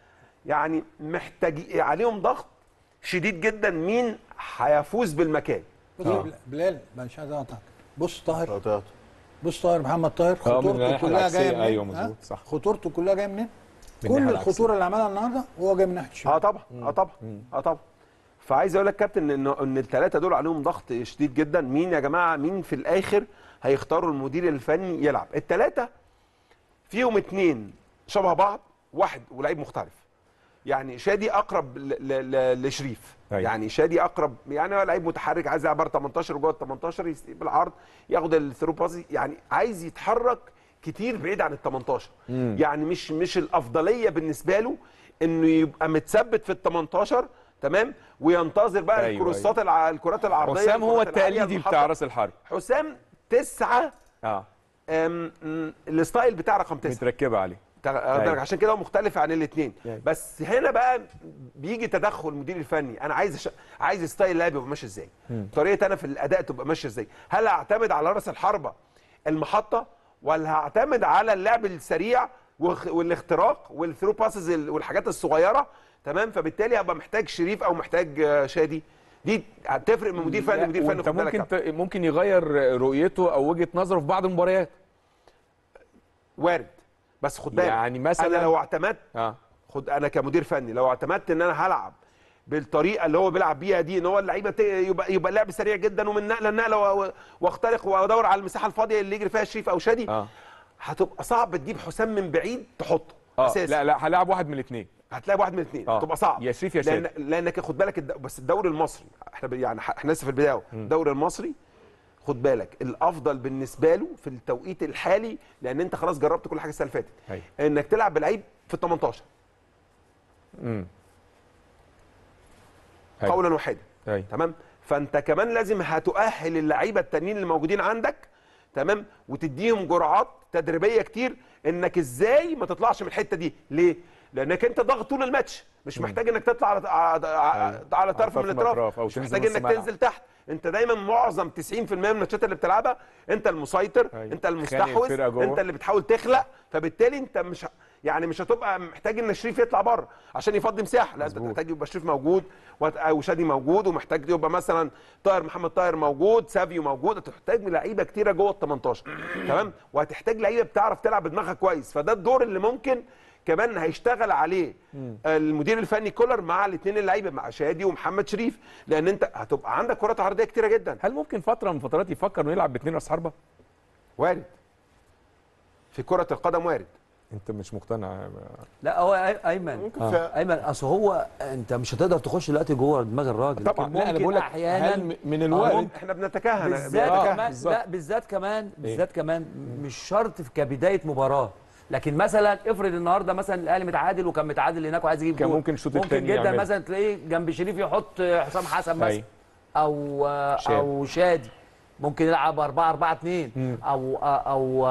يعني محتاج عليهم ضغط شديد جدا مين هيفوز بالمكان بص يا بلال- بلال مش عايز اقطعك بص طاهر غلطات. بص طاهر محمد طاهر من خطورته الناحية كلها العكسية، جايه منين؟ أيوة ها؟ مظبوط، صح. خطورته كلها جايه منين؟ من كل الناحية الخطوره اللي عملها النهارده هو جاي من ناحيه الشمال اه طبعا اه طبعا اه طبعا فعايز اقول لك كابتن ان ان الثلاثه دول عليهم ضغط شديد جدا مين يا جماعه مين في الاخر هيختاروا المدير الفني يلعب الثلاثه فيهم اتنين شبه بعض واحد ولعيب مختلف يعني شادي اقرب ل- ل- ل- لشريف أيوة. يعني شادي اقرب يعني هو لعيب متحرك عايز يلعب بره 18 وجوه ال 18 يستقبل بالعرض ياخد الثرو باس يعني عايز يتحرك كتير بعيد عن ال 18 يعني مش مش الافضليه بالنسبه له انه يبقى متثبت في ال 18 تمام وينتظر بقى أيوة، الكروسات الع... الكرات العرضيه حسام هو الكرات العالية التقليدي المحطة. بتاع راس الحرب حسام تسعه اه أم، م، الستايل بتاع رقم تسعه متركبه عليه تع- أيوة. عشان كده هو مختلف عن الاثنين أيوة. بس هنا بقى بيجي تدخل المدير الفني انا عايز أش... عايز ستايل لعب يبقى ماشي ازاي طريقه انا في الاداء تبقى ماشيه ازاي هل هعتمد على راس الحربه المحطه ولا هعتمد على اللعب السريع واخ- والاختراق والثرو باسز ال- والحاجات الصغيره تمام فبالتالي هبقى محتاج شريف او محتاج آه، شادي دي هتفرق من مدير فني لا، لمدير فني وانت خد بالك يا ممكن ت... ممكن يغير رؤيته او وجهه نظره في بعض المباريات وارد بس خد بالك يعني مثلاً- انا لو اعتمدت اه خد انا كمدير فني لو اعتمدت ان انا هلعب بالطريقه اللي هو بيلعب بيها دي ان هو اللعيبه ت- يبقى يبقى اللعب سريع جدا ومن نقله لنقله و- واخترق وادور على المساحه الفاضيه اللي يجري فيها شريف او شادي اه هتبقى صعب تجيب حسام من بعيد تحطه اه اساسي لا لا هلاعب واحد من الاثنين هتلاقي واحد من الاثنين آه. تبقى صعب يا شريف يا لأن شادي. لانك خد بالك الد... بس الدوري المصري احنا ب- يعني ح- احنا لسه في البدايه أهو. الدوري المصري خد بالك الافضل بالنسبه له في التوقيت الحالي لان انت خلاص جربت كل حاجه السنه اللي فاتت أيوة. انك تلعب بلعيب في ال 18 امم أيوة. قولا واحدا أيوة. تمام فانت كمان لازم هتؤهل اللعيبه التانيين اللي موجودين عندك تمام وتديهم جرعات تدريبيه كتير انك ازاي ما تطلعش من الحته دي ليه لانك انت ضاغط طول الماتش مش محتاج انك تطلع على على, على, على طرف من الاطراف أو مش تنزل محتاج نص انك ملعب. تنزل تحت انت دايما معظم 90% من الماتشات اللي بتلعبها انت المسيطر أيوة. انت خانق المستحوذ الفرقة جوه. انت اللي بتحاول تخلق فبالتالي انت مش ه- يعني مش هتبقى محتاج ان شريف يطلع بره عشان يفضي مساحه لا انت مظبوط. محتاج يبقى شريف موجود وت- وشادي موجود ومحتاج يبقى مثلا طاهر محمد طاهر موجود سافيو موجود هتحتاج لعيبه كتيره جوه ال 18 تمام وهتحتاج لعيبه بتعرف تلعب بدماغها كويس فده الدور اللي ممكن كمان هيشتغل عليه المدير الفني كولر مع الاثنين اللعيبه مع شادي ومحمد شريف لان انت هتبقى عندك كرات عرضيه كتيره جدا هل ممكن فتره من فترات يفكر انه يلعب باثنين راس حربه؟ وارد في كره القدم وارد انت مش مقتنع لا هو أي- ايمن ممكن في ايمن اصل هو انت مش هتقدر تخش دلوقتي جوه دماغ الراجل طبعا لكن لا انا ممكن بقول لك احيانا هل م- من الوارد احنا بنتكهن بالذات آه، كمان بالظبط. لا بالذات كمان بالذات كمان مش شرط في كبدايه مباراه لكن مثلا افرض النهارده مثلا الاهلي متعادل وكان متعادل هناك وعايز يجيب كان جول. ممكن الشوط ممكن التاني جدا يعملها. مثلا تلاقيه جنب شريف يحط حسام حسن مثلا أيوة. او شادي. او شادي ممكن يلعب 4 4 2 او او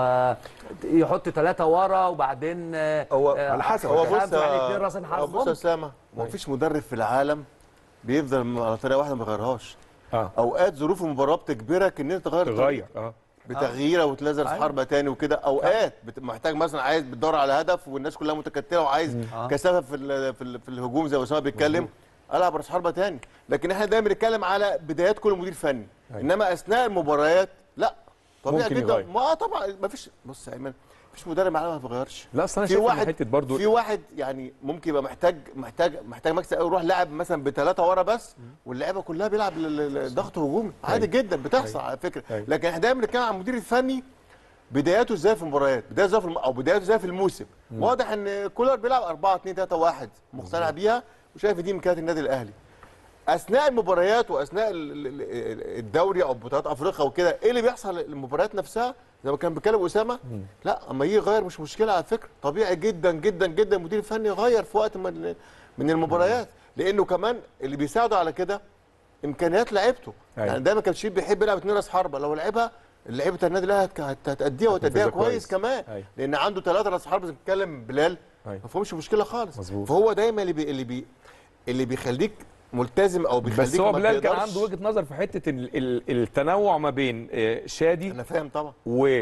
يحط ثلاثه ورا وبعدين هو آه، على حسب. هو خمسة بص يعني يا- اتنين راس هو حرب بص يا ممكن. اسامه ما فيش مدرب في العالم بيفضل على طريقه واحده ما يغيرهاش اه اوقات ظروف المباراه بتجبرك ان انت تغير تغير طريقة. اه بتغييره وتنزل في حربه تاني وكده اوقات بت- محتاج مثلا عايز بتدور على هدف والناس كلها متكتله وعايز كثافه في ال- في, ال- في الهجوم زي ما اسامه بيتكلم العب راس حربه تاني لكن احنا دايما بنتكلم على بدايات كل مدير فني أيوة. انما اثناء المباريات لا طبيعي ممكن جدا يغير. ما آه طبعا ما فيش بص يا ايمن مفيش مدرب عالم ما بيغيرش لا اصل انا في شايف واحد ان حته برضو في واحد يعني ممكن يبقى محتاج محتاج محتاج مكسب قوي يروح لاعب مثلا بثلاثه ورا بس واللعيبه كلها بيلعب ل- ل- ضغط هجومي عادي جدا بتحصل على فكره أيوة. لكن احنا دايما بنتكلم عن المدير الفني بداياته ازاي في المباريات بدايته ازاي في الم... او بدايته ازاي في الموسم واضح ان كولر بيلعب 4 2 3 1 مقتنع بيها وشايف دي امكانيات النادي الاهلي اثناء المباريات واثناء ال- ال- ال- الدوري او بطولات افريقيا وكده ايه اللي بيحصل المباريات نفسها زي ما كان بيتكلم اسامه لا اما يجي يغير مش مشكله على فكره طبيعي جدا جدا جدا المدير الفني يغير في وقت من من المباريات لانه كمان اللي بيساعده على كده امكانيات لعيبته أيوة. يعني دايما كان شريف بيحب يلعب اثنين راس حربه لو لعبها لعيبه النادي الاهلي هت- هت- هتأديها وتأديها هتنفذها كويس كويس. كمان أيوة. لان عنده ثلاثه راس حربه زي ما بيتكلم بلال أيوة. ما فيهمش مشكله خالص مظبوط. فهو دايما اللي بي اللي بي اللي بيخليك ملتزم او بيخليك بس هو ما بلال كان تقدرش- عنده وجهه نظر في حته ال- ال- التنوع ما بين آه، شادي انا فاهم طبعا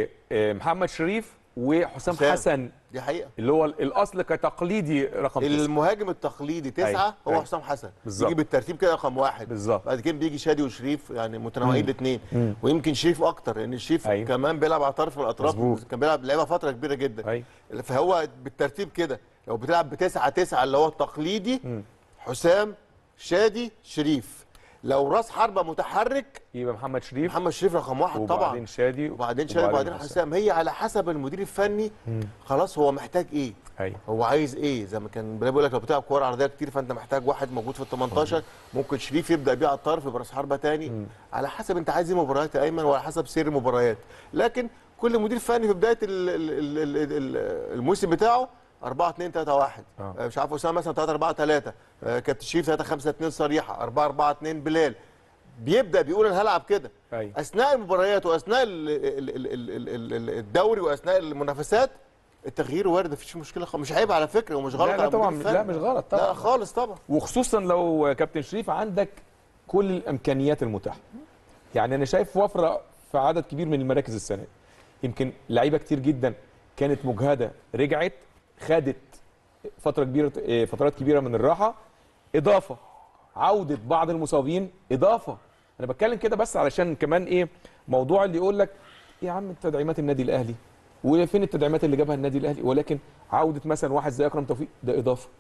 ومحمد شريف وحسام حسام. حسن دي حقيقه اللي هو الاصل كتقليدي رقم تسعة المهاجم التقليدي تسعه أيوة. هو أيوة. حسام حسن بالظبط. بيجي بالترتيب كده رقم واحد بالظبط. بعد كده بيجي شادي وشريف يعني متنوعين الاثنين ويمكن شريف اكتر لان شريف أيوة. كمان بيلعب على طرف الاطراف مظبوط. كان بيلعب لعيبه فتره كبيره جدا أيوة. فهو بالترتيب كده لو بتلعب بتسعه تسعه اللي هو التقليدي حسام شادي شريف لو راس حربه متحرك يبقى محمد شريف محمد شريف رقم واحد طبعا وبعدين شادي وبعدين شادي وبعدين حسام هي على حسب المدير الفني خلاص هو محتاج ايه ايوه هو عايز ايه زي ما كان بلال بيقول لك لو بتلعب كوره عرضيه كتير فانت محتاج واحد موجود في ال 18 ممكن شريف يبدا بيه على الطرف يبقى راس حربه تاني على حسب انت عايز ايه مباريات يا ايمن وعلى حسب سير المباريات لكن كل مدير فني في بدايه ال- ال- ال- ال- ال- الموسم بتاعه 4 2 3 1 آه. آه، مش عارف اسامه مثلا 3 4 3 آه، كابتن شريف 3 5 2 صريحه 4 4 2 بلال بيبدا بيقول انا هلعب كده أيوة. اثناء المباريات واثناء ال- ال- ال- ال- ال- ال- الدوري واثناء المنافسات التغيير وارد مفيش مشكله خالص مش عيب على فكره ومش غلط لا، لا على طبعاً، المدير لا، الفني. مش غلط طبعاً. لا خالص طبعا وخصوصا لو كابتن شريف عندك كل الامكانيات المتاحه يعني انا شايف وفره في عدد كبير من المراكز السنه دي. يمكن لعيبه كتير جدا كانت مجهده رجعت خدت فتره كبيره إيه، فترات كبيره من الراحه اضافه عوده بعض المصابين اضافه انا بتكلم كده بس علشان كمان ايه موضوع اللي يقول لك يا عم تدعيمات النادي الاهلي وفين التدعيمات اللي جابها النادي الاهلي ولكن عوده مثلا واحد زي اكرم توفيق ده اضافه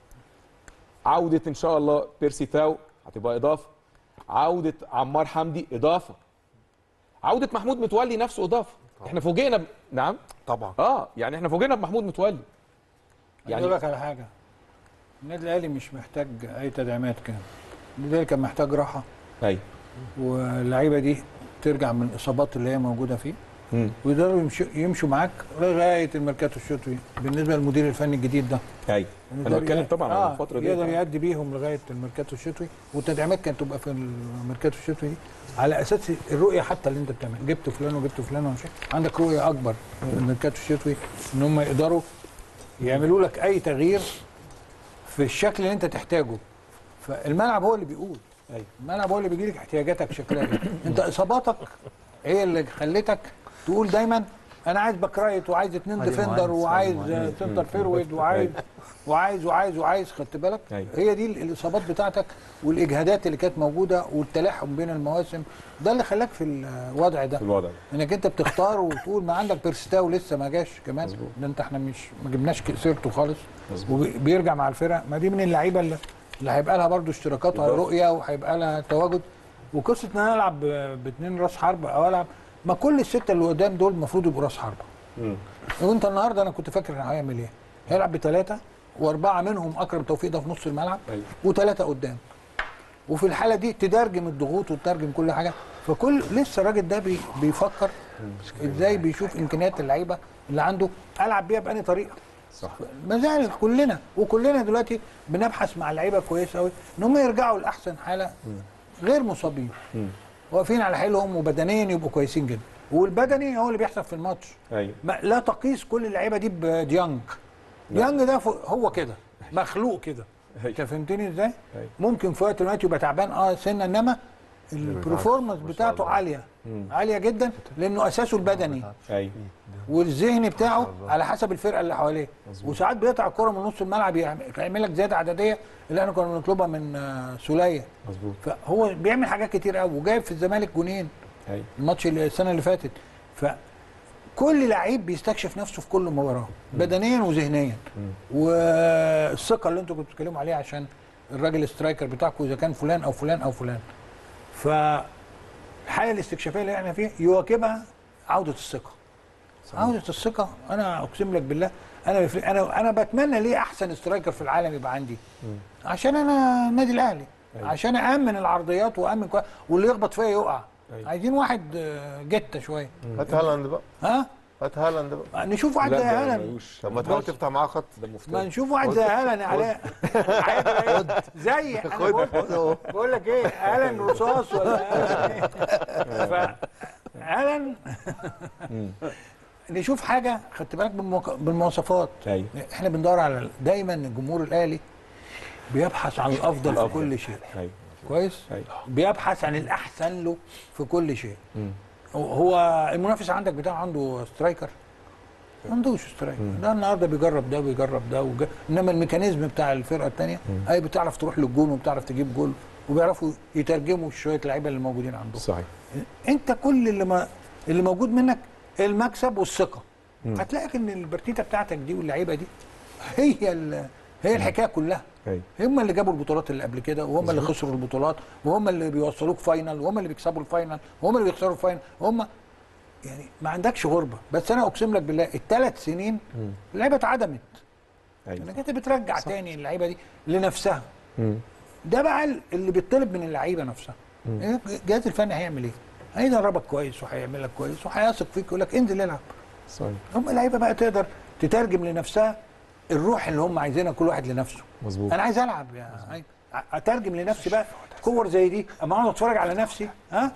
عوده ان شاء الله بيرسي تاو هتبقى اضافه عوده عمار حمدي اضافه عوده محمود متولي نفسه اضافه احنا فوجئنا ب... نعم طبعا اه يعني احنا فوجئنا بمحمود متولي يعني اقول لك على حاجه النادي الاهلي مش محتاج اي تدعيمات كان النادي الاهلي كان محتاج راحه ايوه واللعيبه دي ترجع من الاصابات اللي هي موجوده فيه مم. ويقدروا يمشوا, يمشوا معاك لغايه الميركاتو الشتوي بالنسبه للمدير الفني الجديد ده ايوه انا يقدر بتكلم ي- طبعا آه عن الفتره دي يقدر طبعاً. يأدي بيهم لغايه الميركاتو الشتوي والتدعيمات كانت تبقى في الميركاتو الشتوي دي على اساس الرؤيه حتى اللي انت بتعمل جبت فلان وجبت فلان ومش عارف. عندك رؤيه اكبر في الميركاتو الشتوي ان هم يقدروا يعملوا لك اي تغيير في الشكل اللي انت تحتاجه فالملعب هو اللي بيقول أيوة. الملعب هو اللي بيجي لك احتياجاتك شكلها ايه انت اصاباتك هي اللي خلتك تقول دايما انا عايز باك رايت وعايز اتنين علي ديفندر مهندس، وعايز علي مهندس. سنتر فيرود وعايز وعايز وعايز وعايز خدت بالك أيوة. هي دي الاصابات بتاعتك والاجهادات اللي كانت موجوده والتلاحم بين المواسم ده اللي خلاك في الوضع ده في الوضع ده انك انت بتختار وتقول ما عندك بيرستاو لسه ما جاش كمان ده انت احنا مش ما جبناش سيرته خالص وبيرجع مع الفرق ما دي من اللعيبه اللي, اللي هيبقى لها برضو اشتراكات ورؤيه وهيبقى لها تواجد وقصه ان انا العب ب- باثنين راس حرب او العب ما كل السته اللي قدام دول المفروض يبقوا راس حربه وانت النهارده انا كنت فاكر انه هيعمل ايه هيلعب بثلاثه واربعه منهم اكرم توفيق ده في نص الملعب أيوة. وثلاثه قدام وفي الحاله دي تترجم الضغوط وتترجم كل حاجه فكل لسه الراجل ده بي بيفكر ازاي بيشوف امكانيات اللعيبه اللي عنده العب بيها بأني طريقه صح ما زال كلنا وكلنا دلوقتي بنبحث مع اللعيبه كويسه قوي ان هم يرجعوا لاحسن حاله غير مصابين واقفين على حيلهم وبدنيا يبقوا كويسين جدا والبدني هو اللي بيحصل في الماتش ايوه ما لا تقيس كل اللعيبه دي بديانج ديانج ده فو- هو كده مخلوق كده انت فهمتني ازاي؟ أيوة. ممكن في وقت من الوقت يبقى تعبان اه سنه انما البرفورمانس بتاعته عاليه عاليه جدا لانه اساسه البدني ايوه والذهني بتاعه على حسب الفرقه اللي حواليه وساعات بيقطع الكره من نص الملعب يعمل يعمل لك زياده عدديه اللي احنا كنا بنطلبها من آه، سوليه مظبوط فهو بيعمل حاجات كتير قوي وجايب في الزمالك جونين ايوه الماتش اللي- السنه اللي فاتت فكل لعيب بيستكشف نفسه في كل مباراه بدنيا وذهنيا والثقه اللي انتوا كنتوا بتتكلموا عليها عشان الراجل سترايكر بتاعكم اذا كان فلان او فلان او فلان فالحاله الاستكشافيه اللي احنا فيها يواكبها عوده الثقه عوده الثقه انا اقسم لك بالله انا بفرق انا انا بتمنى ليه احسن سترايكر في العالم يبقى عندي عشان انا النادي الاهلي عشان امن العرضيات وامن كويس واللي يخبط فيا يقع أيوة. عايزين واحد آه، جته شويه هات هالاند بقى ها هات هالاند بقى نشوف واحد لا زي ده هالاند ملوش طب ما تحاول تفتح معاه خط ده ما مفتاح نشوف واحد زي هالاند علاء عادي زي انا بقول, بقول لك ايه هالاند رصاص ولا هالاند إيه؟ ف هالاند نشوف حاجه خدت بالك بالموك- بالمواصفات ايوه احنا بندور على دايما الجمهور الاهلي بيبحث عن الافضل في الأفضل. كل شيء ايوه كويس ايوه بيبحث عن الاحسن له في كل شيء مم. هو- هو المنافس عندك بتاعه عنده سترايكر ما عندوش سترايكر ده النهارده بيجرب ده وبيجرب ده وج... انما الميكانيزم بتاع الفرقه الثانيه اي بتعرف تروح للجون وبتعرف تجيب جول وبيعرفوا يترجموا شويه اللعيبه اللي موجودين عندهم صحيح انت كل اللي ما اللي موجود منك المكسب والثقه هتلاقي ان البرتيتا بتاعتك دي واللعيبه دي هي ال... هي الحكايه كلها ايوه هم اللي جابوا البطولات اللي قبل كده وهم اللي خسروا البطولات وهم اللي بيوصلوك فاينل وهم اللي بيكسبوا الفاينل وهم اللي بيخسروا الفاينل هم يعني ما عندكش غربه بس انا اقسم لك بالله الثلاث سنين اللعيبه اتعدمت ايوه انك انت بترجع تاني اللعيبه دي لنفسها مم. ده بقى اللي بيطلب من اللعيبه نفسها الجهاز الفني هيعمل ايه؟ هيدربك كويس وهيعمل لك كويس وهيثق فيك يقول لك انزل العب صحيح هم اللعيبه بقى تقدر تترجم لنفسها الروح اللي هم عايزينها كل واحد لنفسه مظبوط انا عايز العب يا عايز اترجم لنفسي بقى كور زي دي اما اقعد اتفرج على نفسي ها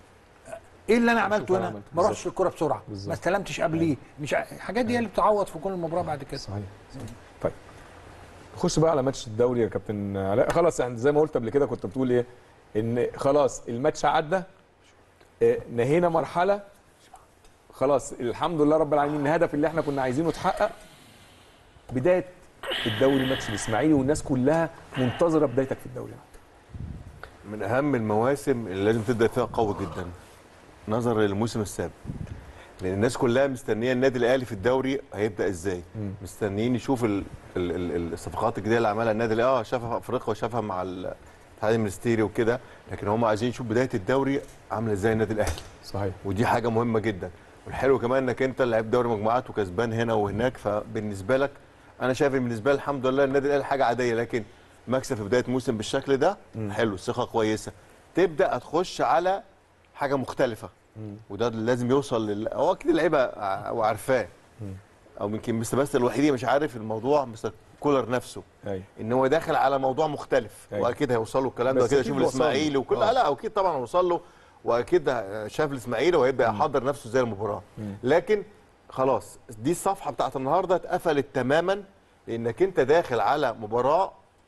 ايه اللي انا عملته أنا هنا عملته. ما اروحش الكوره بسرعه بالظبط. ما استلمتش قبليه مش ع- الحاجات دي هي اللي بتعوض في كل مباراه بعد كده صحيح طيب نخش بقى على ماتش الدوري يا كابتن علاء خلاص يعني زي ما قلت قبل كده كنت بتقول ايه ان خلاص الماتش عدى آه، نهينا مرحله خلاص الحمد لله رب العالمين الهدف اللي احنا كنا عايزينه اتحقق بدايه الدوري ماتش الاسماعيلي والناس كلها منتظره بدايتك في الدوري من اهم المواسم اللي لازم تبدا فيها قوي جدا نظرا للموسم السابق لان الناس كلها مستنيه النادي الاهلي في الدوري هيبدا ازاي مستنيين يشوف ال ال ال الصفقات الجديده اللي عملها النادي الاهلي اه شافها في افريقيا وشافها مع الاتحاد المنستيري وكده لكن هم عايزين يشوف بدايه الدوري عامله ازاي النادي الاهلي صحيح ودي حاجه مهمه جدا والحلو كمان انك انت لعيب دوري مجموعات وكسبان هنا وهناك فبالنسبه لك انا شايف إن بالنسبه لي الحمد لله النادي الاهلي حاجه عاديه لكن مكسب في بدايه موسم بالشكل ده حلو ثقه كويسه تبدا تخش على حاجه مختلفه وده اللي لازم يوصل لل... هو اكيد اللعيبه ع- وعارفاه او يمكن مستر بس الوحيد مش عارف الموضوع مستر كولر نفسه ايوه ان هو داخل على موضوع مختلف أيوة. واكيد هيوصل له الكلام ده بس كده أكيد يشوف وصل له. الاسماعيلي وكل آه. لا لا اكيد طبعا وصل له واكيد شاف الاسماعيلي وهيبدا يحضر نفسه زي المباراه لكن خلاص دي الصفحه بتاعت النهارده اتقفلت تماما لانك انت داخل على مباراه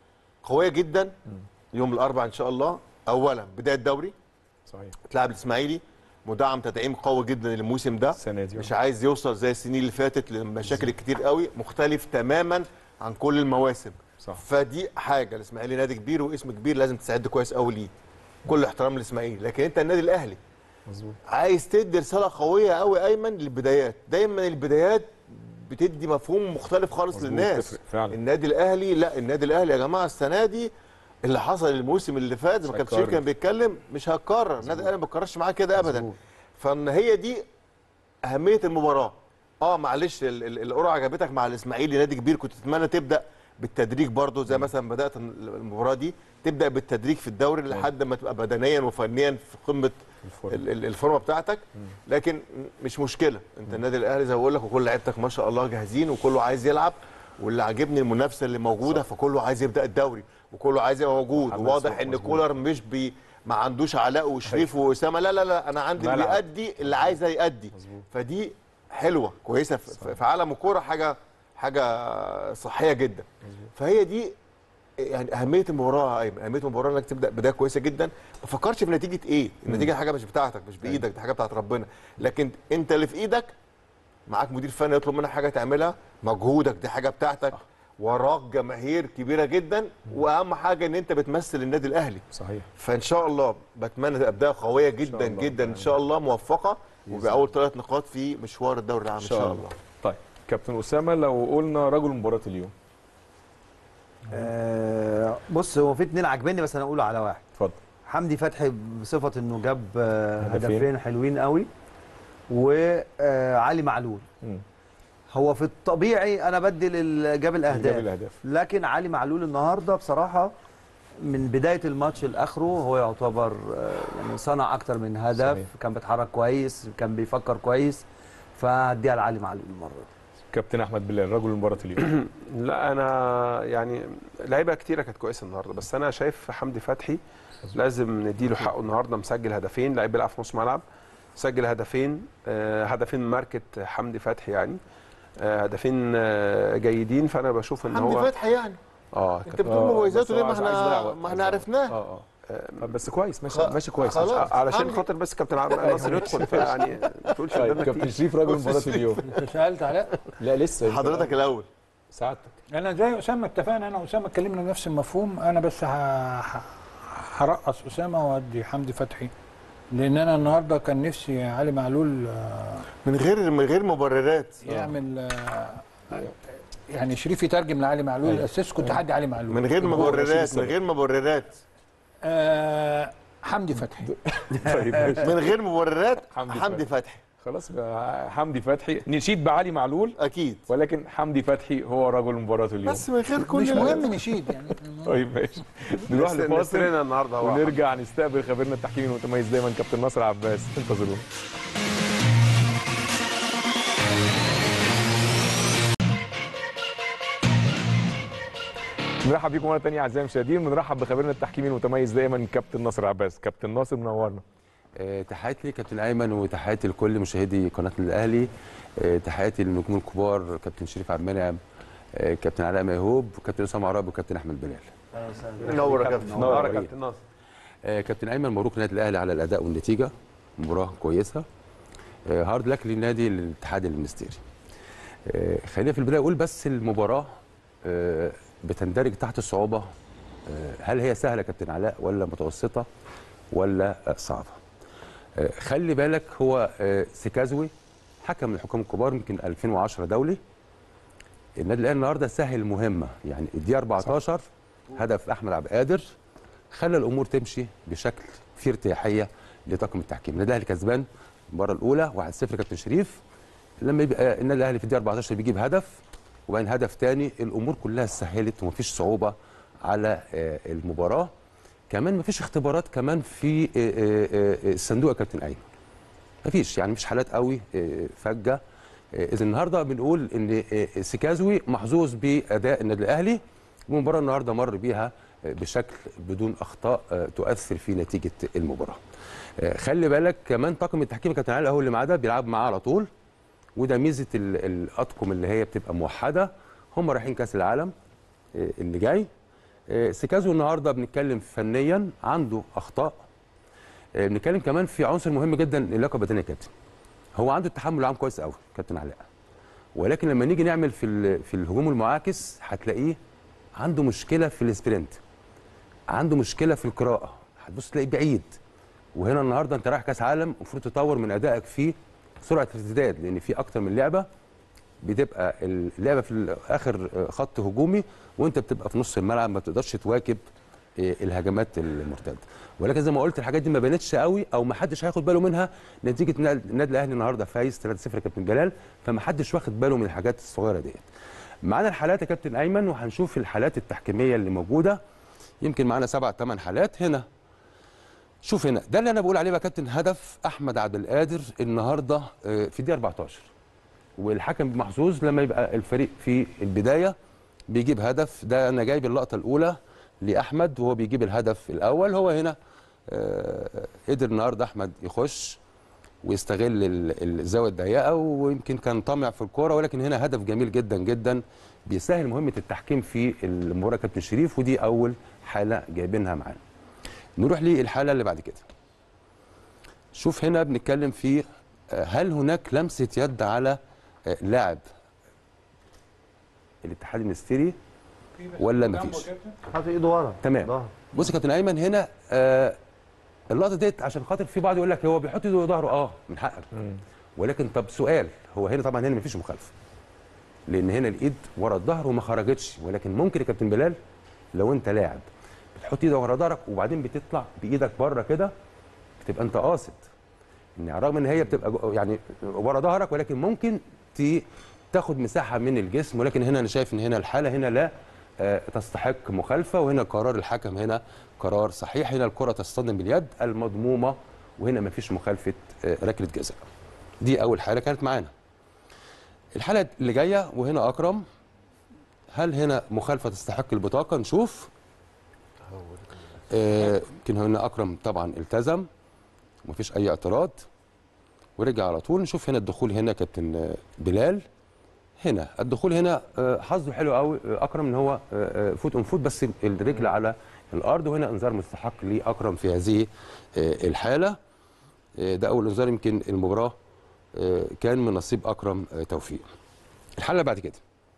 قويه جدا يوم الاربعاء ان شاء الله اولا بدايه دوري صحيح تلعب الاسماعيلي مدعم تدعيم قوي جدا الموسم ده السنه دي مش عايز يوصل زي السنين اللي فاتت لمشاكل كتير قوي مختلف تماما عن كل المواسم صح. فدي حاجه الاسماعيلي نادي كبير واسم كبير لازم تستعد كويس قوي ليه كل احترام للاسماعيلي لكن انت النادي الاهلي مظبوط عايز تدي رساله قويه قوي ايمن للبدايات دايما البدايات بتدي مفهوم مختلف خالص مظبوط، للناس تفرق فعلا. النادي الاهلي لا النادي الاهلي يا جماعه السنه دي اللي حصل الموسم اللي فات زي ما مش كابتن شريف هيتكرر. كان بيتكلم مش هتكرر النادي الاهلي ما بيتكررش معاه كده ابدا مظبوط. فان هي دي اهميه المباراه اه معلش ال- ال- القرعه عجبتك مع الاسماعيلي نادي كبير كنت تتمنى تبدا بالتدريج برضو زي مثلا بدات المباراه دي تبدا بالتدريج في الدوري لحد ما تبقى بدنيا وفنيا في قمه الفورمة. ال- ال- الفورمه بتاعتك لكن مش مشكله انت النادي الاهلي زي ما بقول لك وكل لعيبتك ما شاء الله جاهزين وكله عايز يلعب واللي عاجبني المنافسه اللي موجوده فكله عايز يبدا الدوري وكله عايز يبقى موجود حماس وواضح ان مظبوط. كولر مش بي ما عندوش علاء وشريف واسامه لا لا لا انا عندي اللي ملعب. بيأدي اللي عايز يأدي مظبوط. فدي حلوه كويسه في, في عالم الكوره حاجه حاجه صحيه جدا فهي دي يعني اهميه المباراه يا ايمن اهميه المباراه انك تبدا بدايه كويسه جدا ما تفكرش في نتيجه ايه النتيجه حاجه مش بتاعتك مش بايدك دي حاجه بتاعت ربنا لكن انت اللي في ايدك معاك مدير فني يطلب منك حاجه تعملها مجهودك دي حاجه بتاعتك وراك جماهير كبيره جدا واهم حاجه ان انت بتمثل النادي الاهلي صحيح فان شاء الله بتمنى تبقى بدايه قويه جدا الله. جدا ان شاء الله موفقه وباول ثلاث نقاط في مشوار الدوري العام ان شاء الله طيب كابتن اسامه لو قلنا رجل مباراه اليوم آه بص هو في اتنين عاجبني بس انا اقول على واحد اتفضل حمدي فتحي بصفه انه جاب آه، هدفين. هدفين حلوين قوي وعلي معلول مم. هو في الطبيعي انا بدي لل- جاب جاب الاهداف الاهداف لكن علي معلول النهارده بصراحه من بدايه الماتش لاخره هو يعتبر آه، يعني صنع اكتر من هدف صحيح. صحيح. كان بيتحرك كويس كان بيفكر كويس فهديها لعلي معلول المره دي كابتن احمد بلال رجل مباراه اليوم لا انا يعني لعيبه كتيره كانت كويسه النهارده بس انا شايف حمدي فتحي لازم نديله حقه النهارده مسجل هدفين لعيب بيلعب في نص ملعب سجل هدفين آه، هدفين من ماركه حمدي فتحي يعني آه، هدفين آه، جيدين فانا بشوف ان حمدي هو فتحي يعني اه انت كان- بتقول آه، مميزاته بس ليه هو ما عايز- عايز احنا دعوة، ما عايز احنا دعوة. عرفناه اه اه طب بس كويس ماشي خ- ماشي كويس خلاص. علشان حمدي. خاطر بس كابتن عبد الناصر يدخل فيعني ما تقولش طيب قدامنا كابتن كتير شريف رجل مباراه اليوم انت سالت علاء لا لسه حضرتك الاول سعادتك انا زي اسامه اتفقنا انا واسامه اتكلمنا نفس المفهوم انا بس ه- ه- هرقص اسامه وادي حمدي فتحي لان انا النهارده كان نفسي علي معلول آه، من غير من غير مبررات يعمل آه، يعني شريف يترجم لعلي معلول الاساس كنت هدي علي معلول من غير الجول. مبررات من غير مبررات آه، حمدي فتحي طيب ماشي من غير مبررات حمدي حمدي فتحي خلاص بقى حمدي فتحي نشيد بعلي معلول اكيد ولكن حمدي فتحي هو رجل مباراه اليوم بس من غير كل مش ال- مهم نشيد يعني طيب ماشي نروح لفاصل نسترنا النهارده هو ونرجع نستقبل خبيرنا التحكيمي المتميز دايما كابتن ناصر عباس انتظرونا نرحب بيكم مره ثانيه اعزائي المشاهدين بنرحب بخبيرنا التحكيمي المتميز دايما كابتن ناصر عباس كابتن ناصر منورنا آه، تحياتي لي كابتن ايمن وتحياتي لكل مشاهدي قناه الاهلي آه، تحياتي للنجوم الكبار كابتن شريف عبد المنعم آه، كابتن علاء ميهوب وكابتن اسامه عراب وكابتن احمد بلال نور يا كابتن نور نور يا يا كابتن ناصر آه، كابتن ايمن مبروك للنادي الاهلي على الاداء والنتيجه مباراه كويسه آه، هارد لك للنادي الاتحاد المنستيري آه، خلينا في البدايه اقول بس المباراه آه، بتندرج تحت الصعوبه آه، هل هي سهله كابتن علاء ولا متوسطه ولا آه، صعبه آه، خلي بالك هو آه، سيكازوي حكم من الحكام الكبار يمكن 2010 دولي النادي الاهلي النهارده سهل المهمه يعني الدقيقه 14 هدف احمد عبد القادر خلى الامور تمشي بشكل فيه ارتياحيه لطاقم التحكيم النادي الاهلي كسبان المباراه الاولى 1-0 كابتن شريف لما يبقى النادي الاهلي في الدقيقه 14 بيجيب هدف وبعدين هدف تاني الامور كلها سهلت ومفيش صعوبه على آه، المباراه كمان مفيش اختبارات كمان في آه، آه، آه، الصندوق يا كابتن ايمن مفيش يعني مفيش حالات قوي آه، فجه آه، اذا النهارده بنقول ان آه، سيكازوي محظوظ باداء النادي الاهلي المباراه النهارده مر بيها آه، بشكل بدون اخطاء آه، تؤثر في نتيجه المباراه آه، خلي بالك كمان طاقم التحكيم كابتن علي هو اللي معاه ده بيلعب معاه على طول وده ميزه ال- الاطقم اللي هي بتبقى موحده هم رايحين كاس العالم آه، اللي جاي آه، سيكازو النهارده بنتكلم فنيا عنده اخطاء آه، بنتكلم كمان في عنصر مهم جدا اللياقه البدنيه يا كابتن هو عنده التحمل العام كويس قوي كابتن علاء ولكن لما نيجي نعمل في ال- في الهجوم المعاكس هتلاقيه عنده مشكله في السبرنت عنده مشكله في القراءه هتبص تلاقيه بعيد وهنا النهارده انت رايح كاس عالم المفروض تطور من ادائك في سرعه الارتداد لان في اكتر من لعبه بتبقى اللعبه في اخر خط هجومي وانت بتبقى في نص الملعب ما بتقدرش تواكب آه، الهجمات المرتده ولكن زي ما قلت الحاجات دي ما بانتش قوي او ما حدش هياخد باله منها نتيجه إن النادي الاهلي النهارده فايز 3-0 يا كابتن جلال فما حدش واخد باله من الحاجات الصغيره ديت معانا الحالات يا كابتن ايمن وهنشوف الحالات التحكيميه اللي موجوده يمكن معانا سبع ثمان حالات هنا شوف هنا ده اللي انا بقول عليه بقى يا كابتن هدف احمد عبد القادر النهارده آه، في دقيقه 14 والحكم محظوظ لما يبقى الفريق في البدايه بيجيب هدف ده انا جايب اللقطه الاولى لاحمد وهو بيجيب الهدف الاول هو هنا آه، قدر النهارده احمد يخش ويستغل ال- الزاويه الضيقه ويمكن كان طمع في الكوره ولكن هنا هدف جميل جدا جدا بيسهل مهمه التحكيم في المباراه كابتن شريف ودي اول حاله جايبينها معانا نروح للحاله اللي بعد كده شوف هنا بنتكلم في آه، هل هناك لمسه يد على آه، لاعب الاتحاد المستري ولا مفيش حاطط ايده ورا تمام. ظهر. بص يا كابتن ايمن هنا آه اللقطه ديت عشان خاطر في بعض يقول لك هو بيحط ايده ظهره اه من حقك ولكن طب سؤال هو هنا طبعا هنا مفيش مخالفه لان هنا الايد ورا الظهر وما خرجتش ولكن ممكن يا كابتن بلال لو انت لاعب بتحط ايدك ورا ظهرك وبعدين بتطلع بايدك بره كده بتبقى انت قاصد ان رغم ان هي بتبقى جو- يعني ورا ظهرك ولكن ممكن ت- تاخد مساحه من الجسم ولكن هنا انا شايف ان هنا الحاله هنا لا آه، تستحق مخالفه وهنا قرار الحكم هنا قرار صحيح هنا الكره تصطدم باليد المضمومه وهنا مفيش مخالفه آه، ركله جزاء دي اول حاله كانت معانا الحاله اللي جايه وهنا اكرم هل هنا مخالفه تستحق البطاقه نشوف آه، يمكن هنا اكرم طبعا التزم ومفيش اي اعتراض ورجع على طول نشوف هنا الدخول هنا كابتن آه، بلال هنا الدخول هنا آه، حظه حلو قوي آه، اكرم ان هو آه، آه، فوت اون فوت بس الرجل على الارض وهنا انذار مستحق لاكرم في هذه آه، الحاله آه، ده اول انذار يمكن المباراه آه، كان من نصيب اكرم آه، توفيق الحاله اللي بعد كده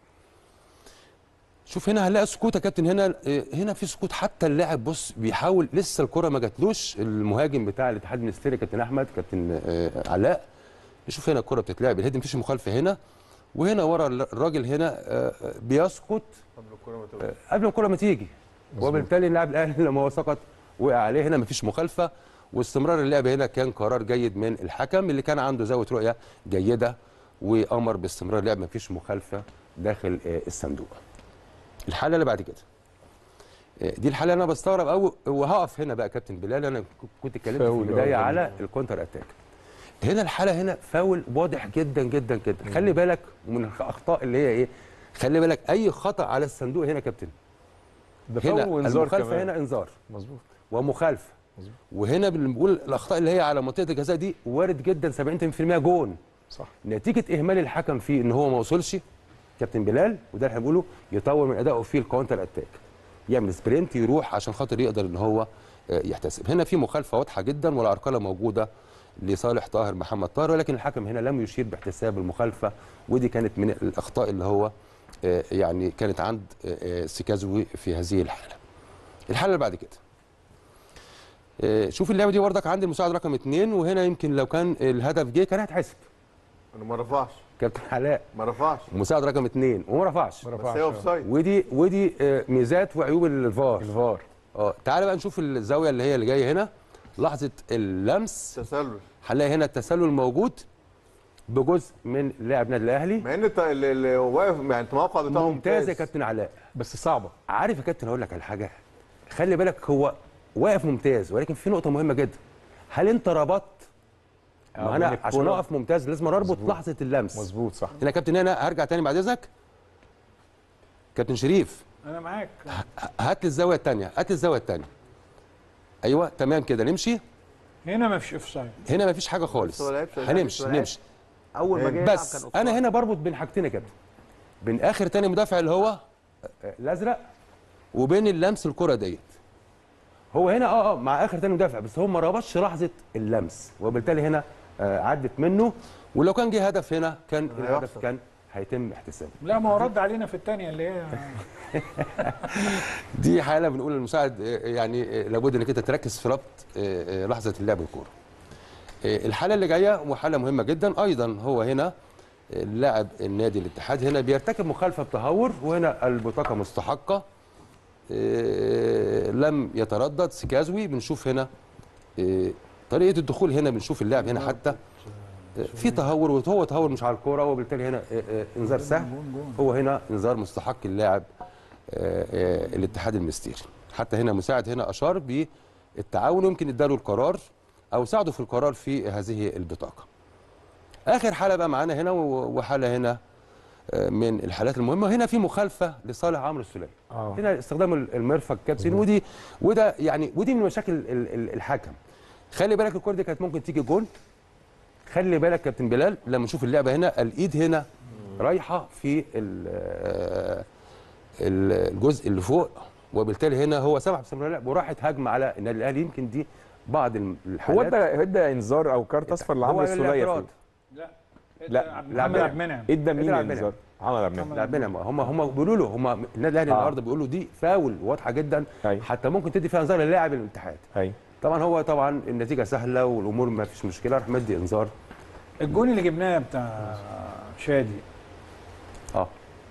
شوف هنا هنلاقي سكوت يا كابتن هنا آه، هنا في سكوت حتى اللاعب بص بيحاول لسه الكره ما جاتلوش المهاجم بتاع الاتحاد المنستيري كابتن احمد كابتن آه، علاء نشوف هنا الكره بتتلعب الهيد مفيش مخالفه هنا وهنا ورا الراجل هنا آه، آه، بيسقط آه، قبل الكره ما تيجي وبالتالي اللاعب الاهلي لما هو سقط وقع عليه هنا مفيش مخالفه واستمرار اللعب هنا كان قرار جيد من الحكم اللي كان عنده زاويه رؤيه جيده وامر باستمرار اللعب مفيش مخالفه داخل آه، الصندوق الحاله اللي بعد كده آه، دي الحاله اللي انا بستغرب قوي وهقف هنا بقى يا كابتن بلال انا كنت اتكلمت في فاول، البدايه آه، على الكونتر اتاك هنا الحاله هنا فاول واضح جدا جدا جدا خلي بالك ومن الاخطاء اللي هي ايه خلي بالك اي خطا على الصندوق هنا يا كابتن ده فاول هنا وانذار المخالفه كمان هنا انذار مظبوط ومخالفه مظبوط. وهنا بنقول الاخطاء اللي هي على منطقه الجزاء دي وارد جدا 70% جون صح نتيجه اهمال الحكم فيه ان هو ما وصلش كابتن بلال وده اللي احنا بنقوله يطور من ادائه في الكاونتر اتاك يعمل سبرنت يروح عشان خاطر يقدر ان هو آه، يحتسب هنا في مخالفه واضحه جدا والارقله موجوده لصالح طاهر محمد طاهر ولكن الحكم هنا لم يشير باحتساب المخالفه ودي كانت من الاخطاء اللي هو آه، يعني كانت عند آه، آه، سيكازوي في هذه الحاله الحاله اللي بعد كده آه، شوف اللعبه دي برضك عند المساعد رقم اثنين وهنا يمكن لو كان الهدف جه كان هيتحسب انا ما رفعش كابتن علاء ما رفعش مساعد رقم اثنين وما رفعش ما بس رفعش هي اوف سايد ودي ودي آه، ميزات وعيوب الفار الفار اه تعالى بقى نشوف الزاويه اللي هي اللي جايه هنا لحظه اللمس تسلل هنلاقي هنا التسلل موجود بجزء من لاعب نادي الاهلي مع ان الت- ال- ال- واقف يعني الموقع بتاعه ممتاز يا كابتن علاء بس صعبه عارف يا كابتن هقول لك على حاجه خلي بالك هو واقف ممتاز ولكن في نقطه مهمه جدا هل انت ربطت ما بين انا الكرة. عشان اقف ممتاز لازم اربط مظبوط. لحظه اللمس مظبوط صح هنا يا كابتن هنا هرجع تاني بعد اذنك كابتن شريف انا معاك هات لي الزاويه الثانيه هات لي الزاويه الثانيه ايوه تمام كده نمشي هنا ما فيش اوف سايد هنا مفيش حاجه خالص بس هو لعبش- هنمشي لعبش ولا نمشي اول ما جه يلعب كان بس أوفسايد. انا هنا بربط بين حاجتين يا كابتن بين اخر تاني مدافع اللي هو آه، الازرق وبين اللمس الكره ديت هو هنا اه اه مع اخر تاني مدافع بس هو ما ربطش لحظه اللمس وبالتالي هنا آه عدت منه ولو كان جه هدف هنا كان الهدف كان هيتم احتسابه لا ما هو رد علينا في الثانيه اللي هي دي حاله بنقول للمساعد آه، يعني آه، لابد انك انت تركز في ربط آه، آه، لحظه اللعب الكوره. آه، الحاله اللي جايه وحاله مهمه جدا ايضا هو هنا اللاعب النادي الاتحاد هنا بيرتكب مخالفه بتهور وهنا البطاقه مستحقه آه، لم يتردد سكازوي بنشوف هنا آه، طريقه الدخول هنا بنشوف اللاعب هنا حتى آه، في تهور وهو تهور مش على الكوره وبالتالي هنا آه، آه، انذار سهل هو هنا انذار مستحق اللاعب آه، آه، الاتحاد المستيري حتى هنا مساعد هنا اشار بالتعاون يمكن اداله القرار او ساعده في القرار في هذه البطاقه اخر حاله بقى معانا هنا و- وحاله هنا آه، من الحالات المهمه هنا في مخالفه لصالح عمرو السوليه آه. هنا استخدام ال- المرفق كابسين ودي وده يعني ودي من مشاكل ال- ال- الحكم خلي بالك الكره دي كانت ممكن تيجي جول خلي بالك كابتن بلال لما نشوف اللعبه هنا الايد هنا رايحه في ال- آه، ال- الجزء اللي فوق وبالتالي هنا هو سمح باستمرار اللعب وراحت هجمه على النادي الاهلي يمكن دي بعض الم- هو الحالات ادى ادى انذار او كارت اصفر هو لعمرو السوليه الاعتراض. فيه. لا لا، محمد لا، عبد المنعم ادى مين ادى عبد الانذار؟ عمل عبد المنعم. لاعبين هم هم بيقولوا له هم النادي الاهلي آه. النهارده بيقولوا دي فاول واضحه جدا أيوة. حتى ممكن تدي فيها انذار للاعب الاتحاد ايوه طبعا هو طبعا النتيجه سهله والامور ما فيش مشكله راح مدي انذار الجون اللي جبناه بتاع شادي اه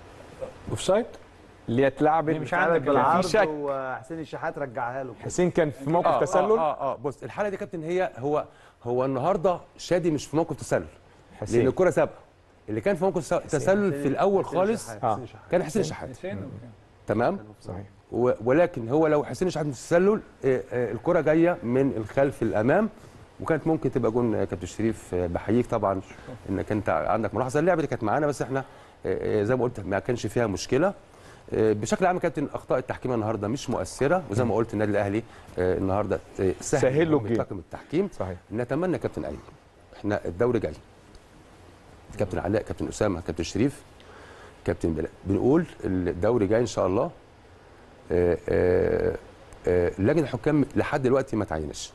اوف سايد اللي اتلعبت اللي مش عندك في بالعرض شك وحسين الشحات رجعها له كده. حسين كان في موقف آه تسلل اه اه, آه بص الحاله دي يا كابتن هي هو هو النهارده شادي مش في موقف تسلل لان حسين الكره سابقه اللي كان في موقف س- تسلل في الاول خالص اه كان حسين الشحات حسين تمام صحيح و- ولكن هو لو حسين الشحات مش تسلل آه، آه، الكره جايه من الخلف الامام وكانت ممكن تبقى جون آه، كابتن شريف آه، بحييك طبعا انك انت عندك ملاحظه اللعبه دي كانت معانا بس احنا آه، آه، زي ما قلت ما كانش فيها مشكله آه، بشكل عام يا كابتن اخطاء التحكيم النهارده مش مؤثره وزي ما قلت النادي الاهلي آه، النهارده آه، سهل سهل له من الجيم. طاقم التحكيم صحيح نتمنى يا كابتن ايمن احنا الدوري جاي كابتن علاء كابتن اسامه كابتن شريف كابتن بلال بنقول الدوري جاي ان شاء الله آه، آه، آه، لجنه الحكام لحد دلوقتي ما تعينش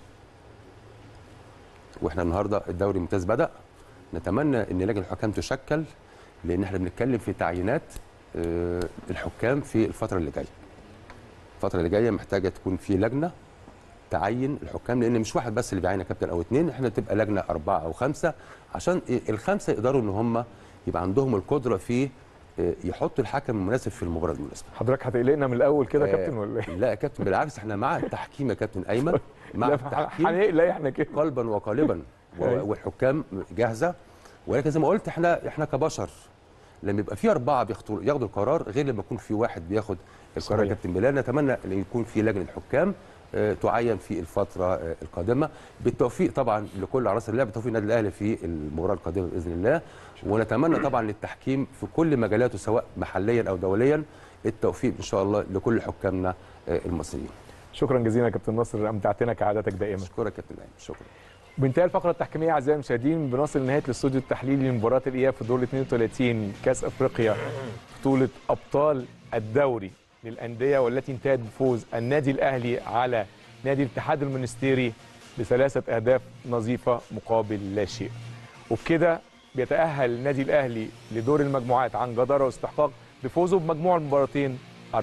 واحنا النهارده الدوري الممتاز بدا نتمنى ان لجنه الحكام تشكل لان احنا بنتكلم في تعيينات آه، الحكام في الفتره اللي جايه الفتره اللي جايه محتاجه تكون في لجنه تعين الحكام لان مش واحد بس اللي بيعين يا كابتن او اثنين احنا تبقى لجنه اربعه او خمسه عشان الخمسه يقدروا ان هم يبقى عندهم القدره في آه، يحطوا الحكم المناسب في المباراه المناسبه حضرتك هتقلقنا من الاول كده يا آه، كابتن ولا ايه؟ لا يا كابتن بالعكس احنا مع التحكيم يا كابتن ايمن مع لا، التحكيم هنقلق احنا كده قلبا وقالبا و- أيوة. والحكام جاهزه ولكن زي ما قلت احنا احنا كبشر لما يبقى في اربعه بياخدوا ياخدوا القرار غير لما يكون في واحد بياخد القرار يا صحيح. كابتن بلال نتمنى ان يكون في لجنه حكام آه، تعين في الفتره آه، القادمه بالتوفيق طبعا لكل عناصر اللعب بالتوفيق النادي الاهلي في المباراه القادمه باذن الله ونتمنى طبعا للتحكيم في كل مجالاته سواء محليا او دوليا التوفيق ان شاء الله لكل حكامنا آه، المصريين شكرا جزيلا يا كابتن ناصر امتعتنا كعادتك دائما اشكرك يا كابتن ايمن شكرا بانتهاء الفقره التحكيميه اعزائي المشاهدين بنصل لنهايه الاستوديو التحليلي لمباراه الاياب في دور 32 كاس افريقيا بطوله ابطال الدوري للانديه والتي انتهت بفوز النادي الاهلي على نادي الاتحاد المنستيري بثلاثه اهداف نظيفه مقابل لا شيء وبكده بيتاهل النادي الاهلي لدور المجموعات عن جداره واستحقاق بفوزه بمجموع المباراتين 4-0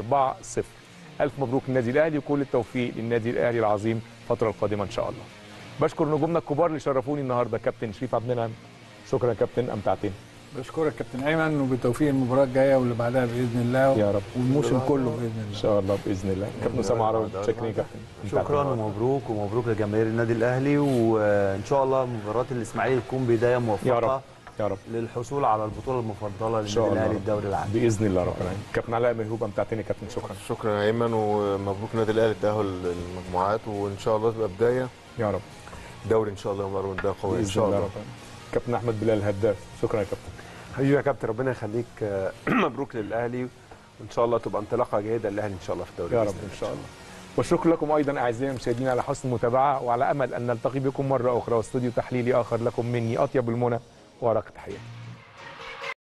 الف مبروك للنادي الاهلي وكل التوفيق للنادي الاهلي العظيم الفتره القادمه ان شاء الله بشكر نجومنا الكبار اللي شرفوني النهارده كابتن شريف عبد المنعم شكرا يا كابتن امتعتني بشكرك كابتن ايمن وبالتوفيق المباراه الجايه واللي بعدها باذن الله يا رب والموسم كله باذن ان الله شاء الله باذن الله كابتن اسامه عربي شكرا يا كابتن شكرا ومبروك ومبروك لجماهير النادي الاهلي وان شاء الله مباراه الاسماعيلي تكون بدايه موفقه يا رب يا رب للحصول على البطوله المفضله شاء للنادي الله. الاهلي الدوري العام باذن الله رب العالمين كابتن علاء مهوب امتعتني يا كابتن شكرا شكرا يا ايمن ومبروك النادي الاهلي التاهل للمجموعات وان شاء الله تبقى بدايه يا رب دوري ان شاء الله ومباراه بدايه قويه ان باذن شاء الله الله رب العالمين كابتن احمد بلال الهداف شكرا يا كابتن حبيبي يا كابتن ربنا يخليك آه، مبروك للاهلي وان شاء الله تبقى انطلاقه جيده للاهلي ان شاء الله في الدوري يا بإذن رب الله. ان شاء الله والشكر لكم ايضا اعزائي المشاهدين على حسن المتابعه وعلى امل ان نلتقي بكم مره اخرى واستوديو تحليلي اخر لكم مني اطيب المنى وارق تحياتي